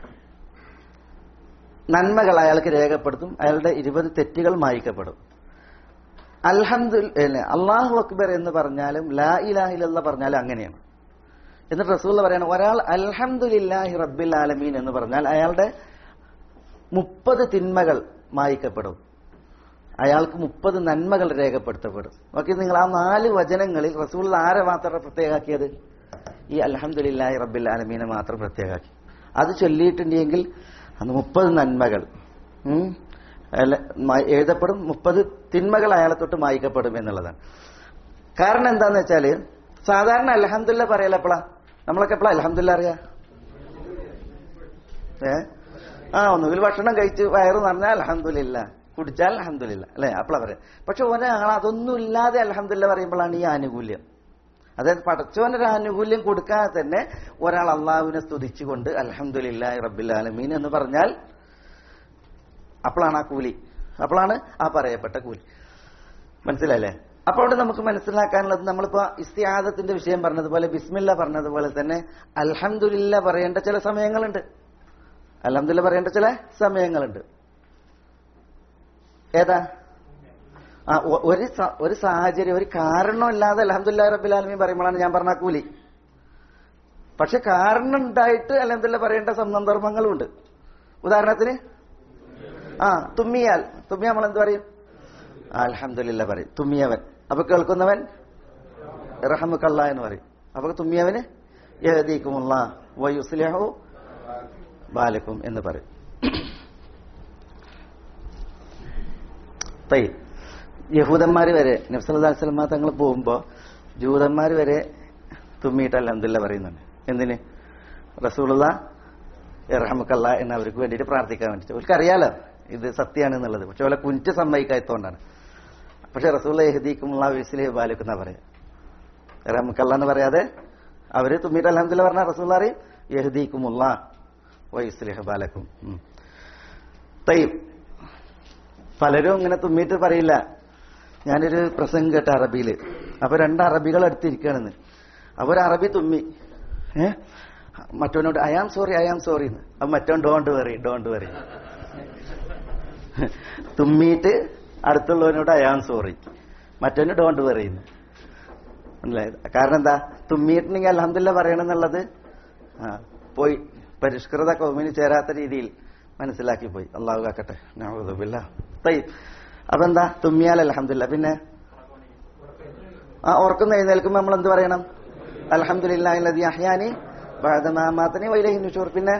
നന്മകൾ അയാൾക്ക് രേഖപ്പെടുത്തും അയാളുടെ ഇരുപത് തെറ്റുകൾ മായിക്കപ്പെടും അൽഹംദു അള്ളാഹു അക്ബർ എന്ന് പറഞ്ഞാലും ലാ ഇലാഹില്ല പറഞ്ഞാലും അങ്ങനെയാണ് എന്നിട്ട് റസൂൽ പറയാണ് ഒരാൾ അൽഹംദുലില്ലാഹി റബ്ബിൽ ആലമീൻ എന്ന് പറഞ്ഞാൽ അയാളുടെ മുപ്പത് തിന്മകൾ മായിക്കപ്പെടും അയാൾക്ക് മുപ്പത് നന്മകൾ രേഖപ്പെടുത്തപ്പെടും നോക്കി നിങ്ങൾ ആ നാല് വചനങ്ങളിൽ റസൂൽ ആരെ മാത്രം പ്രത്യേകാക്കിയത് ഈ അൽഹംദുലില്ലാഹി റബ്ബിൽ ആലമീനെ മാത്രം പ്രത്യേകാക്കി അത് ചൊല്ലിയിട്ടുണ്ടെങ്കിൽ അന്ന് മുപ്പത് നന്മകൾ ഉം, അല്ല- മ- എഴുതപ്പെടും മുപ്പത് തിന്മകൾ അയാളെ തൊട്ട് മായിക്കപ്പെടും എന്നുള്ളതാണ് കാരണം എന്താന്ന് വെച്ചാല് സാധാരണ അലഹമില്ല പറയല എപ്പോഴാ നമ്മളൊക്കെ എപ്പോഴാ അലഹമില്ല അറിയാ ഏ ആ ഒന്നുകിൽ ഭക്ഷണം കഴിച്ച് വയറ് നിറഞ്ഞാൽ അലഹമില്ല കുടിച്ചാൽ അലഹമില്ല അല്ലെ അപ്പോഴാ പറയാം പക്ഷെ ഒരാൾ അതൊന്നും ഇല്ലാതെ അലഹമില്ല പറയുമ്പോഴാണ് ഈ ആനുകൂല്യം അതായത് പടച്ചോനൊരു ആനുകൂല്യം കൊടുക്കാതെ തന്നെ ഒരാൾ അള്ളാഹുവിനെ സ്തുതിച്ചുകൊണ്ട് അലഹമില്ല റബ്ബിൽ ആലമീൻ എന്ന് പറഞ്ഞാൽ അപ്പോഴാണ് ആ കൂലി അപ്പോഴാണ് ആ പറയപ്പെട്ട കൂലി മനസ്സിലല്ലേ അപ്പോൾ അവിടെ നമുക്ക് മനസ്സിലാക്കാനുള്ളത് നമ്മളിപ്പോ ഇസ്തിയാദത്തിന്റെ വിഷയം പറഞ്ഞതുപോലെ ബിസ്മില്ല പറഞ്ഞതുപോലെ തന്നെ അൽഹംദുലില്ല പറയേണ്ട ചില സമയങ്ങളുണ്ട് അൽഹംദുലില്ല പറയേണ്ട ചില സമയങ്ങളുണ്ട് ഏതാ ആ ഒ- ഒരു സ- ഒരു സാഹചര്യം ഒരു കാരണമില്ലാതെ അലഹമുല്ലാ റബ്ബിൽ ആലമീൻ പറയുമ്പോഴാണ് ഞാൻ പറഞ്ഞ കൂലി പക്ഷെ കാരണം ഉണ്ടായിട്ട് അലഹമുല്ല പറയേണ്ട സന്ദർഭങ്ങളും ഉണ്ട് ഉദാഹരണത്തിന് ആ തുമ്മിയാൽ തുമ്മിയ നമ്മൾ എന്ത് പറയും അലഹമില്ല പറയും തുമ്മിയവൻ അപ്പൊ കേൾക്കുന്നവൻ റഹമുക്കല്ല എന്ന് പറയും അപ്പൊ തുമ്മിയവന് യഹദീക്കുമുള്ള വയുസ്ലിഹു ബാലക്കും എന്ന് പറയും തൈ യഹൂദന്മാര് വരെ നബ്സല്ലാ സ്വലമ തങ്ങൾ പോകുമ്പോ ജൂതന്മാർ വരെ തുമ്മിയിട്ട് അലഹമില്ല പറയുന്നുണ്ട് എന്തിന് റസൂലുള്ള ഇറഹമുക്കല്ല എന്ന് അവർക്ക് വേണ്ടിയിട്ട് പ്രാർത്ഥിക്കാൻ വേണ്ടിയിട്ട് അവർക്ക് അറിയാലോ ഇത് സത്യമാണ് എന്നുള്ളത് പക്ഷെ അവരെ കുഞ്ച് സമ്മതിക്കാത്തതുകൊണ്ടാണ് പക്ഷെ റസൂള്ള യഹദീക്കുമുള്ള വിസിലെ ബാലിക്കുന്ന പറയാം ഇറഹമുക്കല്ല എന്ന് പറയാതെ അവര് തുമ്മിയിട്ട് അലഹമില്ല പറഞ്ഞ റസൂള്ള അറിയും യഹദീക്കുമുള്ള വൈസ്ലിഹ ബാലക്കും ഉം. തയ്യും പലരും ഇങ്ങനെ തുമ്മിയിട്ട് പറയില്ല ഞാനൊരു പ്രസംഗം കേട്ട അറബിയില് അപ്പൊ രണ്ട് അറബികൾ അടുത്തിരിക്കണെന്ന് അപ്പൊ ഒരു അറബി തുമ്മി ഏ മറ്റവനോട് I am sorry I am sorry അപ്പൊ മറ്റവൻ ഡോണ്ട് വെറി ഡോണ്ട് വെറി തുമ്മിയിട്ട് അടുത്തുള്ളവനോട് ഐ ആം സോറി മറ്റവന് ഡോണ്ട് വെറി മനസ്സിലായത് കാരണം എന്താ തുമ്മിയിട്ടുണ്ടെങ്കിൽ അലഹമില്ല പറയണമെന്നുള്ളത് ആ പോയി പരിഷ്കൃത കൗമിന് ചേരാത്ത രീതിയിൽ മനസ്സിലാക്കി പോയി അള്ളാഹു കാക്കട്ടെ നഅൂദുബില്ല തൈ അപ്പൊ എന്താ തുമ്മിയാൽ അലഹമില്ല പിന്നെ ആ ഓർക്കുന്ന എഴുന്നേൽക്കുമ്പോ നമ്മൾ എന്ത് പറയണം അലഹമില്ലാതി അഹ്യാനി ബാധമാമാത്തനി വൈലഹി നുഷൂർ പിന്നെ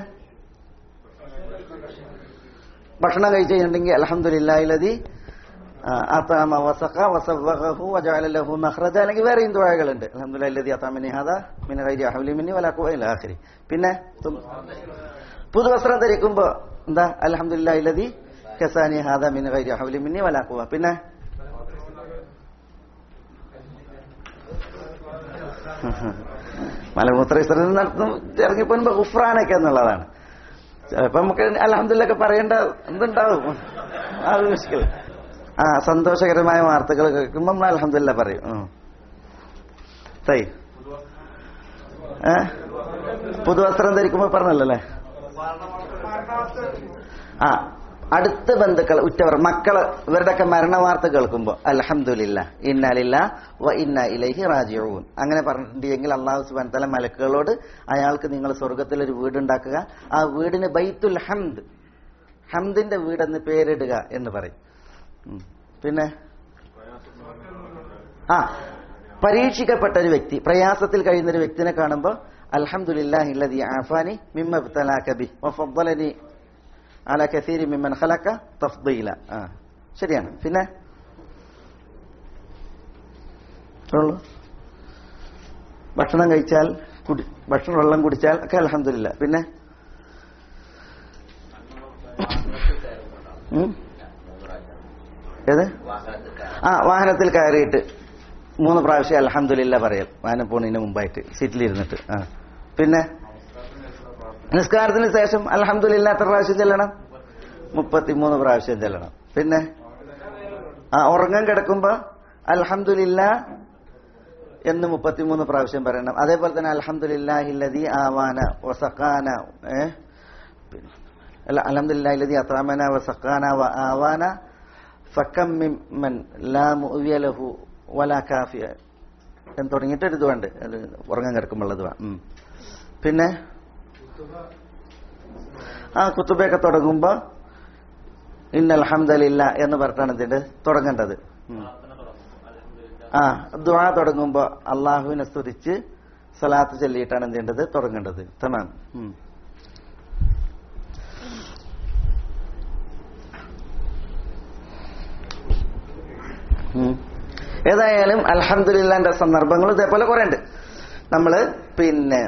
ഭക്ഷണം കഴിച്ചു കഴിഞ്ഞിട്ടുണ്ടെങ്കിൽ അലഹമില്ലാതി അത്താമ വസഖ വസവ്വഖഹു വജഅല ലഹു മഖ്റജ അല്ലെങ്കിൽ വേറെയും ദുആകളുണ്ട് അൽഹംദുലില്ലാഹി അതാമനി ഹാദാ മിൻ ഗൈരി ഹൗലി മിന്നി വലാ ഖുവ ഇലാ ആഖിരി പിന്നെ തും- പുതുവസ്ത്രം ധരിക്കുമ്പോ എന്താ അൽഹംദുലില്ലാഹി കസാനി ഹാദാ മിൻ ഗൈരി ഹൗലി മിന്നി വലാ ഖുവ പിന്നെ മലമൂത്ര വിസർജനം നടത്തും ഇറങ്ങിപ്പോകുമ്പോ ഗുഫ്രാനൊക്കെ എന്നുള്ളതാണ് ചിലപ്പോ നമുക്ക് അലഹമില്ലൊക്കെ പറയേണ്ട എന്തുണ്ടാവും അത് മുഷ്കിൽ ആ സന്തോഷകരമായ വാർത്തകൾ കേൾക്കുമ്പോൾ നമ്മൾ അലഹമില്ല പറയും ഉം. തൈ ഏ പുതുവസ്ത്രം ധരിക്കുമ്പോൾ പറഞ്ഞല്ലോ അല്ലേ ആ അടുത്ത ബന്ധുക്കൾ ഉറ്റവർ മക്കള് ഇവരുടെയൊക്കെ മരണവാർത്ത കേൾക്കുമ്പോൾ അലഹമില്ല ഇന്നലില്ല വ ഇന്ന ഇലൈഹി റാജിഊൻ അങ്ങനെ പറഞ്ഞിട്ടുണ്ടെങ്കിൽ അള്ളാഹു സുബാൻ തല മലക്കുകളോട് അയാൾക്ക് നിങ്ങൾ സ്വർഗത്തിൽ ഒരു വീടുണ്ടാക്കുക ആ വീടിന് ബൈത്തുൽ ഹംദ് ഹംദിന്റെ വീടെന്ന് പേരിടുക എന്ന് പറയും ഉം. പിന്നെ ആ പരീക്ഷിക്കപ്പെട്ട ഒരു വ്യക്തി പ്രയാസത്തിൽ കഴിയുന്ന ഒരു വ്യക്തിനെ കാണുമ്പോൾ അൽഹംദുലില്ലാഹില്ലദി ആഫാനി മിമ്മ ഇബ്തലാക ബി വഫദ്ദലനി അല കസീരി മിമ്മൻ ഖലക തഫ്ദീല ആ ശരിയാണ് പിന്നെ ഉള്ളൂ ഭക്ഷണം കഴിച്ചാൽ കുടി ഭക്ഷണം വെള്ളം കുടിച്ചാൽ ഒക്കെ അൽഹംദുലില്ല പിന്നെ ഉം? ഏത് ആ വാഹനത്തിൽ കയറിയിട്ട് മൂന്ന് പ്രാവശ്യം അലഹമില്ല പറയൽ വാഹനം പോണതിന് മുമ്പായിട്ട് സീറ്റിലിരുന്നിട്ട് ആ പിന്നെ നിസ്കാരത്തിന് ശേഷം അലഹമില്ല എത്ര പ്രാവശ്യം ചെല്ലണം മുപ്പത്തിമൂന്ന് പ്രാവശ്യം ചെല്ലണം പിന്നെ ആ ഉറങ്ങാൻ കിടക്കുമ്പോ അൽഹംദുലില്ല എന്ന് മുപ്പത്തിമൂന്ന് പ്രാവശ്യം പറയണം അതേപോലെ തന്നെ അൽഹംദുലില്ലാഹില്ലതി ആവാന വസക്കാന ഏ പിന്നെ അല്ല അൽഹംദുലില്ലാഹില്ലതി അത്രാമന വസക്കാന വ ആവാന ഫക്കം മിമ്മൻ ലാ മുഅ്വിയ ലഹു വലാ കാഫിയ എന്ന് തുടങ്ങിയിട്ട് ഒരു ഇതുണ്ട് അത് ഉറങ്ങാൻ കിടക്കുമ്പോഴുള്ളത് ഉം. പിന്നെ ആ കുത്തുബയൊക്കെ തുടങ്ങുമ്പോ ഇന്നൽ ഹംദലില്ല എന്ന് പറഞ്ഞിട്ടാണ് ഇതിന്റെ തുടങ്ങേണ്ടത് ഉം. ആ ദുആ തുടങ്ങുമ്പോ അള്ളാഹുവിനെ സ്തുതിച്ച് സലാത്ത് ചൊല്ലിയിട്ടാണ് എന്ത് ചെയ്യേണ്ടത് തുടങ്ങേണ്ടത് തമാം ഉം. ഉം. ഏതായാലും അൽഹംദുലില്ലാന്റെ സന്ദർഭങ്ങൾ ഇതേപോലെ കുറെ ഉണ്ട് നമ്മള് പിന്നെ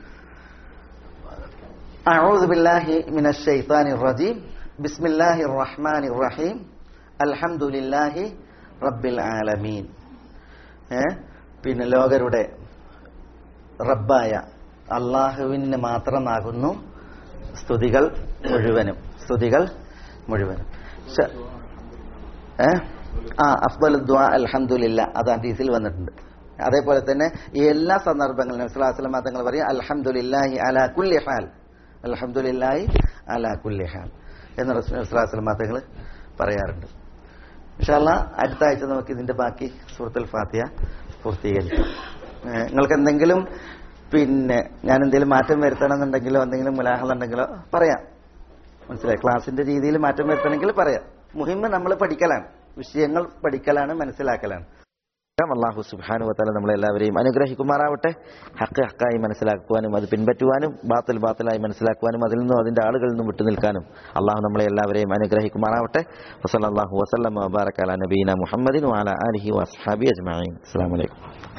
أعوذ بالله من الشيطان الرجيم بسم الله الرحمن الرحيم الحمد لله رب العالمين ഏ? പിന്നെ ലോകരുടെ റബ്ബായ അള്ളാഹുവിന് മാത്രമാകുന്നു സ്തുതികൾ മുഴുവനും സ്തുതികൾ മുഴുവനും ശ- ഏ? ആ അഫ്ബൽ ദ്വാ അൽഹംദുലില്ല അത് ഹദീസിൽ വന്നിട്ടുണ്ട് അതേപോലെ തന്നെ ഈ എല്ലാ സന്ദർഭങ്ങളിലും നബ്സുല്ലാസ്ലം തങ്ങൾ പറയും അൽഹംദുലില്ലാഹി അലാ കുല്ലി ഹാൽ അൽഹംദുലില്ലാഹി അലാ കുല്ലി ഹാൽ എന്ന് നബ്സുല്ലാസ്ലം തങ്ങൾ പറയാറുണ്ട് ഇൻഷാല്ല അടുത്ത ആഴ്ച നമുക്ക് ഇതിന്റെ ബാക്കി സൂറത്തുൽ ഫാത്തിയ പൂർത്തീകരിക്കാം ഏ, നിങ്ങൾക്ക് എന്തെങ്കിലും പിന്നെ ഞാൻ എന്തെങ്കിലും മാറ്റം വരുത്തണമെന്നുണ്ടെങ്കിലോ എന്തെങ്കിലും മുലാഹം ഉണ്ടെങ്കിലോ പറയാം മനസ്സിലായി ക്ലാസിന്റെ രീതിയിൽ മാറ്റം വരുത്തണമെങ്കിൽ പറയാം മുഹിമ്മ നമ്മൾ പഠിക്കലാണ് വിഷയങ്ങൾ പഠിക്കലാണ് മനസ്സിലാക്കലാണ് അള്ളാഹു സുബാനു വത്താല നമ്മളെല്ലാവരെയും അനുഗ്രഹിക്കുമാറാവട്ടെ ഹക്ക് ഹക്കായി മനസ്സിലാക്കുവാനും അത് പിൻപറ്റുവാനും ബാത്തിൽ ബാത്തിലായി മനസ്സിലാക്കുവാനും അതിൽ നിന്നും അതിന്റെ ആളുകളിൽ നിന്നും വിട്ടുനിൽക്കാനും അള്ളാഹു നമ്മളെ എല്ലാവരെയും അനുഗ്രഹിക്കുമാറാവട്ടെ വസല്ലാഹു വസ്ലം വബാറക്കാല നബീന മുഹമ്മദിൻ വാല അലഹി വസ്ഹാബി അജ്മാൻ അസ്സാം വലൈക്കും